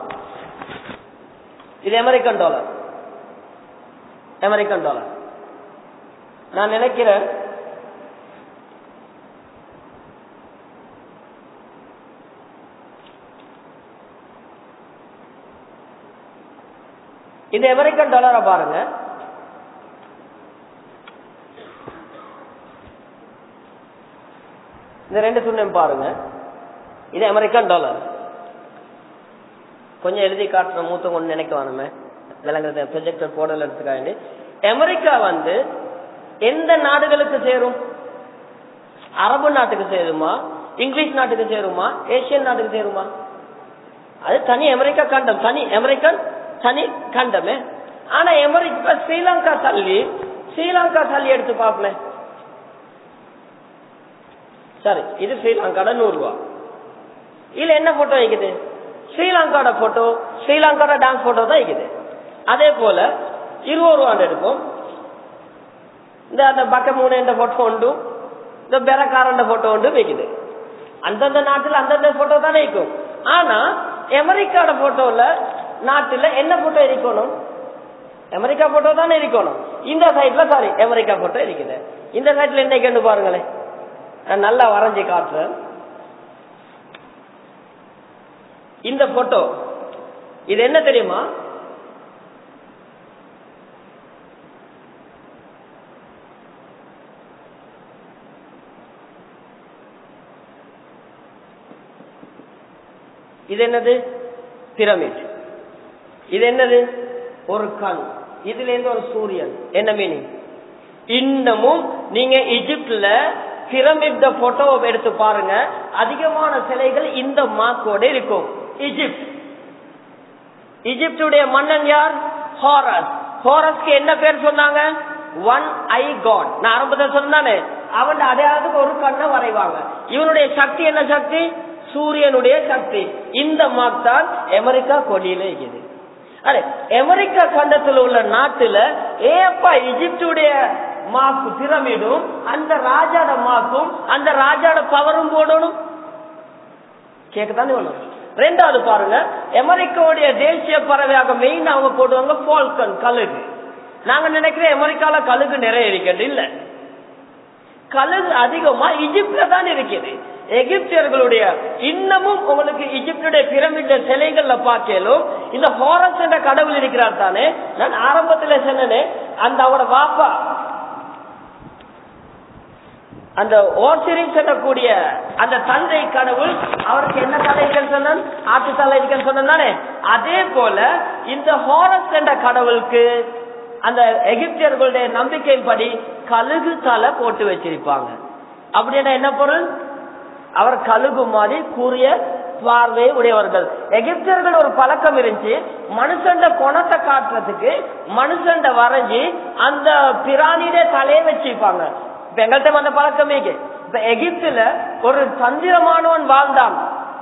இது அமெரிக்கன் டாலர் அமெரிக்கன் டாலர் நான் நினைக்கிறேன் இந்த அமெரிக்கன் டாலரை பாருங்க இந்த ரெண்டு துண்ணையும் பாருங்க இது அமெரிக்கன் டாலர் கொஞ்சம் எழுதி காட்டுற மூத்த கொண்டு நினைக்க வேணுமே விளங்குறது ப்ரொஜெக்டர் போடல எடுத்துக்காண்டி அமெரிக்கா வந்து எந்த நாடுகளுக்கு சேரும் அரபு நாட்டுக்கு சேருமா இங்கிலீஷ் நாட்டுக்கு சேருமா ஏசியன் நாட்டுக்கு சேருமா அது தனி அமெரிக்கா கண்டம் தனி அமெரிக்கன் தனி கண்டமே ஆனா அமெரிக்கா ஸ்ரீலங்கா தள்ளி ஸ்ரீலங்கா தள்ளி எடுத்து பார்ப்பேன் சரி இது ஸ்ரீலங்கால நூறு ரூபா இதுல என்ன போட்டோ வைக்குது ஸ்ரீலங்காவோட போட்டோ ஸ்ரீலங்காவோட டான்ஸ் போட்டோ தான் இருக்குது அதே போல இருபது ரூபாண்டு எடுப்போம் இந்த அந்த பக்க மூணு என்ற போட்டோ உண்டு இந்த பெறக்காரண்ட போட்டோ உண்டு வைக்குது அந்தந்த நாட்டுல அந்தந்த போட்டோ தானே இருக்கும் ஆனா அமெரிக்காவோட போட்டோல நாட்டுல என்ன போட்டோ இருக்கணும் அமெரிக்கா போட்டோ தானே இருக்கணும் இந்த சைட்ல சாரி அமெரிக்கா போட்டோ இருக்குது இந்த சைட்ல என்ன கண்டு பாருங்களேன் நான் நல்லா வரைஞ்சி காட்டுறேன் இந்த போட்டோ இது என்ன தெரியுமா இது என்னது பிரமிட் இது என்னது ஒரு கண் இதுல இருந்து ஒரு சூரியன் என்ன மீனிங் இன்னமும் நீங்க இஜிப்ட்ல பிரமிட் போட்டோ எடுத்து பாருங்க அதிகமான சிலைகள் இந்த மார்க்கோட இருக்கும் இஜிப்ட் இஜிப்டுடைய மன்னன் யார் ஹாரஸ் ஹாரஸ்க்கு என்ன பேர் சொன்னாங்க ஒன் ஐ காட் நான் ஆரம்பத்தில் சொன்னானே அவன் அடையாளத்துக்கு ஒரு கண்ணை வரைவாங்க இவனுடைய சக்தி என்ன சக்தி சூரியனுடைய சக்தி இந்த மார்க் தான் அமெரிக்கா கொடியில இருக்குது அரே அமெரிக்கா கண்டத்தில் உள்ள நாட்டுல ஏப்பா இஜிப்டுடைய மாக்கு பிரமிடும் அந்த ராஜாட மாக்கும் அந்த ராஜாட பவரும் போடணும் கேட்கத்தானே வேணும் ரெண்டாவது பாருங்க அமெரிக்காவுடைய தேசிய பறவையாக மெயின் அவங்க போடுவாங்க பால்கன் கழுகு நாங்க நினைக்கிறோம் அமெரிக்கால கழுகு நிறைய இருக்கிறது இல்ல கழுகு அதிகமா இஜிப்ட்ல தான் இருக்குது எகிப்தியர்களுடைய இன்னமும் உங்களுக்கு இஜிப்டுடைய பிரமிட சிலைகள்ல பார்க்கலும் இந்த ஹோரஸ் என்ற கடவுள் இருக்கிறார் தானே நான் ஆரம்பத்துல சொன்னேனே அந்த அவரோட வாப்பா அந்த ஓசிரின் சொல்லக்கூடிய அந்த தந்தை கடவுள் அவருக்கு என்ன தலை இருக்குன்னு சொன்னான் ஆட்டு தலை இருக்குன்னு சொன்னான் தானே அதே போல இந்த ஹோரஸ் என்ற கடவுளுக்கு அந்த எகிப்தியர்களுடைய நம்பிக்கையின்படி கழுகு தலை போட்டு வச்சிருப்பாங்க அப்படின்னா என்ன பொருள் அவர் கழுகு மாதிரி கூறிய பார்வை உடையவர்கள் எகிப்தியர்கள் ஒரு பழக்கம் இருந்துச்சு மனுஷண்ட குணத்தை காட்டுறதுக்கு மனுஷண்ட வரைஞ்சி அந்த பிராணியுடைய தலையை வச்சிருப்பாங்க இப்ப எங்கள்கிட்ட அந்த பழக்கமே இப்ப எகிப்துல ஒரு தந்திரமானவன் வாழ்ந்தான்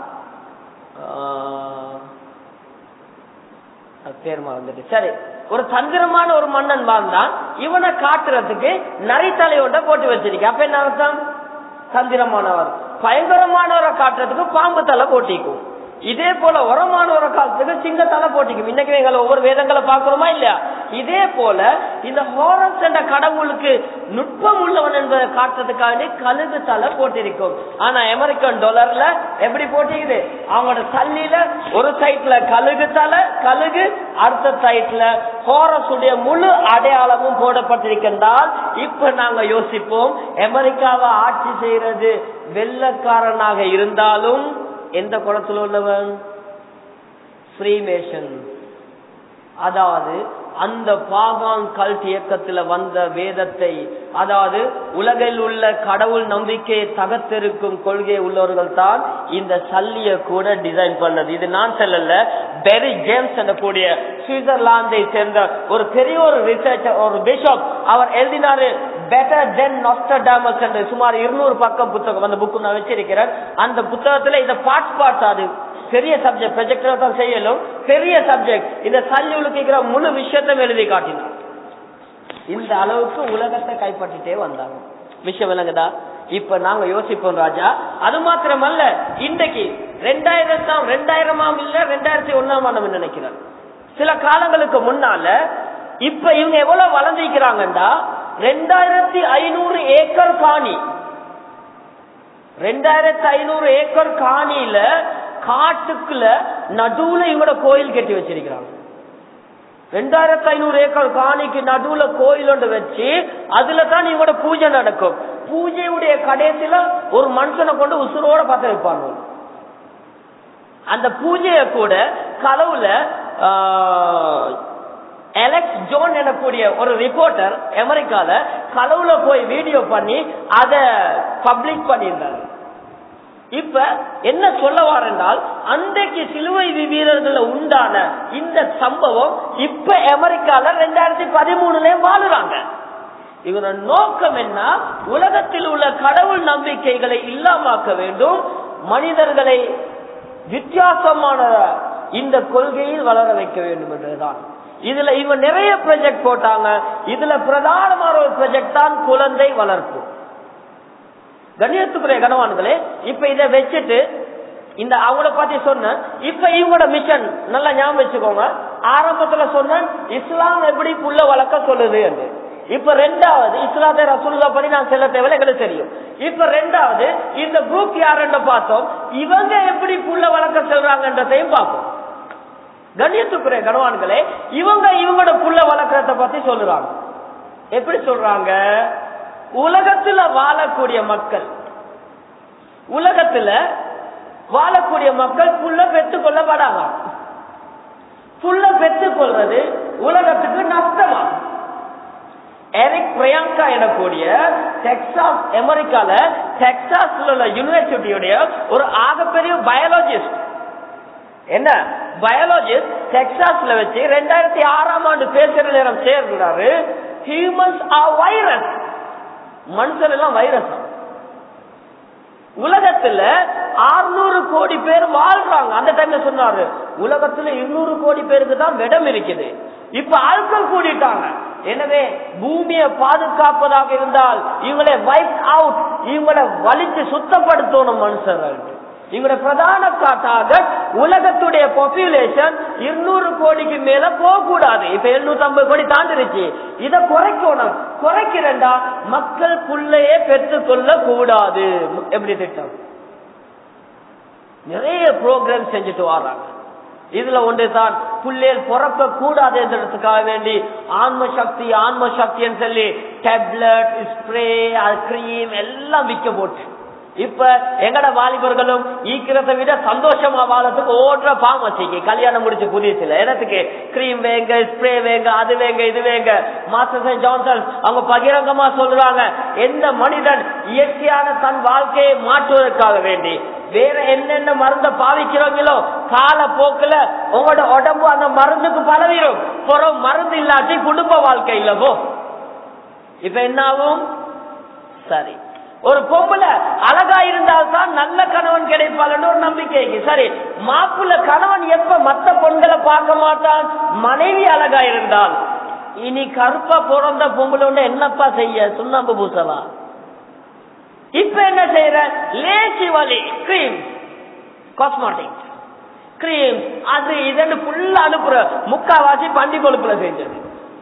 பேர் மறந்துட்டு சரி ஒரு தந்திரமான ஒரு மன்னன் வாழ்ந்தான் இவனை காட்டுறதுக்கு நரித்தலையோட போட்டு வச்சிருக்க அப்ப என்ன அர்த்தம் தந்திரமானவர் பயங்கரமானவரை காட்டுறதுக்கு பாம்பு தலை போட்டிக்கும் இதே போல உரமானவரை காலத்துக்கு சிங்க தலை போட்டிக்கும் இன்னைக்கு எங்களை ஒவ்வொரு வேதங்களை பாக்குறோமா இல்லையா இதே போல இந்த ஹோரஸ் என்ற கடவுளுக்கு நுட்பம் உள்ளவன் என்பதை காட்டுறதுக்காக கழுகு தலை போட்டிருக்கும் ஆனா அமெரிக்கன் டாலர்ல எப்படி போட்டிருக்குது அவங்களோட தள்ளியில ஒரு சைட்ல கழுகு தலை கழுகு அடுத்த சைட்ல ஹோரஸுடைய முழு அடையாளமும் போடப்பட்டிருக்கின்றால் இப்ப நாங்க யோசிப்போம் அமெரிக்காவை ஆட்சி செய்யறது வெள்ளக்காரனாக இருந்தாலும் எந்த குளத்தில் உள்ளவன் ஃப்ரீமேஷன் அதாவது அந்த பாகான் கல்ட் இயக்கத்துல வந்த வேதத்தை அதாவது உலகில் உள்ள கடவுள் நம்பிக்கையை தகர்த்திருக்கும் கொள்கை உள்ளவர்கள் தான் இந்த சல்லிய கூட டிசைன் பண்ணது இது நான் சொல்லல பெரி ஜேம்ஸ் எனக்கூடிய சுவிட்சர்லாந்தை சேர்ந்த ஒரு பெரிய ஒரு ரிசர்ச்சர் ஒரு பிஷப் அவர் எழுதினாரு பெட்டர் தென் நாஸ்டர்டாமஸ் என்று சுமார் இருநூறு பக்கம் புத்தகம் அந்த புக்கு நான் வச்சிருக்கிறேன் அந்த புத்தகத்துல இதை பார்ட்ஸ் பார்ட்ஸ் அது பெரிய சப்ஜெக்ட் ப்ரொஜெக்ட் தான் செய்யலும் பெரிய சப்ஜெக்ட் இந்த சல்லி உழுக்கிற முழு விஷயத்தையும் எழுதி காட்டினார் இந்த அளவுக்கு உலகத்தை கைப்பற்றிட்டே வந்தாங்க விஷயம் விளங்குதா இப்ப நாங்க யோசிப்போம் ராஜா அது மாத்திரமல்ல இன்றைக்கு ரெண்டாயிரத்தாம் ரெண்டாயிரமாம் இல்ல ரெண்டாயிரத்தி ஒன்னாம் ஆண்டு நினைக்கிறேன் சில காலங்களுக்கு முன்னால இப்ப இவங்க எவ்வளவு வளர்ந்திருக்கிறாங்கண்டா ரெண்டாயிரத்தி ஐநூறு ஏக்கர் காணி ரெண்டாயிரத்தி ஐநூறு ஏக்கர் காணியில காட்டுக்குள்ள நடுவுல இவங்களோட கோயில் கட்டி வச்சிருக்கிறாங்க ரெண்டாயிரத்தி ஐநூறு ஏக்கர் காணிக்கு நடுவுல கோயில் ஒன்று வச்சு அதுல தான் இவங்களோட பூஜை நடக்கும் பூஜையுடைய கடைசியில ஒரு மனுஷனை கொண்டு உசுரோட பத்த வைப்பாங்க அந்த பூஜைய கூட களவுல அலெக்ஸ் ஜோன் எனக்கூடிய ஒரு ரிப்போர்ட்டர் அமெரிக்கால களவுல போய் வீடியோ பண்ணி அத பப்ளிக் பண்ணியிருந்தாரு இப்ப என்ன சொல்ல வாரென்றால் அன்றைக்கு சிலுவை வீரர்கள் உண்டான இந்த சம்பவம் இப்ப அமெரிக்கால ரெண்டாயிரத்தி பதிமூணுல வாழுறாங்க இவரோட நோக்கம் என்ன உலகத்தில் உள்ள கடவுள் நம்பிக்கைகளை இல்லாமாக்க வேண்டும் மனிதர்களை வித்தியாசமான இந்த கொள்கையில் வளர வைக்க வேண்டும் என்றுதான் இதுல இவங்க நிறைய ப்ராஜெக்ட் போட்டாங்க இதுல பிரதானமான ஒரு ப்ராஜெக்ட் தான் குழந்தை வளர்ப்பு கண்ணியத்துக்குரிய கனவான்களே இப்ப இதை வச்சுட்டு இந்த அவங்கள பத்தி சொன்ன இப்ப இவங்களோட மிஷன் நல்லா ஞாபகம் வச்சுக்கோங்க ஆரம்பத்துல சொன்ன இஸ்லாம் எப்படி புள்ள வளர்க்க சொல்லுது என்று இப்ப ரெண்டாவது இஸ்லாத்தை ரசூல்லா படி நான் செல்ல தேவையில்ல எங்களுக்கு தெரியும் இப்ப ரெண்டாவது இந்த குரூப் யாருன்னு பார்த்தோம் இவங்க எப்படி புள்ள வளர்க்க சொல்றாங்கன்றதையும் பார்ப்போம் கண்ணியத்துக்குரிய கனவான்களே இவங்க இவங்களோட புள்ள வளர்க்கறத பத்தி சொல்லுறாங்க எப்படி சொல்றாங்க உலகத்துல வாழக்கூடிய மக்கள் உலகத்துல வாழக்கூடிய மக்கள் புள்ள பெற்றுக் கொள்ளப்படாங்க புள்ள பெற்றுக் கொள்றது உலகத்துக்கு நஷ்டமா எரிக் பிரியங்கா எனக்கூடிய டெக்சாஸ் அமெரிக்கால டெக்சாஸ்ல உள்ள யூனிவர்சிட்டியுடைய ஒரு ஆகப்பெரிய பயாலஜிஸ்ட் என்ன பயாலஜிஸ்ட் டெக்சாஸ்ல வச்சு ரெண்டாயிரத்தி ஆறாம் ஆண்டு பேசுற நேரம் சேர்க்கிறாரு ஹியூமன்ஸ் ஆர் வைரஸ் மனுஷன் எல்லாம் வைரஸ் உலகத்துல ஆறுநூறு கோடி பேர் வாழ்றாங்க அந்த டைம்ல சொன்னாரு உலகத்துல இருநூறு கோடி பேருக்கு தான் விடம் இருக்குது இப்ப ஆட்கள் கூடிட்டாங்க எனவே பூமியை பாதுகாப்பதாக இருந்தால் இவங்களை வைப் அவுட் இவங்களை வலிச்சு சுத்தப்படுத்தணும் மனுஷர்கள் இவங்களோட பிரதான காட்டாக உலகத்துடைய பாப்புலேஷன் இருநூறு கோடிக்கு மேல போக கூடாது இப்ப எழுநூத்தி ஐம்பது கோடி தாண்டிருச்சு இத குறைக்கணும் குறைக்கிறண்டா மக்கள் புள்ளையே பெற்றுக் கொள்ள கூடாது எப்படி திட்டம் நிறைய ப்ரோக்ராம் செஞ்சுட்டு வர்றாங்க இதுல ஒன்றுதான் புள்ளையில் பிறக்க கூடாது என்றதுக்காக வேண்டி ஆன்ம சக்தி ஆன்ம சக்தின்னு சொல்லி டேப்லெட் ஸ்ப்ரே கிரீம் எல்லாம் விற்க போட்டு இப்ப எங்கட வாலிபர்களும் ஈக்கிறத விட சந்தோஷமா வாழறதுக்கு ஓடுற பாமசிக்கு கல்யாணம் முடிச்சு புதியசுல இடத்துக்கு கிரீம் வேங்க ஸ்ப்ரே வேங்க அது வேங்க இது வேங்க மாஸ்டர் ஜான்சன் அவங்க பகிரங்கமா சொல்றாங்க எந்த மனிதன் இயற்கையான தன் வாழ்க்கையை மாற்றுவதற்காக வேண்டி வேற என்னென்ன மருந்த பாவிக்கிறோங்களோ கால போக்குல உங்களோட உடம்பு அந்த மருந்துக்கு பழவிடும் புறம் மருந்து இல்லாட்டி குடும்ப வாழ்க்கை இல்லவோ இப்ப என்ன ஆகும் சரி ஒரு பொம்பளை அழகா இருந்தால்தான் நல்ல கணவன் கிடைப்பாள்னு ஒரு நம்பிக்கைக்கு சரி மாப்புள்ள கணவன் எப்ப மத்த பொண்களை பார்க்க மாட்டான் மனைவி அழகா இருந்தால் இனி கருப்பா பிறந்த பொம்பளை ஒண்ணு என்னப்பா செய்ய சுண்ணாம்பு பூசலாம் இப்ப என்ன செய்யற லேசி வலி கிரீம் காஸ்மெட்டிக் கிரீம் அது இதன்னு ஃபுல்லா அனுப்புற முக்காவாசி பண்டி கொழுப்புல செஞ்சது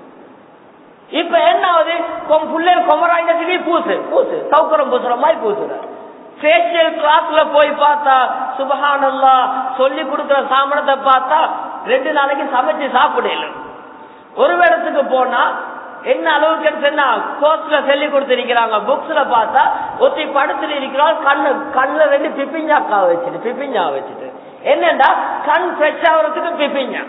இப்ப என்ன ஆகுது பிள்ளைகள் கொமராயினத்துக்கு பூசு பூசு சவுக்கரம் பூசுற மாதிரி பூசுற ஃபேஷியல் கிளாஸ்ல போய் பார்த்தா சுபஹானல்லா சொல்லி கொடுக்கிற சாமனத்தை பார்த்தா ரெண்டு நாளைக்கு சமைச்சு சாப்பிடல ஒரு இடத்துக்கு போனா என்ன அளவுக்கு என்ன கோர்ஸ்ல சொல்லி கொடுத்திருக்கிறாங்க புக்ஸ்ல பார்த்தா ஒத்தி படத்துல இருக்கிறாள் கண்ணு கண்ணுல ரெண்டு பிப்பிஞ்சாக்கா வச்சுட்டு பிப்பிஞ்சா வச்சுட்டு என்னண்டா கண் ஃப்ரெஷ் ஆகுறதுக்கு பிப்பிஞ்சா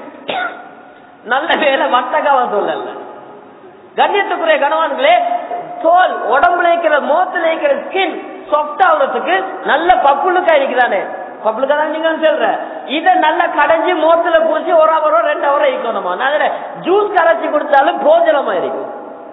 நல்ல வேலை வட்டக்காவ சொல்லல கண்ணியத்துக்குரிய கணவான்களே தோல் உடம்புல இருக்கிற முகத்துல இருக்கிற ஸ்கின் சாஃப்ட் ஆகுறதுக்கு நல்ல பப்புளுக்கா இருக்குதானே பப்புளுக்கா தான் நீங்க சொல்ற இத நல்லா கடைஞ்சி முகத்துல பூசி ஒரு அவரோ ரெண்டு அவரோ இருக்கணுமா நான் ஜூஸ் கரைச்சி கொடுத்தாலும் போஜனமா இருக்கும்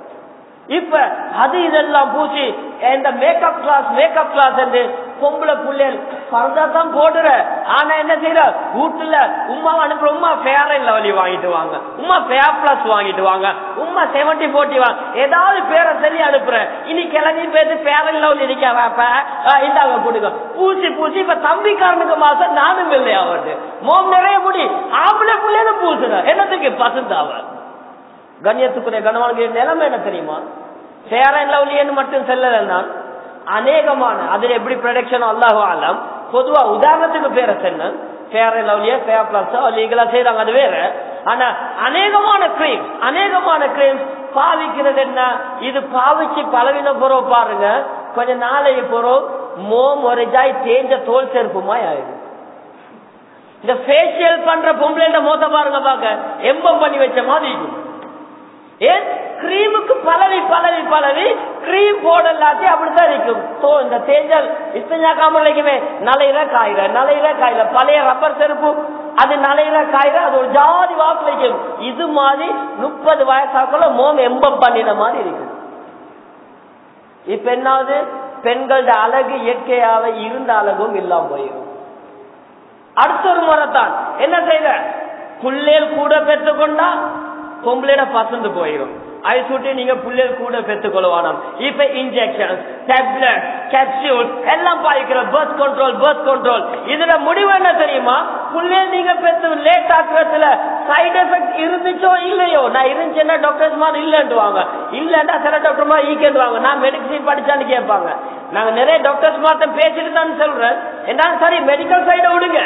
இப்ப அது இதெல்லாம் பூசி இந்த மேக்கப் கிளாஸ் மேக்கப் கிளாஸ் என்று பொம்பளை புள்ளைகள் பரதா தான் போடுற ஆனா என்ன செய்யற வீட்டுல உமா அனுப்புற உமா ஃபேர் அண்ட் லவ்லி வாங்கிட்டு வாங்க உமா ஃபேர் பிளஸ் வாங்கிட்டு வாங்க உமா செவன்டி போர்ட்டி வாங்க ஏதாவது பேரை சொல்லி அனுப்புற இனி கிளம்பி பேசி ஃபேர் அண்ட் லவ்லி இருக்க இந்தாங்க கொடுங்க பூசி பூசி இப்ப தம்பிக்காரனுக்கு மாசம் நானும் இல்லையா அவரு மோம் நிறைய முடி ஆம்பளை புள்ளையில பூசுற என்னத்துக்கு பசுந்தாவ கண்ணியத்துக்குரிய கணவனுக்கு நிலைமை என்ன தெரியுமா ஃபேர் அண்ட் லவ்லின்னு மட்டும் செல்லல நான் அநேகமான அதுல எப்படி ப்ரொடக்ஷன் அல்லாஹு ஆலம் பொதுவா உதாரணத்துக்கு பேரை சொன்னேன் ஃபேர் அண்ட் லவ்லியா ஃபேர் பிளஸ் லீகலா செய்யறாங்க அது வேற ஆனா அநேகமான கிரீம் அநேகமான கிரீம் பாவிக்கிறது என்ன இது பாவிச்சு பழவின போறோம் பாருங்க கொஞ்ச நாளைக்கு போறோம் மோம் ஒரு ஜாய் தேஞ்ச தோல் செருப்புமாய் ஆயிடும் இந்த ஃபேஷியல் பண்ற பொம்பளை மோத்த பாருங்க பாக்க எம்பம் பண்ணி வச்ச மாதிரி இருக்கும் ஏன் கிரீமுக்கு பலவி பலவி பலவி கிரீம் போடலாட்டி அப்படித்தான் இருக்கும் சோ இந்த தேஞ்சல் இஸ்தஞ்சாக்காம இல்லைக்குமே நலையில காயிற நலையில காயிற பழைய ரப்பர் செருப்பு அது நலையில காயிற அது ஒரு ஜாதி வாக்கு வைக்கும் இது மாதிரி முப்பது வயசாக்குள்ள மோம் எம்பம் பண்ணின மாதிரி இருக்கும் இப்ப என்னாவது பெண்களோட அழகு இயற்கையாவே இருந்த அழகும் இல்லாம போயிடும் அடுத்த ஒரு முறை தான் என்ன செய்த புள்ளேல் கூட பெற்றுக்கொண்டா பொம்பளையிட பசந்து போயிடும் அதை சுட்டி நீங்க புள்ளேல் கூட பெற்றுக்கொள்வானம் இப்ப இன்ஜெக்ஷன் டேப்லெட் கேப்சியூல் எல்லாம் பாய்க்கிற பர்த் கண்ட்ரோல் பர்த் கண்ட்ரோல் இதுல முடிவு என்ன தெரியுமா புள்ளேல் நீங்க பெற்று லேட் ஆக்குறதுல சைடு எஃபெக்ட் இருந்துச்சோ இல்லையோ நான் இருந்துச்சுன்னா டாக்டர்ஸ் மாதிரி இல்லைன்னுவாங்க இல்லன்னா சில டாக்டர் மாதிரி ஈக்கேண்டுவாங்க நான் மெடிசின் படிச்சான்னு கேட்பாங்க நாங்க நிறைய டாக்டர்ஸ் மாத்த பேசிட்டு தான் சொல்றேன் என்ன சரி மெடிக்கல் சைட விடுங்க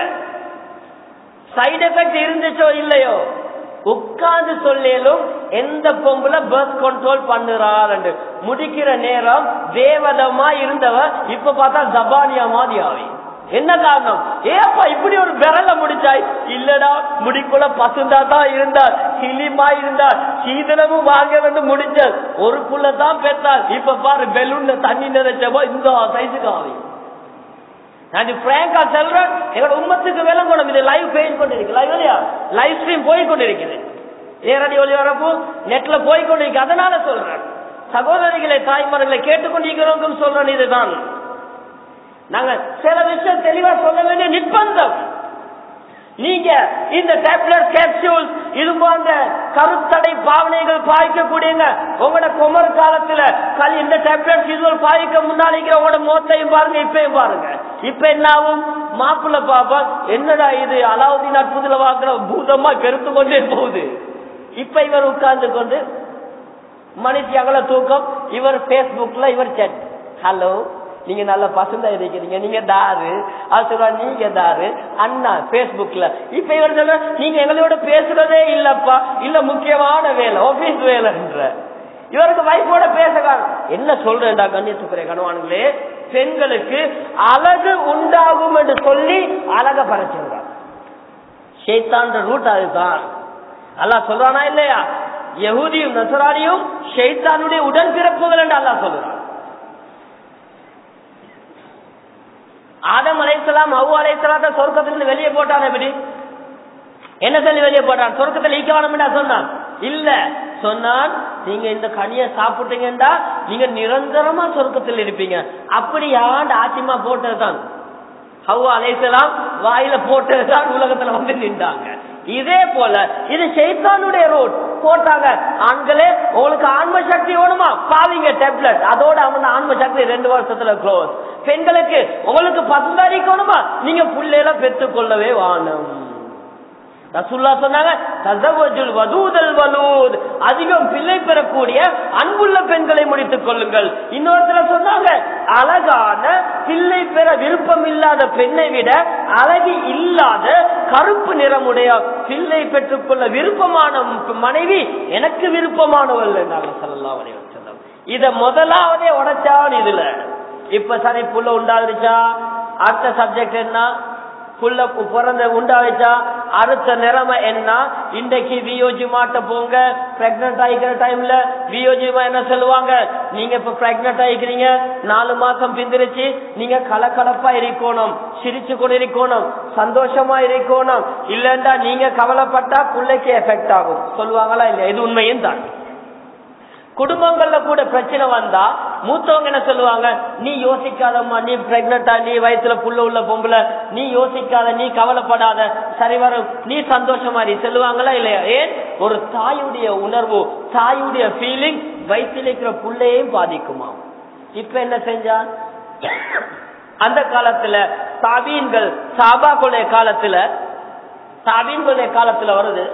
சைடு எஃபெக்ட் இருந்துச்சோ இல்லையோ உட்கார்ந்து சொல்லேலும் எந்த பொம்புல பர்த் கண்ட்ரோல் பண்ணுறாள் முடிக்கிற நேரம் தேவதமா இருந்தவ இப்ப பார்த்தா ஜபானியா மாதிரி ஆவி என்ன காரணம் ஏப்பா இப்படி ஒரு விரல முடிச்சாய் இல்லடா முடிக்குள்ள பசுந்தா தான் இருந்தார் கிளிமா இருந்தார் சீதனமும் வாங்க வந்து முடிச்சார் ஒரு புள்ள தான் பெற்றார் இப்ப பாரு பெலூன்ல தண்ணி நிறைச்சப்போ இந்த சைஸுக்கு ஆவி நான் பிராங்கா சொல்றேன் எங்களோட உம்மத்துக்கு வேலை கொண்டு இது லைவ் பேஜ் கொண்டிருக்கு லைவ் இல்லையா லைவ் ஸ்ட்ரீம் போய் கொண்டிருக்குது நேரடி ஒளிபரப்பு நெட்ல போய் கொண்டிருக்கு அதனால சொல்றேன் சகோதரிகளை தாய்மார்களை கேட்டுக்கொண்டிருக்கிறவங்க சொல்றேன் இதுதான் நாங்க சில விஷயம் தெளிவா சொல்ல வேண்டிய நிர்பந்தம் நீங்க இந்த டேப்லெட் கேப்சூல் இது போன்ற கருத்தடை பாவனைகள் பாய்க்கக்கூடியங்க உங்களோட குமர் காலத்துல கல் இந்த டேப்லெட் இதுவரை பாய்க்க முன்னாடி உங்களோட மோத்தையும் பாருங்க இப்பயும் பாருங்க இப்ப என்ன ஆகும் மாப்பிள்ள பாப்பா என்னடா இது அலாவுதீன் அற்புதல வாக்குற பூதமா பெருத்து கொண்டே போகுது இப்ப இவர் உட்கார்ந்து கொண்டு மனுஷி அகல தூக்கம் இவர் பேஸ்புக்ல இவர் செட் ஹலோ நீங்க நல்ல பசந்தா இருக்கிறீங்க நீங்க தாரு அது சொல்றா நீங்க தாரு அண்ணா பேஸ்புக்ல இப்ப இவர் சொல்ற நீங்க எங்களோட பேசுறதே இல்லப்பா இல்ல முக்கியமான வேலை ஆபீஸ் வேலைன்ற இவருக்கு வைஃபோட பேசலாம் என்ன சொல்றேன்டா கண்ணியத்துக்குரிய கணவான்களே பெண்களுக்கு அழகு உண்டாகும் என்று சொல்லி அழக பறைச்சிருக்காங்க ஷேத்தான்ற ரூட் அதுதான் அல்லா சொல்றானா இல்லையா யகுதியும் நசரானியும் ஷெய்தானுடைய உடன் பிறப்புகள் என்று அல்லா சொல்றான் ஆதம் அலைசலாம் அவு அலைசலாத்த சொர்க்கத்திலிருந்து வெளியே போட்டான் எப்படி என்ன சொல்லி வெளியே போட்டான் சொர்க்கத்தில் ஈக்க வேணும் சொன்னான் இல்ல சொன்னான் நீங்க இந்த கனிய சாப்பிட்டீங்கடா நீங்க நிரந்தரமா சொர்க்கத்தில் இருப்பீங்க அப்படி யாண்டு ஆச்சிமா போட்டதுதான் ஹவ்வா அலைசலாம் வாயில போட்டதுதான் உலகத்துல வந்து நின்றாங்க இதே போல இது சைத்தானுடைய ரோட் போட்டாங்க ஆண்களே உங்களுக்கு ஆன்ம சக்தி வேணுமா பாவிங்க டேப்லெட் அதோட அவன் ஆன்ம சக்தி ரெண்டு வருஷத்துல க்ளோஸ் பெண்களுக்கு உங்களுக்கு பசுந்தாரிக்கணுமா நீங்க புள்ளையில பெற்றுக்கொள்ளவே வாணும் ரசுல்லா சொன்னாங்க தசவஜுல் வதூதல் வலூத் அதிகம் பிள்ளை பெறக்கூடிய அன்புள்ள பெண்களை முடித்துக் கொள்ளுங்கள் இன்னொருத்தர சொன்னாங்க அழகான பிள்ளை பெற விருப்பம் இல்லாத பெண்ணை விட அழகி இல்லாத கருப்பு நிறமுடைய பிள்ளை பெற்றுக்கொள்ள விருப்பமான மனைவி எனக்கு விருப்பமானவள் என்றாங்க சொல்லலாம் வரைவச்சலம் இத முதலாவதே உடைச்சான் இதுல இப்ப சரி புள்ள உண்டாயிருச்சா அடுத்த சப்ஜெக்ட் என்ன புள்ள பிறந்த உண்டாயிச்சா அடுத்த நிலைமை என்ன இன்றைக்கு வியோஜி மாட்ட போங்க பிரெக்னன்ட் ஆகிக்கிற டைம்ல வியோஜிமா என்ன சொல்லுவாங்க நீங்க இப்ப பிரெக்னன்ட் ஆகிக்கிறீங்க நாலு மாசம் பிந்திருச்சு நீங்க கலக்கலப்பா இருக்கணும் சிரிச்சு கொண்டு இருக்கணும் சந்தோஷமா இருக்கணும் இல்லண்டா நீங்க கவலைப்பட்டா பிள்ளைக்கு எஃபெக்ட் ஆகும் சொல்லுவாங்களா இல்லையா இது உண்மையும் தான் குடும்பங்கள்ல கூட பிரச்சனை வந்தா மூத்தவங்க என்ன சொல்லுவாங்க நீ யோசிக்காதம்மா நீ பிரெக்னண்டா நீ வயிற்றுல புள்ள உள்ள பொம்பளை நீ யோசிக்காத நீ கவலைப்படாத சரி வரும் நீ சந்தோஷமா நீ சொல்லுவாங்களா இல்லையா ஏன் ஒரு தாயுடைய உணர்வு தாயுடைய ஃபீலிங் வயிற்றில் இருக்கிற புள்ளையும் பாதிக்குமா இப்ப என்ன செஞ்சா அந்த காலத்துல தாபீன்கள் சாபாக்களுடைய காலத்துல தாபீன்களுடைய காலத்துல வருது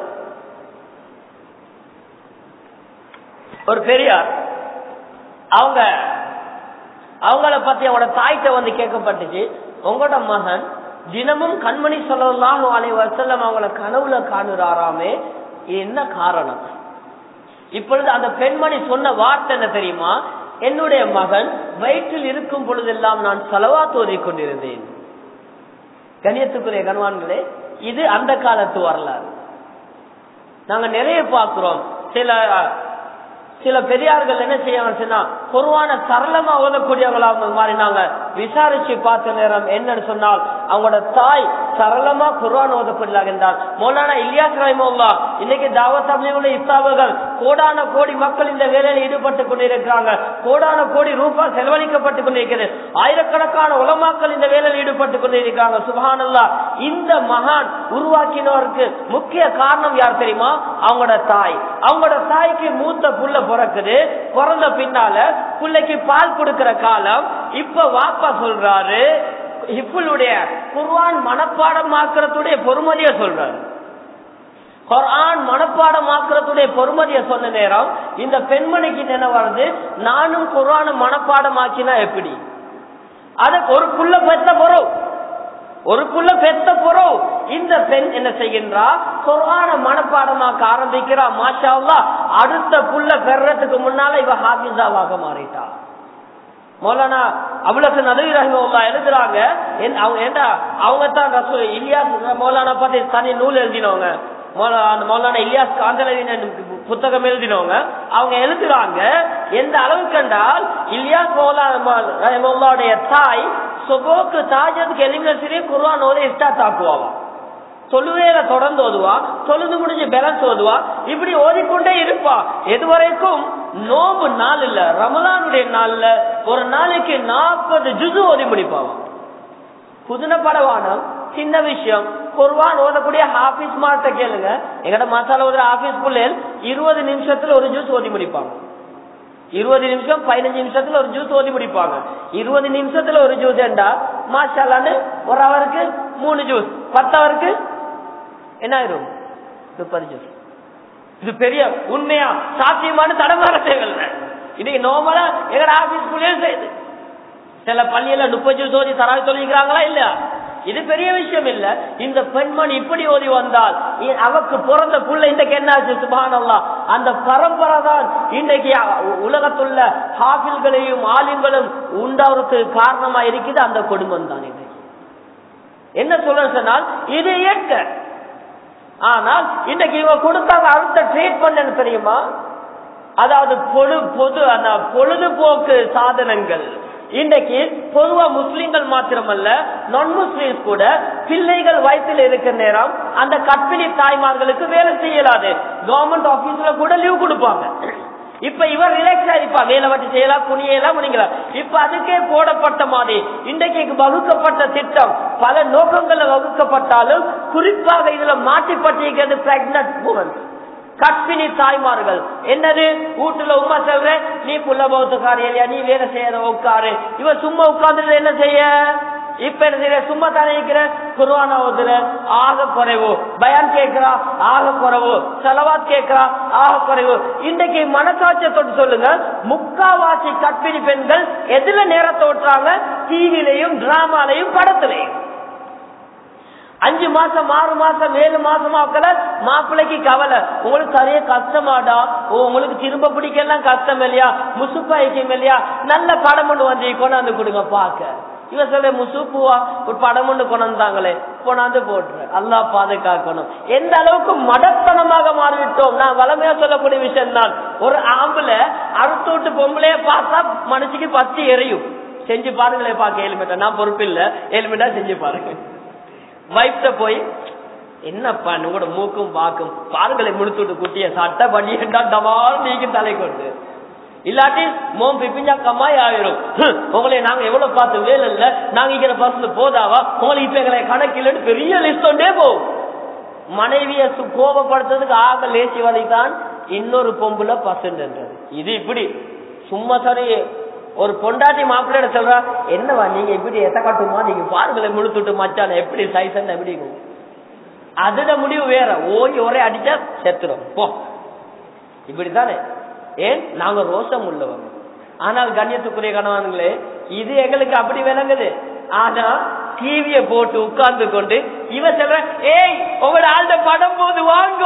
ஒரு பெரியார் அவங்க அவங்கள பத்தி அவங்களோட தாய்கிட்ட வந்து கேட்கப்பட்டுச்சு உங்களோட மகன் தினமும் கண்மணி சொல்லலாம் அலை வசல்லம் அவங்கள கனவுல காணுறாராமே என்ன காரணம் இப்பொழுது அந்த பெண்மணி சொன்ன வார்த்தை என்ன தெரியுமா என்னுடைய மகன் வயிற்றில் இருக்கும் பொழுதெல்லாம் நான் செலவா தோதிக் கொண்டிருந்தேன் கணியத்துக்குரிய கணவான்களே இது அந்த காலத்து வரலாறு நாங்க நிறைய பார்க்கிறோம் சில சில பெரியார்கள் என்ன செய்யாங்க சொன்னா குருவான சரளமா ஓதக்கூடியவங்களா மாறினாங்க விசாரிச்சு பார்த்த நேரம் என்னன்னு சொன்னால் அவங்களோட தாய் சரளமா குர்ஆன் ஓதக்கூடியதாக என்றார் மௌலானா இலியாஸ் ரஹிமுல்லா இன்னைக்கு தாவத் அப்ளியுள்ள இஸ்லாமர்கள் கோடான கோடி மக்கள் இந்த வேலையில் ஈடுபட்டு கொண்டிருக்கிறாங்க கோடான கோடி ரூபாய் செலவழிக்கப்பட்டு கொண்டிருக்கிறது ஆயிரக்கணக்கான உலமாக்கள் இந்த வேலையில் ஈடுபட்டு கொண்டிருக்கிறாங்க சுபஹானல்லா இந்த மகான் உருவாக்கினவருக்கு முக்கிய காரணம் யார் தெரியுமா அவங்களோட தாய் அவங்களோட தாய்க்கு மூத்த புள்ள பிறக்குது பிறந்த பின்னால பிள்ளைக்கு பால் கொடுக்கிற காலம் இப்ப வாப்பா சொல்றாரு இப்புளுடைய குர்ஆன் மனப்பாடமாக்குறதுடைய பொறுமதிய சொல்றாரு குர்ஆன் மனப்பாடமாக்குறதுடைய பொறுமதிய சொன்ன நேரம் இந்த பெண்மணிக்கு என்ன வருது நானும் குர்ஆன் மனப்பாடமாக்கினா எப்படி அதுக்கு ஒரு புள்ள பெத்த பொறவு ஒரு புள்ள பெத்த பொறவு இந்த பெண் என்ன செய்கின்றா குர்ஆன மனப்பாடமாக்க ஆரம்பிக்கிறா மாஷா அல்லாஹ் அடுத்த புள்ள பெறறதுக்கு முன்னால இவ ஹாஃபிஸாவாக மாறிட்டா மௌலானா அவ்வளவு நதவி ரஹிமல்லா எழுதுறாங்க என்- அவங்க ஏண்டா அவங்க தான் ரசூல் இலியாஸ் மௌலானா பார்த்து தனி நூல் எழுதினவங்க மௌலா- அந்த மௌலானா இலியாஸ் காந்தலவின் புத்தகம் எழுதினவங்க அவங்க எழுதுறாங்க எந்த அளவுக்கு என்றால் இலியாஸ் மௌலானா ரஹிமல்லாவுடைய தாய் சுபோக்கு தாஜத்துக்கு எலிமினேஷனே குர்ஆன் ஓத ஸ்டார்ட் ஆக்குவாவா தொழுவேல தொடர்ந்து ஓதுவா தொழுது முடிஞ்சு பேலன்ஸ் ஓதுவா இப்படி ஓதிக்கொண்டே இருப்பா எது வரைக்கும் நோம்பு நாள் இல்ல ரமலானுடைய நாள்ல ஒரு நாளைக்கு நாற்பது ஜுசு ஓதி முடிப்பாவா புதின படவானம் சின்ன விஷயம் குர்வான் ஓதக்கூடிய ஹாபிஸ் மார்ட்ட கேளுங்க எங்கட மசாலா ஓதுற ஹாபிஸ் பிள்ளைகள் இருபது நிமிஷத்துல ஒரு ஜூஸ் ஓதி முடிப்பாங்க இருபது நிமிஷம் பதினஞ்சு நிமிஷத்துல ஒரு ஜூஸ் ஓதி முடிப்பாங்க இருபது நிமிஷத்துல ஒரு ஜூஸ் ஏண்டா மாஷாலான்னு ஒரு அவருக்கு மூணு ஜூஸ் பத்து அவருக்கு என்ன ஆயிரும் முப்பது ஜூஸ் இது பெரிய உண்மையா சாத்தியமான தடமாற தேவையில்லை இன்னைக்கு நோமலா எங்கட ஆபீஸ் செய்யுது சில பள்ளியில முப்பது ஜூஸ் ஓதி தராவி சொல்லிக்கிறாங்களா இல்லையா இது பெரிய விஷயம் இல்ல இந்த பெண்மணி இப்படி ஓதி வந்தால் இ- அவக்கு பிறந்த புள்ள இன்றைக்கு என்ன ஆச்சு சுபானல்லா அந்த பரம்பரை தான் இன்றைக்கு அ- உலகத்துள்ள ஹாஃபில்களையும் ஆலிம்களும் உண்டாவதுக்கு காரணமா இருக்குது அந்த குடும்பம் தான் இது என்ன சொல்ற சொன்னால் இது இயற்கை ஆனால் இன்னைக்கு இவங்க கொடுத்தாங்க அடுத்த ட்ரீட்மெண்ட் என்ன தெரியுமா அதாவது பொழு பொது அந்த பொழுதுபோக்கு சாதனங்கள் இன்றைக்கு பொதுவா முஸ்லிம்கள் மாத்திரமல்ல நான் முஸ்லிம்ஸ் கூட பிள்ளைகள் வயிற்றில் இருக்கிற நேரம் அந்த கற்பிணி தாய்மார்களுக்கு வேலை செய்யலாது கவர்மெண்ட் ஆபீஸ்ல கூட லீவ் கொடுப்பாங்க இப்ப இவர் ரிலாக்ஸ் ஆயிருப்பா வேலை வட்டி செய்யலாம் குனியலாம் முடிங்கலாம் இப்ப அதுக்கே போடப்பட்ட மாதிரி இன்றைக்கு வகுக்கப்பட்ட திட்டம் பல நோக்கங்கள்ல வகுக்கப்பட்டாலும் குறிப்பாக இதுல மாட்டிப்பட்டிருக்கிறது பிரெக்னட் உமன் கற்பிணி தாய்மார்கள் என்னது வீட்டுல உமா சொல்ற நீ புள்ள பௌத்தக்காரியா நீ வேலை செய்யற உட்காரு இவ சும்மா உட்கார்ந்துட்டு என்ன செய்ய இப்ப என்ன செய்யற சும்மா தானே இருக்கிற குருவானா ஓதுற ஆக குறைவு பயான் கேட்கிறா ஆக குறைவு செலவாத் கேட்கிறா ஆக குறைவு இன்றைக்கு மனசாட்சியை தொட்டு சொல்லுங்க முக்காவாசி கற்பிணி பெண்கள் எதுல நேரத்தை ஓட்டுறாங்க டிவிலையும் டிராமாலையும் படத்திலையும் அஞ்சு மாசம் ஆறு மாசம் ஏழு மாசம் ஆக்கல மாப்பிள்ளைக்கு கவலை உங்களுக்கு சரியா கஷ்டமாடா ஓ உங்களுக்கு திரும்ப பிடிக்கலாம் கஷ்டம் இல்லையா முசுப்பாய்க்கும் இல்லையா நல்ல படம் ஒண்ணு வந்து கொண்டாந்து கொடுங்க பாக்க இவ சொல்ல முசுப்புவா ஒரு படம் ஒண்ணு கொண்டாந்தாங்களே கொண்டாந்து போட்டுரு அல்லா பாதுகாக்கணும் எந்த அளவுக்கு மடத்தனமாக மாறிவிட்டோம் நான் வளமையா சொல்லக்கூடிய விஷயம் தான் ஒரு ஆம்புல அறுத்து விட்டு பொம்பளைய பார்த்தா மனசுக்கு பத்தி எரியும் செஞ்சு பாருங்களே பாக்க ஏழுமிட்டா நான் பொறுப்பு இல்ல ஏழுமிட்டா செஞ்சு பாருங்க வைஃப்ட போய் என்னப்பா உங்களோட மூக்கும் பாக்கும் பாருங்களே முடிச்சுட்டு குட்டிய சட்டை பண்ணி டமால் நீங்க தலை கொண்டு இல்லாட்டி மோம் பிப்பிஞ்சா கம்மாய் ஆயிரும் ஹம், உங்களை நாங்க எவ்வளவு பார்த்து வேலை இல்ல நாங்க இங்கிற பஸ்ல போதாவா உங்களை இப்ப எங்களை கணக்கில் பெரிய லிஸ்ட் ஒன்றே போகும் மனைவிய சு- கோபப்படுத்துறதுக்கு ஆக லேசி வழிதான் இன்னொரு பொம்புல பசுன்றது இது இப்படி சும்மா சரி ஒரு பொண்டாட்டி மாப்பிள்ளையோட சொல்றா என்னவா நீங்க இப்படி எத்த கட்டுமா நீங்க பாருங்களேன் முழுத்துட்டு மச்சான எப்படி சைஸ் எப்படி இருக்கும் அதோட முடிவு வேற ஓய் ஒரே அடிச்சா செத்துரும் போ இப்படித்தானே ஏன் நாங்க ரோஷம் உள்ளவங்க ஆனால் கண்ணியத்துக்குரிய கணவான்களே இது எங்களுக்கு அப்படி விளங்குது ஆனா டிவிய போட்டு உட்கார்ந்து கொண்டு இவ சொல்ற ஏய் உங்களோட ஆள்ட படம் போது வாங்க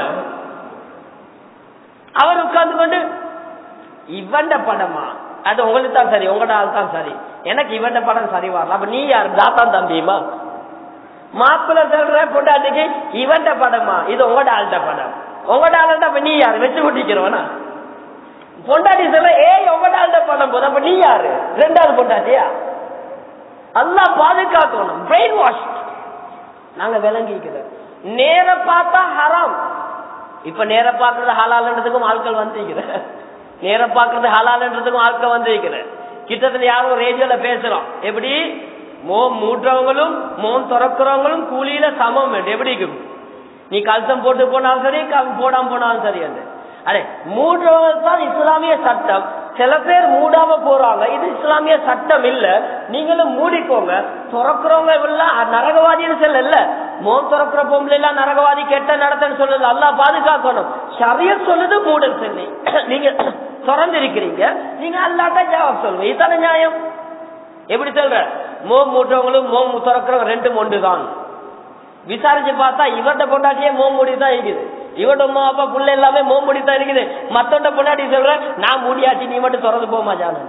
அவர் உட்கார்ந்து கொண்டு இவண்ட படமா அது உங்களுக்கு தான் சரி உங்களோட ஆள் தான் சரி எனக்கு இவண்ட படம் சரி வரல அப்ப நீ யார் தாத்தான் தம்பியுமா மாப்பிள்ள சொல்ற பொண்டாட்டிக்கு இவன்ட படமா இது உங்களோட ஆள்ட படம் உங்களோட ஆள்ட அப்ப நீ யார் வச்சு கொட்டிக்கிறவனா பொண்டாட்டி சொல்ற ஏய் உங்களால பணம் போதும் அப்ப நீ யாரு ரெண்டாவது பொண்டாட்டியா அல்லா பாதுகாக்கணும் பிரெயின் வாஷ் நாங்க விளங்கிக்கிறோம் நேர பார்த்தா ஹராம் இப்ப நேர பாக்குறது ஹலால்ன்றதுக்கும் ஆட்கள் வந்திருக்கிற நேர பாக்குறது ஹலால்ன்றதுக்கும் ஆட்கள் வந்திருக்கிற கிட்டத்தட்ட யாரும் ரேடியோல பேசுறோம் எப்படி மோம் மூட்டுறவங்களும் மோம் திறக்கிறவங்களும் கூலியில சமம் எப்படி இருக்கும் நீ கல்சம் போட்டு போனாலும் சரி போடாம போனாலும் சரி என்று அடே மூடுறவங்க தான் இஸ்லாமிய சட்டம் சில பேர் மூடாம போறாங்க இது இஸ்லாமிய சட்டம் இல்ல நீங்களும் மூடிக்கோங்க துறக்கிறவங்க எல்லாம் நரகவாதின்னு சொல்லல மோன் துறக்கிற பொம்பளை எல்லாம் நரகவாதி கெட்ட நடத்தன்னு சொல்லுது அல்லா பாதுகாக்கணும் சரிய சொல்லுது மூடல் சொல்லி நீங்க திறந்திருக்கிறீங்க நீங்க அல்லாட்ட ஜவாப் சொல்லுங்க இதுதானே நியாயம் எப்படி சொல்ற மோம் மூட்டவங்களும் மோம் திறக்கிறவங்க ரெண்டும் ஒன்றுதான் விசாரிச்சு பார்த்தா இவர்கிட்ட பொண்டாட்டியே மோம் மூடி தான் இருக்குது இவட அம்மா அப்பா புள்ள எல்லாமே மோம் மூடி தான் இருக்குது மத்தவண்ட பொண்டாட்டி சொல்ற நான் மூடியாச்சு நீ மட்டும் திறந்து போமா ஜானு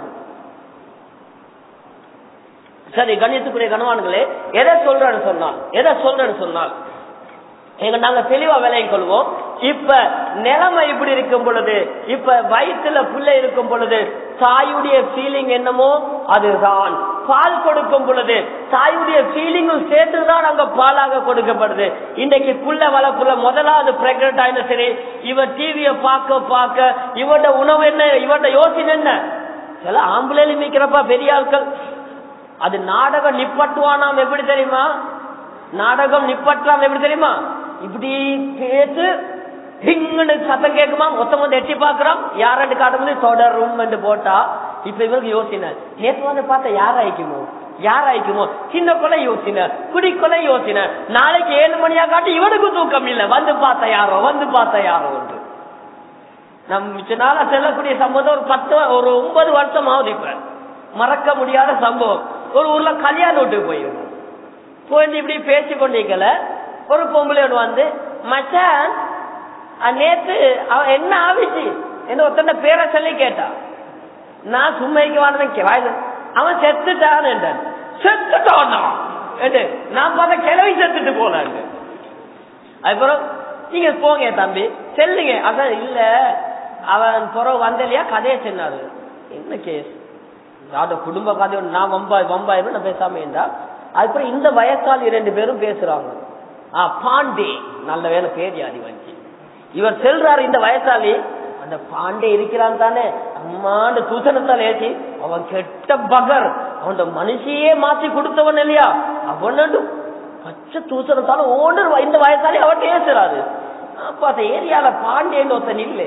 சரி கண்ணியத்துக்குரிய கணவான்களே எதை சொல்றேன்னு சொன்னால் எதை சொல்றேன்னு சொன்னால் எங்க நாங்க தெளிவா விலையை கொள்வோம் இப்ப நிலைமை இப்படி இருக்கும் பொழுது இப்ப வயிற்றுல புள்ள இருக்கும் பொழுது தாயுடைய ஃபீலிங் என்னமோ அதுதான் பால் கொடுக்கும் பொழுது தாயுடைய ஃபீலிங்கும் சேர்த்துதான் அங்க பாலாக கொடுக்கப்படுது இன்னைக்கு புள்ள வளர்ப்புல முதலாவது பிரெக்னட் ஆயின சரி இவ டிவிய பார்க்க பார்க்க இவட உணவு என்ன இவட யோசனை என்ன சில ஆம்புலேல மிக்கிறப்பா பெரிய ஆட்கள் அது நாடகம் நிப்பட்டுவானாம் எப்படி தெரியுமா நாடகம் நிப்பற்றாம் எப்படி தெரியுமா இப்படி பேசு ஹிங்குன்னு சத்தம் கேட்குமா மொத்தம் வந்து எட்டி பாக்குறோம் யாரெண்டு காட்டும்போது தொடரும் என்று போட்டா இப்ப இவருக்கு யோசனை நேற்று வந்து பார்த்தா யார் ஆயிக்குமோ யார் ஆயிக்குமோ சின்ன கொலை யோசனை குடி கொலை யோசனை நாளைக்கு ஏழு மணியா காட்டி இவனுக்கு தூக்கம் இல்லை வந்து பார்த்த யாரோ வந்து பார்த்த யாரோ என்று நம் மிச்ச நாளா செல்லக்கூடிய சம்பவம் ஒரு பத்து ஒரு ஒன்பது வருஷம் ஆகுது இப்ப மறக்க முடியாத சம்பவம் ஒரு ஊர்ல கல்யாண வீட்டுக்கு போயிருந்தோம் போயிட்டு இப்படி பேசி கொண்டிருக்கல ஒரு பொம்பளையோடு வந்து மச்சான் நேத்து அவன் என்ன ஆவிச்சு என்ன ஒருத்தன பேரை சொல்லி கேட்டான் நான் சும்மைக்கு வாங்க அவன் செத்துட்டான் என்றான் செத்துட்டான் என்று நான் பார்த்த கிளவி செத்துட்டு போனாங்க அதுக்கப்புறம் நீங்க போங்க தம்பி செல்லுங்க அதான் இல்ல அவன் புறம் வந்தலையா கதையை சொன்னாரு என்ன கேஸ் யாரோட குடும்ப கதை நான் வம்பாய் வம்பாய் நான் பேசாம இருந்தா அதுக்கப்புறம் இந்த வயசால் இரண்டு பேரும் பேசுறாங்க ஆ பாண்டே நல்ல வேலை பேர் யாதி வஞ்சி இவர் செல்றாரு இந்த வயசாளி அந்த பாண்டே இருக்கிறான் தானே அம்மாண்ட தூசணத்தால் ஏற்றி அவன் கெட்ட பகர் அவன் மனுஷியே மாத்தி கொடுத்தவன் இல்லையா அவனு பச்சை தூசணத்தால ஓடு இந்த வயசாளி அவன் பேசுறாரு அப்ப அந்த ஏரியால பாண்டேன்னு ஒருத்தன் இல்லை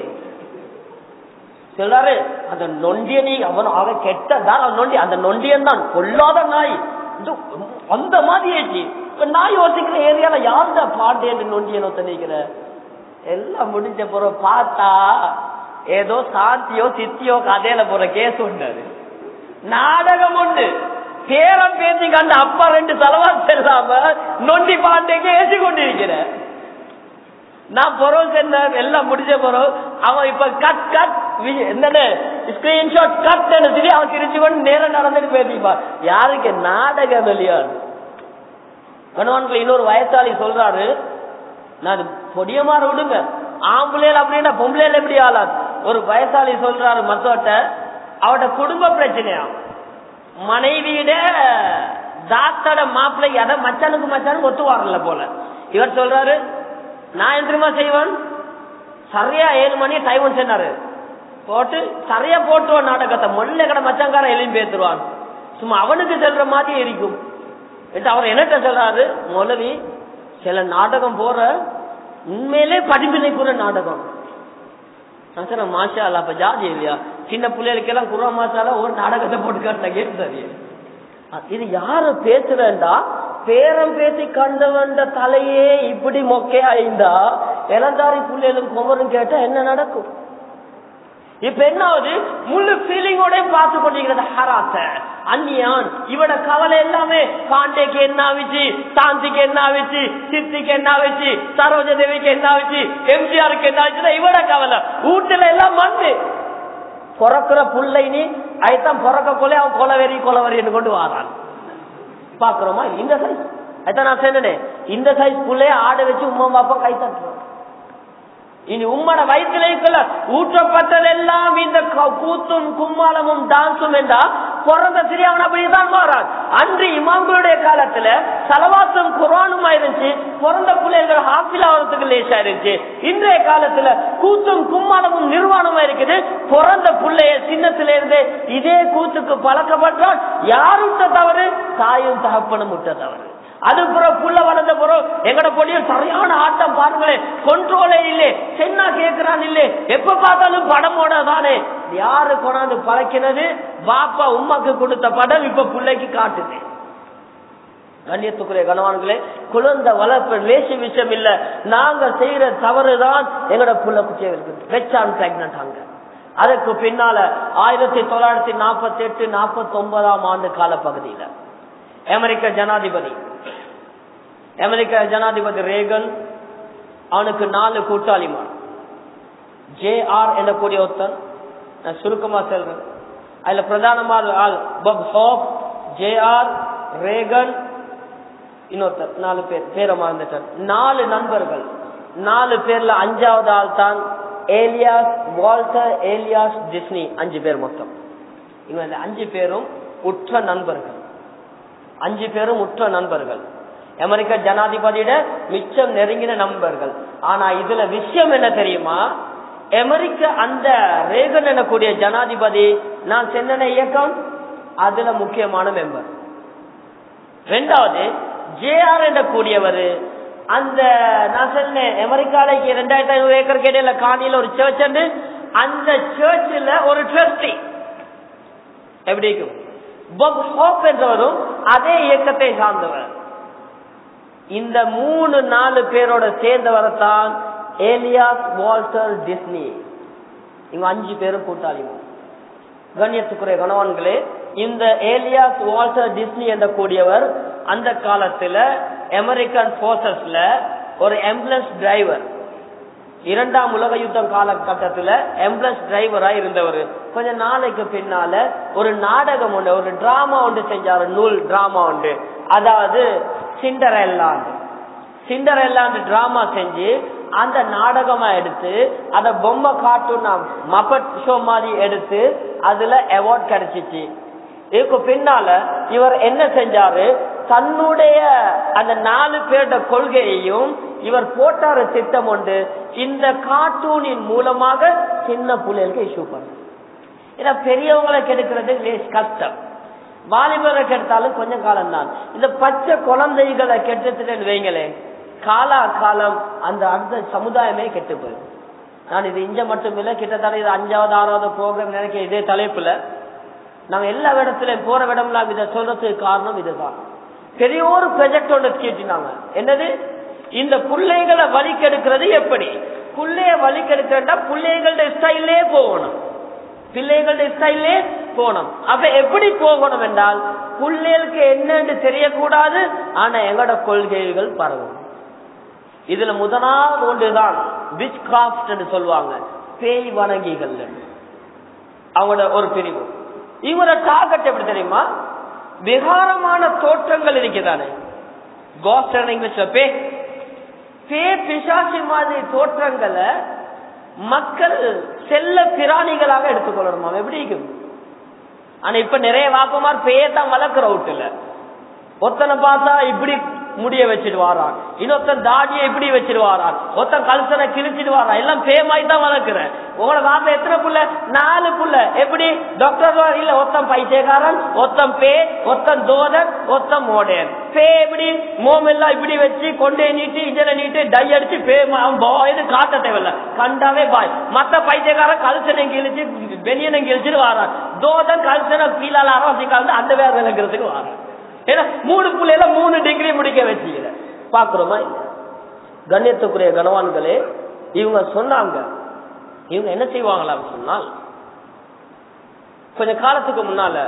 சொல்றாரு அந்த நொண்டியனி அவன் ஆக கெட்டதான் அவன் நொண்டி அந்த நொண்டியன் தான் கொல்லாத நாய் அந்த மாதிரி ஆச்சு நான் யோசிக்கிற ஏரியால யாருந்த பாண்டேன்னு நொண்டியன் ஒருத்தன் நிக்கிற எல்லாம் முடிஞ்ச பிறகு பார்த்தா ஏதோ சாந்தியோ சித்தியோ கதையில போற கேஸ் உண்டாரு நாடகம் உண்டு பேரம் பேசி கண்ட அப்பா ரெண்டு செலவா செல்லாம நொண்டி பாண்டேக்கு ஏசி கொண்டிருக்கிற நான் பொறவு சென்ன எல்லாம் முடிஞ்ச பொறவு அவன் இப்ப கட் கட் என்னன்னு ஸ்கிரீன்ஷாட் கட் சொல்லி அவன் திருச்சி கொண்டு நேரம் நடந்துட்டு பேசிப்பான் யாருக்கு நாடகம் வெளியாது கணவன்கள் இன்னொரு வயசாளி சொல்றாரு நான் பொடியமாற விடுங்க ஆம்பளையில் அப்படின்னா பொம்பளையில எப்படி ஆளாது ஒரு வயசாளி சொல்றாரு மத்தோட்ட அவட குடும்ப பிரச்சனையா மனைவியிட தாத்தோட மாப்பிள்ளை அத மச்சானுக்கு மச்சானுக்கு ஒத்து வரல போல இவர் சொல்றாரு நான் எந்திரமா செய்வேன் சரியா ஏழு மணி டைம் சொன்னாரு போட்டு சரியா போட்டுவான் நாடகத்தை மொல்ல கடை மச்சாங்கார எளியும் பேத்துருவான் சும்மா அவனுக்கு செல்ற மாதிரி இருக்கும் அவர் என்னட்ட சொல்றாரு மொலவி சில நாடகம் போற உண்மையிலே படிப்பினைக்குற நாடகம் நான் சொன்ன மாஷா அல்ல அப்ப ஜாதி இல்லையா சின்ன பிள்ளைகளுக்கு எல்லாம் குரா மாசால ஒரு நாடகத்தை போட்டு காட்ட கேட்டு இது யாரு பேசுறேன்டா பேரம் பேசி கண்டவன்ற தலையே இப்படி மொக்கையாயிருந்தா இளந்தாரி பிள்ளைகளும் குமரும் கேட்டா என்ன நடக்கும் இப்ப என்னாவது முழு ஃபீலிங்கோட பார்த்து கொண்டிருக்கிறது ஹராத்த அந்நியான் இவட கவலை எல்லாமே பாண்டேக்கு என்ன ஆவிச்சு சாந்திக்கு என்ன ஆவிச்சு சித்திக்கு என்ன ஆவிச்சு சரோஜ தேவிக்கு என்ன ஆவிச்சு எம்ஜிஆருக்கு என்ன ஆச்சு இவட கவலை வீட்டுல எல்லாம் மண்ணு பிறக்கிற புள்ளை நீ அதுதான் பிறக்க கொலை அவன் கொலவெறி கொலவெறின்னு கொண்டு வாரான் பாக்குறோமா இந்த சைஸ் அதான் நான் சொன்னேன் இந்த சைஸ் புள்ளைய ஆட வச்சு உமா பாப்பா கை தட்டுறோம் இனி உம்மட வயிற்றுல ஊற்றப்பட்டதெல்லாம் இந்த க- கூத்தும் கும்மாளமும் டான்ஸும் என்றா பிறந்த சிறியவன் அப்படிதான் மாறான் அன்று இமாம்களுடைய காலத்துல சலவாத்தும் குரானுமா இருந்துச்சு பிறந்த பிள்ளைகள் ஹாஃபில் ஆகிறதுக்கு லேசா இருந்துச்சு இன்றைய காலத்துல கூத்தும் கும்மாளமும் நிர்வாணமா இருக்குது பிறந்த பிள்ளைய சின்னத்தில இருந்து இதே கூத்துக்கு பழக்கப்பட்டால் யாருட்ட தவறு தாயும் தகப்பனும் விட்ட தவறு அது பிறகு புள்ள வளர்ந்த பிறகு எங்கட பொடியும் சரியான ஆட்டம் பாருங்களேன் கொண்ட்ரோலே இல்லே சென்னா கேட்கிறான் இல்லே எப்ப பார்த்தாலும் படமோட தானே யாரு கொண்டாந்து பழக்கினது பாப்பா உமாக்கு கொடுத்த படம் இப்ப பிள்ளைக்கு காட்டுது கண்ணியத்துக்குரிய கணவான்களே குழந்தை வளர்ப்பு லேசி விஷயம் இல்ல நாங்க செய்யற தவறுதான் எங்கட புள்ள குச்சியை இருக்கு வெச்சான் பிரெக்னன்ட் அங்க அதுக்கு பின்னால ஆயிரத்தி தொள்ளாயிரத்தி நாற்பத்தி எட்டு நாற்பத்தி ஒன்பதாம் ஆண்டு கால பகுதியில அமெரிக்க ஜனாதிபதி அமெரிக்க ஜனாதிபதி ரேகன் அவனுக்கு நாலு கூட்டாளிமார் ஜே ஆர் என்ற கூடிய ஒருத்தன் நான் சுருக்கமா சொல்றேன் அதுல பிரதானமான ஆள் Bob Hope J R Reagan இன்னொருத்தர் நாலு பேர் பேரை மறந்துட்டார் நாலு நண்பர்கள் நாலு பேர்ல அஞ்சாவது ஆள் தான் ஏலியாஸ் வால்டர் ஏலியாஸ் டிஸ்னி அஞ்சு பேர் மொத்தம் இவங்க இந்த அஞ்சு பேரும் உற்ற நண்பர்கள் அஞ்சு பேரும் உற்ற நண்பர்கள் அமெரிக்க ஜனாதிபதியிட மிச்சம் நெருங்கின நண்பர்கள் ஆனா இதுல விஷயம் என்ன தெரியுமா அமெரிக்க அந்த ரேகன் எனக்கூடிய ஜனாதிபதி நான் சென்ன இயக்கம் அதுல முக்கியமான மெம்பர் ரெண்டாவது ஜேஆர் என்ற கூடியவர் அந்த நான் சொன்னேன் அமெரிக்காலைக்கு ரெண்டாயிரத்தி ஐநூறு ஏக்கர் கேடையில காணியில ஒரு சர்ச் உண்டு அந்த சர்ச்சில் ஒரு ட்ரஸ்டி எப்படி இருக்கும் பப் ஹோப் என்றவரும் அதே இயக்கத்தை சார்ந்தவர் இந்த மூணு நாலு பேரோட சேர்ந்தவரைத்தான் ஏலியாஸ் வால்டர் டிஸ்னி இவங்க அஞ்சு பேரும் கூட்டாளிங்க கண்ணியத்துக்குரிய கணவான்களே இந்த ஏலியாஸ் வால்டர் டிஸ்னி என்ற கூடியவர் அந்த காலத்துல அமெரிக்கன் போர்சஸ்ல ஒரு ஆம்புலன்ஸ் டிரைவர் இரண்டாம் உலக யுத்தம் காலகட்டத்துல ஆம்புலன்ஸ் டிரைவரா இருந்தவர் கொஞ்ச நாளைக்கு பின்னால ஒரு நாடகம் ஒன்று ஒரு டிராமா ஒன்று செஞ்சாரு நூல் டிராமா ஒன்று அதாவது சிண்டரெல்லாண்டு சிண்டரெல்லாண்டு டிராமா செஞ்சு அந்த நாடகமா எடுத்து அத பொம்மை கார்ட்டூன் மப்பட் ஷோ மாதிரி எடுத்து அதுல அவார்ட் கிடைச்சிச்சு இதுக்கு பின்னால இவர் என்ன செஞ்சாரு தன்னுடைய அந்த நாலு பேருட கொள்கையையும் இவர் போட்டாரு திட்டம் உண்டு இந்த கார்ட்டூனின் மூலமாக சின்ன பிள்ளைகளுக்கு இஷ்யூ பண்ண ஏன்னா பெரியவங்களை கெடுக்கிறது லேஸ் கஷ்டம் வாலிபரை கெடுத்தாலும் கொஞ்சம் காலம் தான் இந்த பச்சை குழந்தைகளை கெட்டுத்துட்டு வைங்களேன் காலா காலம் அந்த அந்த சமுதாயமே கெட்டு போயிடும் நான் இது இங்க மட்டும் இல்ல கிட்டத்தட்ட இது அஞ்சாவது ஆறாவது ப்ரோக்ராம் நினைக்க இதே தலைப்புல நாங்க எல்லா இடத்துலயும் போற இடம்லாம் இதை சொல்றதுக்கு காரணம் இதுதான் பெரிய ஒரு ப்ரொஜெக்ட் ஒன்று தீட்டினாங்க என்னது இந்த பிள்ளைகளை வலிக்கெடுக்கிறது எப்படி பிள்ளைய வலிக்கெடுக்கிறா பிள்ளைகளோட ஸ்டைலே போகணும் பிள்ளைகளுடைய ஸ்டைலே போகணும் அப்ப எப்படி போகணும் என்றால் பிள்ளைகளுக்கு என்னன்னு தெரியக்கூடாது ஆனா எங்களோட கொள்கைகள் பரவும் இதுல முதலாவது ஒன்றுதான் விச் கிராஃப்ட் என்று சொல்லுவாங்க பேய் வணங்கிகள் அவங்களோட ஒரு பிரிவு இவரோட டார்கெட் எப்படி தெரியுமா விகாரமான தோற்றங்கள் இருக்குதானே கோஸ்ட் இங்கிலீஷ்ல பே பே பிசாசி மாதிரி தோற்றங்களை மக்கள் செல்ல பிராணிகளாக எடுத்துக்கொள்ளணுமா எப்படி இருக்கும் ஆனா இப்ப நிறைய வாப்பமார் பேயத்தான் வளர்க்கிற வீட்டுல ஒத்தனை பார்த்தா இப்படி முடிய வச்சுட்டு வாரான் இன்னொருத்தன் தாடியை இப்படி வச்சுட்டு வாரான் ஒருத்தன் கல்சனை கிழிச்சிட்டு வாரான் எல்லாம் பேமாய் தான் வளர்க்கிறேன் உங்களோட வாப்ப எத்தனை புள்ள நாலு புள்ள எப்படி டாக்டர் இல்ல ஒத்தன் பைத்தியக்காரன் ஒத்தன் பே ஒத்தன் தோதன் ஒத்தன் மோடேன் பே எப்படி மோமெல்லாம் இப்படி வச்சு கொண்டே நீட்டி இதில நீட்டி டை அடிச்சு பே பாய்னு காட்ட தேவையில்ல கண்டாவே பாய் மத்த பைத்தியக்காரன் கல்சனை கிழிச்சு வெளியனை கிழிச்சிட்டு வாரான் தோதன் கல்சனை கீழால அரவாசி கலந்து அந்த வேற விளங்குறதுக்கு வாரான் ஏன்னா மூணு பிள்ளைல மூணு டிகிரி முடிக்க வச்சுக்கிற பாக்குறோமா இல்ல கண்ணியத்துக்குரிய கனவான்களே இவங்க சொன்னாங்க இவங்க என்ன செய்வாங்களாம் சொன்னால் கொஞ்ச காலத்துக்கு முன்னால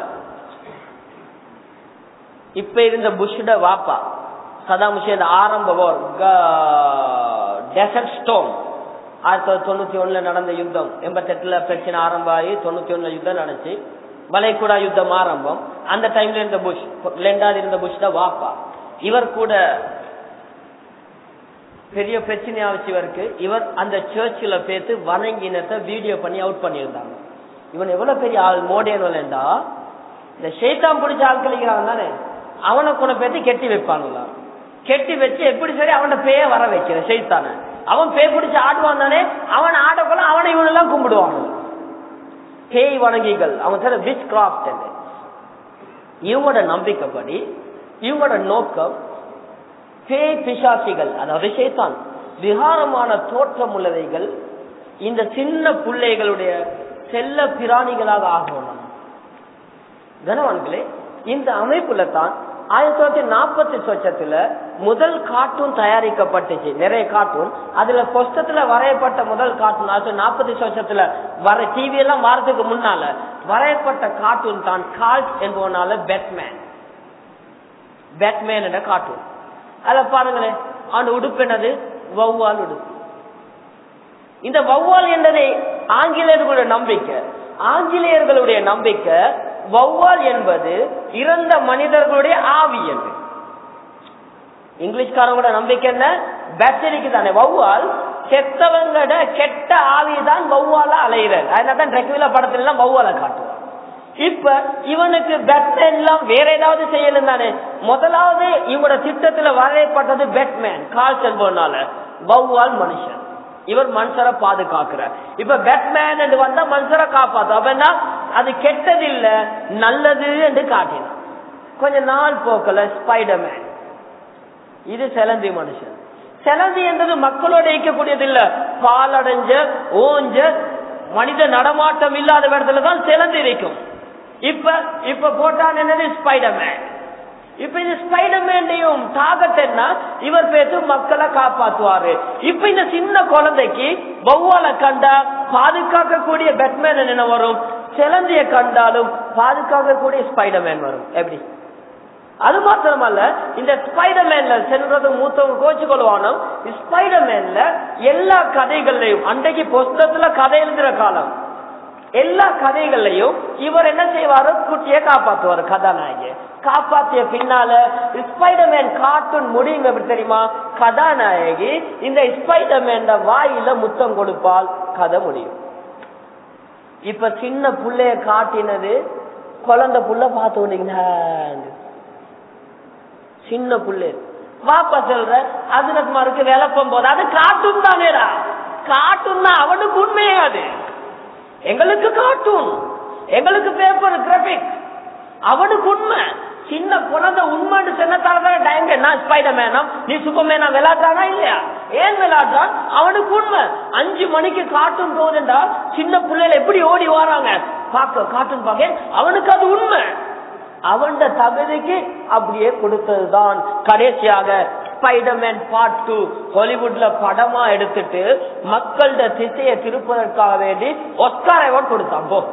இப்ப இருந்த புஷ்ட வாப்பா சதாம் ஹுசேன் ஆரம்ப போர் டெசர்ட் ஸ்டோம் ஆயிரத்தி தொள்ளாயிரத்தி தொண்ணூத்தி ஒண்ணுல நடந்த யுத்தம் எண்பத்தி எட்டுல பிரச்சனை ஆரம்பம் ஆகி தொண்ணூத்தி ஒண்ணுல யுத்தம் நடந்துச்சு வளைகுடா யுத்தம் ஆரம்பம் அந்த டைம்ல இருந்த புஷ் ரெண்டாவது இருந்த புஷ் தான் வாப்பா இவர் கூட பெரிய பிரச்சனையாச்சு இவருக்கு இவர் அந்த சர்ச்சில் பேத்து வணங்கினத்தை வீடியோ பண்ணி அவுட் பண்ணியிருந்தாங்க இவன் எவ்வளவு பெரிய ஆள் மோடியன்டா இந்த ஷேத்தான் பிடிச்ச ஆட்கள் இருக்கிறான் தானே அவனை கொண்டு பேத்து கெட்டி வைப்பாங்களா கெட்டி வச்சு எப்படி சரி அவன பேய வர வைக்கிற ஷெய்தான அவன் பேய் பிடிச்சு ஆடுவான் தானே அவன் ஆடக்குள்ள அவனை இவனெல்லாம் கும்பிடுவாங்க பேய் வணங்கிகள் அவன் சொல்ல விச் கிராஃப்ட் இவங்களோட நம்பிக்கைப்படி இவங்களோட நோக்கம் பேய் பிசாசிகள் அதாவது ஷேத்தான் விகாரமான தோற்றம் உள்ளவைகள் இந்த சின்ன பிள்ளைகளுடைய செல்ல பிராணிகளாக ஆகணும் கனவான்களே இந்த அமைப்புல தான் ஆயிரத்தி தொள்ளாயிரத்தி நாற்பத்தி சொச்சத்துல முதல் கார்ட்டூன் தயாரிக்கப்பட்டுச்சு நிறைய கார்ட்டூன் அதுல பொஸ்டத்துல வரையப்பட்ட முதல் கார்ட்டூன் ஆயிரத்தி நாற்பத்தி சொச்சத்துல வர டிவி எல்லாம் வரதுக்கு முன்னால வரையப்பட்ட கார்ட்டூன் தான் கால்ஸ் என்பவனால பேட்மேன் பேட்மேன் என்ற கார்ட்டூன் அதுல பாருங்களேன் அவன் உடுப்பு என்னது வௌவால் உடுப்பு இந்த வௌவால் என்றதை ஆங்கிலேயர்களுடைய நம்பிக்கை ஆங்கிலேயர்களுடைய நம்பிக்கை வௌவால் என்பது இறந்த மனிதர்களுடைய ஆவி என்று இங்கிலீஷ்காரங்களோட நம்பிக்கை என்ன பேட்டரிக்கு தானே வௌவால் செத்தவங்கட கெட்ட ஆவி தான் வௌவால அலையிறது அதனால ரெகுலர் படத்துல எல்லாம் வௌவால காட்டுவான் இப்ப இவனுக்கு பேட்மேன் வேற ஏதாவது செய்யணும் தானே முதலாவது இவனோட திட்டத்துல வரையப்பட்டது பேட்மேன் கால் செல்போனால வௌவால் மனுஷன் இவர் மனுஷரை பாதுகாக்கிற இப்ப பேட்மேன் என்று வந்தா மனுஷரை காப்பாத்து அப்ப என்ன அது கெட்டது இல்ல நல்லது என்று காட்டினான் கொஞ்ச நாள் போக்கல ஸ்பைடர்மேன் இது செலந்தி மனுஷன் செலந்தி என்றது மக்களோட இயக்கக்கூடியது இல்ல பாலடைஞ்ச ஓஞ்ச மனித நடமாட்டம் இல்லாத இடத்துல தான் செலந்தி இருக்கும் இப்ப இப்ப போட்டான் என்னது ஸ்பைடர்மேன் இப்ப இந்த ஸ்பைடர்மேன்டையும் டாகட் என்ன இவர் பேசு மக்களை காப்பாத்துவாரு இப்ப இந்த சின்ன குழந்தைக்கு வௌவால கண்டா பாதுகாக்கக்கூடிய பேட்மேன் என்ன வரும் சிலந்திய கண்டாலும் பாதுகாக்கக்கூடிய ஸ்பைடர்மேன் வரும் எப்படி அது மாத்திரமல்ல இந்த ஸ்பைடர்மேன்ல சென்றது மூத்தவங்க கோச்சு கொள்வானோ ஸ்பைடர்மேன்ல எல்லா கதைகள்லயும் அன்றைக்கு புஸ்தகத்துல கதை எழுதுற காலம் எல்லா கதைகள்லயும் இவர் என்ன செய்வாரு குட்டியை காப்பாத்துவாரு கதாநாயகி காப்பாத்திய பின்னால ஸ்பைடர்மேன் கார்ட்டூன் முடியும் எப்படி தெரியுமா கதாநாயகி இந்த ஸ்பைடர்மேன் வாயில முத்தம் கொடுப்பால் கதை முடியும் இப்ப சின்ன புள்ளைய காட்டினது குழந்தை புள்ள பார்த்து கொண்டீங்கன்னா சின்ன புள்ளை வாப்பா சொல்ற அதுலக்குமாருக்கு விளப்பம் போது அது காட்டும் தானேடா காட்டும் தான் அவனுக்கு உண்மையாது எங்களுக்கு கார்ட்டூன் எங்களுக்கு பேப்பர் கிராபிக் அவனுக்கு உண்மை சின்ன குழந்தை உண்மைன்னு சொன்னதாலதான் டைம் நான் ஸ்பைடர் மேனம் நீ சூப்பர்மேனா விளையாடுறானா இல்லையா ஏன் விளையாடுறான் அவனுக்கு உண்மை அஞ்சு மணிக்கு கார்ட்டூன் போகுதுண்டா சின்ன பிள்ளைல எப்படி ஓடி வராங்க பார்க்க கார்ட்டூன் பார்க்க அவனுக்கு அது உண்மை அவன் தகுதிக்கு அப்படியே கொடுத்ததுதான் கடைசியாக ஸ்பைடர்மேன் பார்ட் டூ ஹாலிவுட்ல படமா எடுத்துட்டு மக்களோட திசையை திருப்பதற்காக வேண்டி ஒஸ்கார் அவார்ட் கொடுத்தான் போ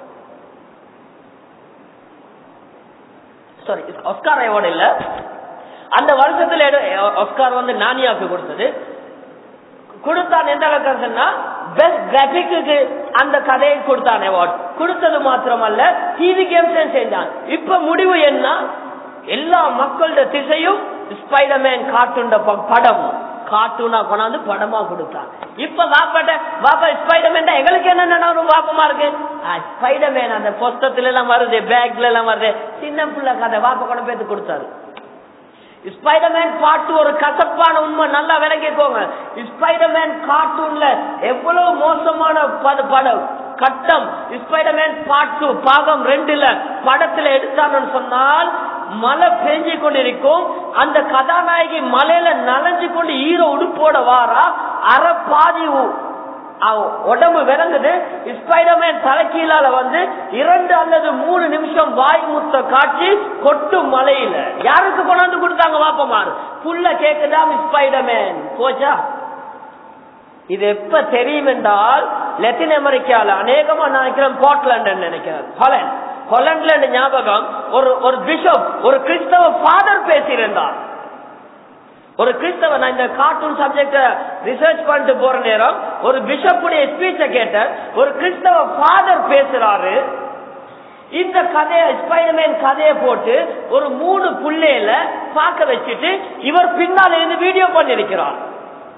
சாரி ஒஸ்கார் அவார்டு இல்ல அந்த வருஷத்துல ஒஸ்கார் வந்து நானியாவுக்கு கொடுத்தது கொடுத்தான் எந்த அளவுக்கு சொன்னா பெஸ்ட் கிராபிக்கு அந்த கதையை கொடுத்தான் அவார்ட் கொடுத்தது மாத்திரமல்ல டிவி கேம்ஸ் செஞ்சான் இப்ப முடிவு என்ன எல்லா மக்களோட திசையும் ஸ்பைடர்மேன் கார்ட்டூன் படம் கார்ட்டூனா கொண்டாந்து படமா கொடுத்தான் இப்ப வாப்பாட்ட வாப்பா ஸ்பைடர்மேன் எங்களுக்கு என்ன நினைவு வாப்பமா இருக்கு ஸ்பைடர்மேன் அந்த புஸ்தத்துல எல்லாம் வருது பேக்ல எல்லாம் வருது சின்ன பிள்ளை கதை வாப்பா கொண்டு போய் கொடுத்தாரு ஸ்பைடர்மேன் பாட்டு ஒரு கசப்பான உண்மை நல்லா விளங்கிக்கோங்க ஸ்பைடர்மேன் கார்ட்டூன்ல எவ்வளவு மோசமான படம் கட்டம் ஸ்பைடர்மேன் பாட்டு பாகம் ரெண்டுல படத்துல எடுத்தான்னு சொன்னால் மழை பெஞ்சு கொண்டிருக்கும் அந்த கதாநாயகி மலையில நனைஞ்சு கொண்டு ஈரோ உடுப்போட வாரா அரை பாதி உடம்பு விளங்குது ஸ்பைடர்மேன் தலைக்கீழால வந்து இரண்டு அல்லது மூணு நிமிஷம் வாய் முத்த காட்சி கொட்டும் மலையில யாருக்கு கொண்டாந்து கொடுத்தாங்க வாப்பமாறு புல்ல கேக்குதா ஸ்பைடர்மேன் போச்சா இது எப்ப தெரியும் என்றால் லத்தீன் அமெரிக்கால அநேகமா நினைக்கிறேன் போர்ட்லாண்ட் நினைக்கிறேன் ஹொலண்ட் ஹொலண்ட்ல ஞாபகம் ஒரு ஒரு பிஷப் ஒரு கிறிஸ்தவ ஃபாதர் பேசியிருந்தார் ஒரு கிறிஸ்தவ நான் இந்த கார்ட்டூன் சப்ஜெக்ட ரிசர்ச் பண்ணிட்டு போற நேரம் ஒரு பிஷப்புடைய ஸ்பீச்ச கேட்ட ஒரு கிறிஸ்தவ ஃபாதர் பேசுறாரு இந்த கதையை ஸ்பைடர்மேன் கதையை போட்டு ஒரு மூணு புள்ளையில பார்க்க வச்சுட்டு இவர் பின்னால இருந்து வீடியோ பண்ணிருக்கிறார்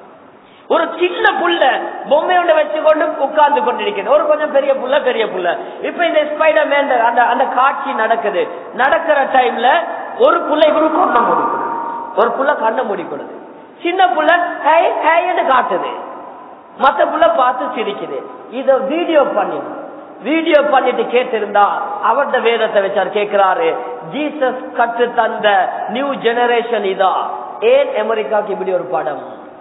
ஒரு சின்ன புள்ள பொம்மையோட வச்சு கொண்டு உட்கார்ந்து கொண்டிருக்கிறது ஒரு கொஞ்சம் பெரிய புள்ள பெரிய புள்ள இப்ப இந்த ஸ்பைடர் மேன் அந்த அந்த காட்சி நடக்குது நடக்கிற டைம்ல ஒரு புள்ள இவரு கண்ணை மூடிக்கொடுது ஒரு புள்ள கண்ணை மூடிக்கொடுது சின்ன புள்ள ஹே ஹேன்னு காட்டுது மத்த புள்ள பார்த்து சிரிக்குது இத வீடியோ பண்ணி வீடியோ பண்ணிட்டு கேட்டிருந்தா அவர்த வேதத்தை வச்சார் கேட்கிறாரு ஜீசஸ் கற்று தந்த நியூ ஜெனரேஷன் இதா ஏன் அமெரிக்காக்கு இப்படி ஒரு படம்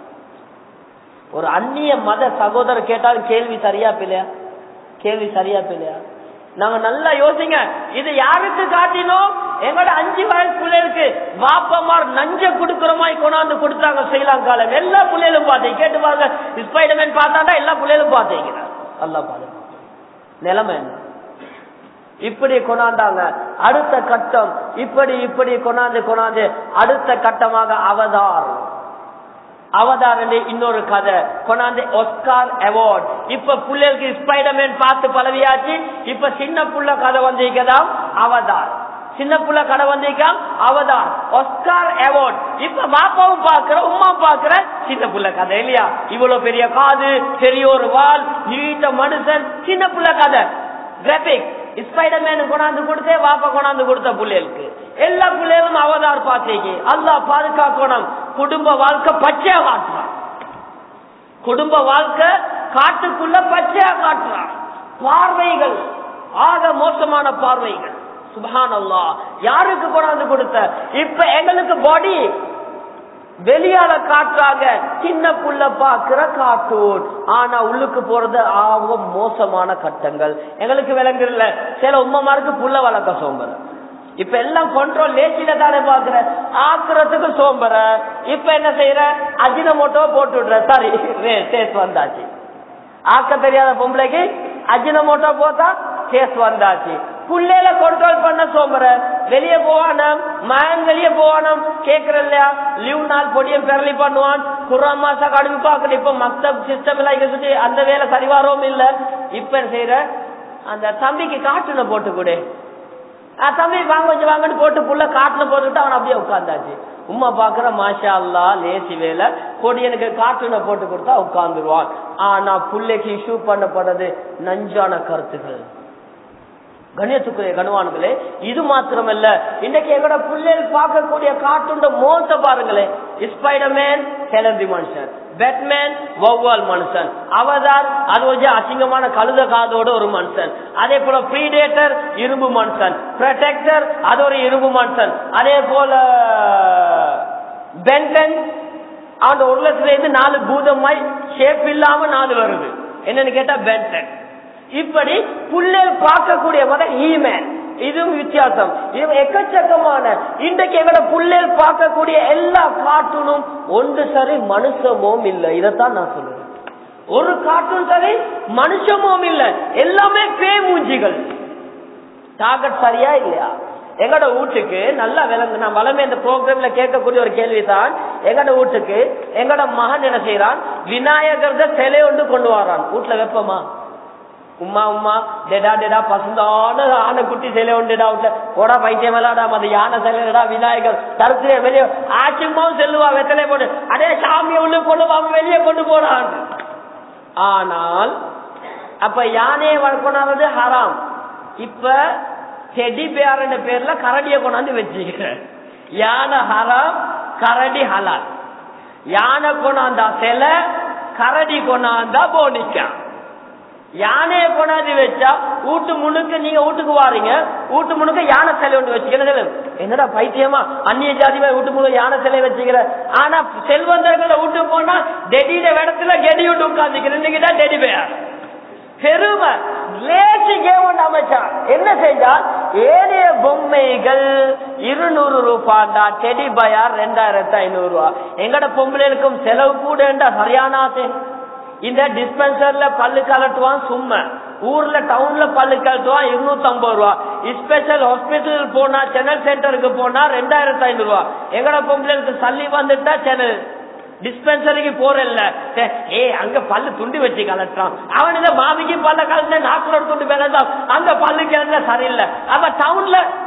ஒரு அந்நிய மத சகோதரர் கேட்டாலும் கேள்வி சரியா பிள்ளையா கேள்வி சரியா பிள்ளையா நாங்க நல்லா யோசிங்க இது யாருக்கு காட்டினோம் எங்களோட அஞ்சு வயசு பிள்ளைகளுக்கு வாப்பமார் நஞ்ச குடுக்கிற மாதிரி கொண்டாந்து கொடுத்தாங்க ஸ்ரீலங்கால எல்லா பிள்ளைகளும் பார்த்தீங்க கேட்டு பாருங்க ஸ்பைடர்மேன் பார்த்தாண்டா எல்லா பிள்ளைகளும் பார்த்தீங்க நல்லா பாருங்க நிலைமை என்ன இப்படி கொண்டாந்தாங்க அடுத்த கட்டம் இப்படி இப்படி கொண்டாந்து கொண்டாந்து அடுத்த கட்டமாக அவதார் அவதார் இன்னொரு கதை கொண்டாந்து ஒஸ்கார் அவார்ட் இப்ப பிள்ளைகளுக்கு ஸ்பைடர்மேன் பார்த்து பழவியாச்சு இப்ப சின்ன புள்ள கதை வந்திருக்கதான் அவதார் சின்ன புள்ள கடை வந்திருக்கா அவதார் ஒஸ்கார் அவார்ட் இப்ப பாப்பாவும் பாக்குற உமா பாக்குற சின்ன புள்ள கதை இல்லையா இவ்வளவு பெரிய காது பெரிய ஒரு வால் நீட்ட மனுஷன் சின்ன புள்ள கதை கிராபிக் ஸ்பைடர்மேன் கொண்டாந்து கொடுத்தே வாப்பா கொண்டாந்து கொடுத்த பிள்ளைகளுக்கு எல்லா பிள்ளைகளும் அவதார் பார்த்தீங்க அல்லா பாதுகாக்கணும் குடும்ப வாழ்க்கை பச்சையா காட்டுறான் குடும்ப வாழ்க்கை காட்டுக்குள்ள பச்சையா காட்டுறான் பார்வைகள் ஆக மோசமான பார்வைகள் சுபஹான் அல்லா யாருக்கு கொண்டாந்து கொடுத்த இப்ப எங்களுக்கு பாடி வெளியால காட்டுறாங்க சின்ன புள்ள பாக்குற கார்ட்டூன் ஆனா உள்ளுக்கு போறது ஆக மோசமான கட்டங்கள் எங்களுக்கு விளங்குறல சில உம்மமாருக்கு புள்ள வளர்க்க சோம்பர இப்ப எல்லாம் கண்ட்ரோல் லேசில தானே பாக்குற ஆக்குறதுக்கு சோம்பர இப்ப என்ன செய்யற அஜினமோட்டோ போட்டு விடுற சாரி டேஸ்ட் வந்தாச்சு ஆக்க தெரியாத பொம்பளைக்கு அஜினமோட்டோ போட்டா கேஸ் வந்தாச்சு புள்ளையில கண்ட்ரோல் பண்ண சோம்பர வெளியே போவானம் மயன் வெளியே போவானம் கேக்குற இல்லையா லீவ் நாள் பொடியும் பெரலி பண்ணுவான் குரான் மாசா கடுமை பார்க்கணும் இப்ப மக்தப் சிஸ்டம் எல்லாம் இங்க சுத்தி அந்த வேலை சரிவாரவும் இல்ல இப்ப செய்யற அந்த தம்பிக்கு காட்டுன போட்டு கொடு தம்பி வாங்க கொஞ்சம் வாங்கன்னு போட்டு புள்ள காட்டுல போட்டுட்டு அவன் அப்படியே உட்கார்ந்தாச்சு உமா பாக்குற மாஷா அல்லா லேசி வேலை கொடியனுக்கு காட்டுன போட்டு கொடுத்தா உட்கார்ந்துருவான் ஆனா புள்ளைக்கு இஷ்யூ பண்ணப்படுறது நஞ்சான கருத்துகள் கணியத்துக்குரிய கனவான்களே இது மாத்திரமல்ல இன்னைக்கு எங்கட பிள்ளைகள் பார்க்கக்கூடிய காட்டுண்ட மோச பாருங்களேன் ஸ்பைடர்மேன் கிளம்பி மனுஷன் பேட்மேன் வௌவால் மனுஷன் அவதார் அது ஒரு அசிங்கமான கழுத காதோட ஒரு மனுஷன் அதே போல ப்ரீடேட்டர் இரும்பு மனுஷன் ப்ரொடெக்டர் அது ஒரு இரும்பு மனுஷன் அதே போல பென்டன் அந்த ஒரு லட்சத்துல இருந்து நாலு பூதமாய் ஷேப் இல்லாம நாலு வருது என்னன்னு கேட்டா பென்டன் இப்படி புள்ளல் பார்க்கக்கூடிய மத ஈமேன் இதுவும் வித்தியாசம் இது எக்கச்சக்கமான இன்றைக்கு எங்கட புள்ளல் பார்க்கக்கூடிய எல்லா கார்ட்டூனும் ஒன்று சரி மனுஷமும் இல்லை இதைத்தான் நான் சொல்றேன் ஒரு கார்ட்டூன் சரி மனுஷமும் இல்லை எல்லாமே பேமூஞ்சிகள் டார்கெட் சரியா இல்லையா எங்கட வீட்டுக்கு நல்லா விளங்கு நான் வளமே இந்த ப்ரோக்ராம்ல கேட்கக்கூடிய ஒரு கேள்விதான் எங்கட வீட்டுக்கு எங்கட மகன் என்ன செய்யறான் விநாயகர் சிலை ஒன்று கொண்டு வரான் வீட்டுல வெப்பமா உமா உமா டெடா டெடா பசுந்தான ஆனை குட்டி சிலை உண்டுடா விட்டு போடா பைத்தியம் விளாடாம அது யானை சிலைடா விநாயகர் தருத்திலே வெளியே ஆச்சுமாவும் செல்லுவா வெத்தலை போட்டு அடே சாமியை உள்ள கொண்டு வா வெளியே கொண்டு போனான் ஆனால் அப்ப யானையை கொண்டாடுறது ஹராம் இப்ப செடி பேரண்ட பேர்ல கரடியை கொண்டாந்து வச்சுக்கிறேன் யானை ஹராம் கரடி ஹலால் யானை கொண்டாந்தா சிலை கரடி கொண்டாந்தா போனிக்கா யானையை கொண்டாந்து வச்சா வீட்டு முழுக்க நீங்க வீட்டுக்கு வாரீங்க வீட்டு முழுக்க யானை சிலை ஒன்று வச்சுக்கிறேன் என்னடா பைத்தியமா அந்நிய ஜாதிமா வீட்டு முழுக்க யானை சிலை வச்சுக்கிற ஆனா செல்வந்தர்களை வீட்டுக்கு போனா டெடியில இடத்துல கெடி விட்டு உட்காந்துக்கிறேன் இன்னைக்கு தான் டெடி பேர் பெருமை லேசிக்கே ஒன்று அமைச்சான் என்ன செஞ்சா ஏனைய பொம்மைகள் இருநூறு ரூபாண்டா டெடி பயார் ரெண்டாயிரத்தி ஐநூறு ரூபா எங்கட பொம்பளைகளுக்கும் செலவு கூட சரியான ஆசை இந்த டிஸ்பென்சர்ல பல்லு கலட்டுவான் சும்மா ஊர்ல டவுன்ல பல்லு கலட்டுவான் இருநூத்தி ஐம்பது ரூபா ஸ்பெஷல் ஹாஸ்பிட்டல் போனா சென்னல் சென்டருக்கு போனா ரெண்டாயிரத்தி ஐநூறு ரூபா எங்கட பொம்பளைகளுக்கு சல்லி வந்துட்டா சென்னல் டிஸ்பென்சரிக்கு போறல்ல ஏ அங்க பல்லு துண்டி வச்சு கலட்டுறான் அவன் மாமிக்கு பல்ல கலந்த நாக்குல துண்டு மேலதான் அங்க பல்லு கிழந்த சரியில்லை அப்ப டவுன்ல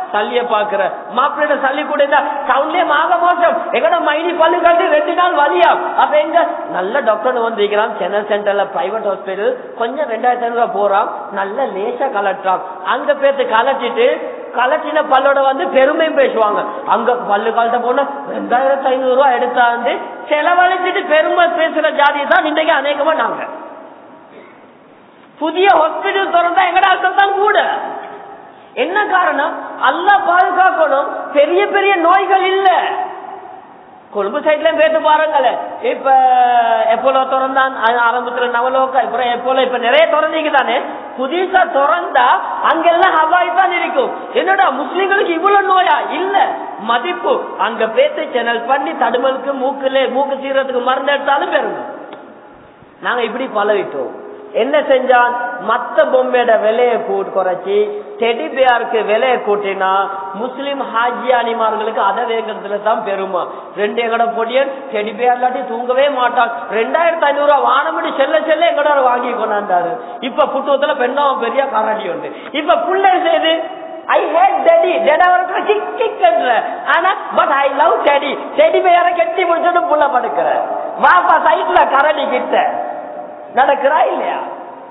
சல்லிய பாக்குற மாப்பிள்ளையோட சல்லி கூட இருந்தா டவுன்லயே மாக மோசம் எங்கட மைனி பல்லு கட்டி ரெண்டு நாள் வலியா அப்ப எங்க நல்ல டாக்டர் வந்திருக்கிறான் சென்னை சென்டர்ல பிரைவேட் ஹாஸ்பிட்டல் கொஞ்சம் ரெண்டாயிரத்தி ஐநூறு போறான் நல்ல லேசா கலட்டுறான் அங்க பேத்து கலட்டிட்டு கலட்டின பல்லோட வந்து பெருமையும் பேசுவாங்க அங்க பல்லு காலத்தை போனா ரெண்டாயிரத்தி ஐநூறு ரூபாய் எடுத்தாந்து செலவழிச்சிட்டு பெருமை பேசுற ஜாதி தான் இன்றைக்கு அநேகமா நாங்க புதிய ஹாஸ்பிட்டல் திறந்தா எங்கட ஆட்கள் தான் கூட என்ன காரணம் அல்ல பாதுகாக்கணும் பெரிய பெரிய நோய்கள் இல்ல கொழும்பு சைட்ல பேட்டு பாருங்களேன் இப்ப எப்போலோ திறந்தான் அது ஆரம்பத்துல நவலோக்கா இப்ப எப்போலோ இப்ப நிறைய திறந்தீங்க தானே புதுசா திறந்தா அங்கெல்லாம் ஹவாய் தான் இருக்கும் என்னடா முஸ்லிம்களுக்கு இவ்வளவு நோயா இல்ல மதிப்பு அங்க பேத்து சேனல் பண்ணி தடுமலுக்கு மூக்குல மூக்கு சீரத்துக்கு மருந்து எடுத்தாலும் பெருங்க நாங்க இப்படி பழகிட்டோம் என்ன செஞ்சான் மத்த பொம்மையோட விலையை கூட்டு குறைச்சி டெடி பேருக்கு விலையை கூட்டினா முஸ்லிம் ஹாஜி அனிமார்களுக்கு அதை வேங்கிறதுல தான் பெருமை ரெண்டு எங்கட பொடியன் டெடி பேர் இல்லாட்டி தூங்கவே மாட்டான் ரெண்டாயிரத்தி ஐநூறு ரூபாய் வானமுடி செல்ல செல்ல எங்கட வாங்கி கொண்டாந்தாரு இப்ப புட்டுவத்துல பெண்ணாவும் பெரிய கரடி உண்டு இப்ப புள்ளை செய்து ஐ ஹேட் டெடி டெடாவரத்துல கிக் கிக் ஆனா but I love teddy teddy பேரை கெட்டி முடிச்சுட்டு புள்ள படுக்கிற வாப்பா சைட்ல கரடி கிட்ட நடக்கிறா இல்லையா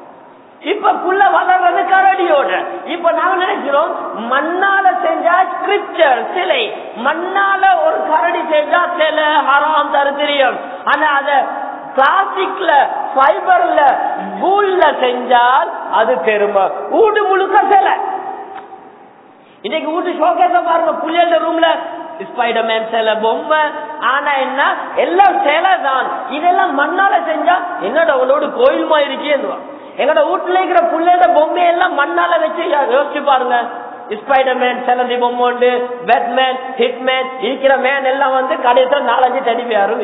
இப்ப புள்ள வளர்றது கரடியோட இப்ப நாங்க நினைக்கிறோம் மண்ணால செஞ்சா ஸ்கிரிப்சர் சிலை மண்ணால ஒரு கரடி செஞ்சா சிலை ஹராம் தருத்திரியம் ஆனா அத பிளாஸ்டிக்ல ஃபைபர்ல பூல்ல செஞ்சால் அது பெருமை ஊடு முழுக்க சிலை இன்னைக்கு வீட்டு ஷோகேஸ பாருங்க புள்ளியல் ரூம்ல ஸ்பைடர்மேன் சில பொம்மை ஆனா என்ன எல்லாம் சிலை தான் இதெல்லாம் மண்ணால செஞ்சா என்னோட உங்களோட கோயிலுமா இருக்கேன்னு எங்கட வீட்டுல இருக்கிற புள்ளையோட பொம்மை எல்லாம் மண்ணால வச்சு யோசிச்சு பாருங்க ஸ்பைடர்மேன் சிலந்தி பொம்மை உண்டு பேட்மேன் ஹிட்மேன் இருக்கிற மேன் எல்லாம் வந்து கடைசியில் நாலஞ்சு தடிமையாரும்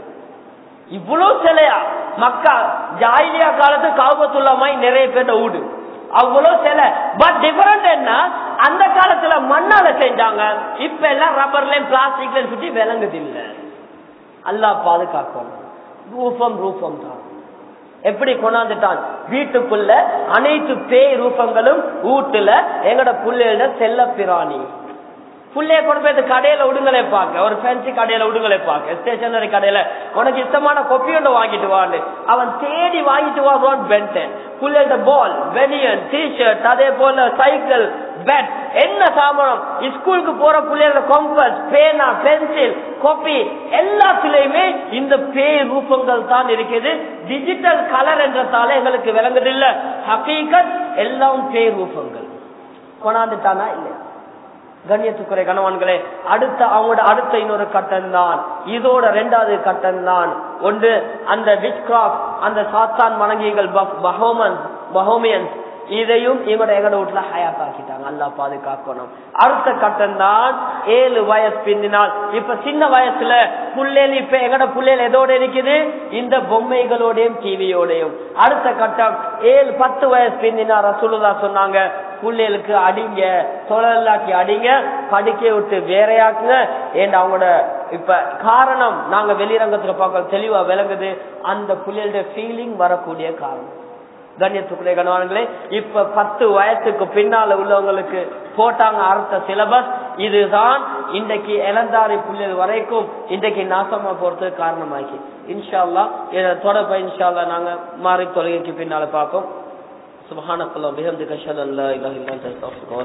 இவ்வளவு சிலையா மக்கா ஜாயிலியா காலத்து காபத்துள்ளமாய் நிறைய பேர்ட்ட வீடு அவ்வளவு சிலை பட் டிஃபரெண்ட் என்ன அந்த காலத்துல மண்ணால செஞ்சாங்க இப்ப எல்லாம் ரப்பர்லயும் பிளாஸ்டிக்ல சுத்தி விளங்குது இல்ல அல்லா பாதுகாக்கும் ரூபம் ரூபம் தான் எப்படி கொண்டாந்துட்டான் வீட்டுக்குள்ள அனைத்து பேய் ரூபங்களும் வீட்டுல எங்கட புள்ளையோட செல்ல பிராணி புள்ளைய கொண்டு போய் கடையில விடுங்களே பார்க்க ஒரு ஃபேன்சி கடையில விடுங்களே பார்க்க ஸ்டேஷனரி கடையில உனக்கு இஷ்டமான கொப்பி ஒன்று வாங்கிட்டு வான்னு அவன் தேடி வாங்கிட்டு வாங்குவான் பென்டன் புள்ளையோட பால் வெனியன் டிஷர்ட் அதே போல சைக்கிள் பேட் என்ன சாமானம் ஸ்கூலுக்கு போற பிள்ளைகளோட கம்பஸ் பேனா பென்சில் கொப்பி எல்லாத்திலையுமே இந்த பேய் ரூபங்கள் தான் இருக்குது டிஜிட்டல் கலர் என்றதால எங்களுக்கு விளங்குதில்ல ஹகீகத் எல்லாம் பேய் ரூபங்கள் கொண்டாந்துட்டானா இல்லையா கண்ணியத்துக்குறை கணவன்களே அடுத்த அவங்களோட அடுத்த இன்னொரு கட்டம் தான் இதோட ரெண்டாவது கட்டம் தான் ஒன்று அந்த விச்கிராஃப்ட் அந்த சாத்தான் மணங்கிகள் பஹோமன்ஸ் பஹோமியன்ஸ் இதையும் இவங்க எங்கட வீட்டுல ஹயாத் ஆக்கிட்டாங்க அல்லா பாதுகாக்கணும் அடுத்த கட்டம் தான் ஏழு வயசு பின்னினால் இப்ப சின்ன வயசுல புள்ளேல் இப்ப எங்கட புள்ளேல் எதோட இருக்குது இந்த பொம்மைகளோடையும் டிவியோடையும் அடுத்த கட்டம் ஏழு பத்து வயசு பின்னினா ரசூலுதா சொன்னாங்க புள்ளைகளுக்கு அடிங்க தொழிலாக்கி அடிங்க படிக்க விட்டு வேறையாக்குங்க ஏன் அவங்களோட இப்ப காரணம் நாங்க வெளிரங்கத்துல பார்க்க தெளிவா விளங்குது அந்த புள்ளைகளுடைய ஃபீலிங் வரக்கூடிய காரணம் கண்ணியத்துக்குரிய கணவான்களே இப்ப பத்து வயசுக்கு பின்னால உள்ளவங்களுக்கு போட்டாங்க அடுத்த சிலபஸ் இதுதான் இன்றைக்கு இளந்தாரி புள்ளியல் வரைக்கும் இன்றைக்கு நாசமா போறதுக்கு காரணமாக்கி இன்ஷால்லா இதை தொடர்பை இன்ஷால்லா நாங்க மாறி தொழுகைக்கு பின்னால பார்ப்போம் சுபஹானக்கல்லா பிஹம்திக அஷ்ஹது அன் லா இலாஹா இல்லா அன்த அஸ்தக்ஃபிருக்க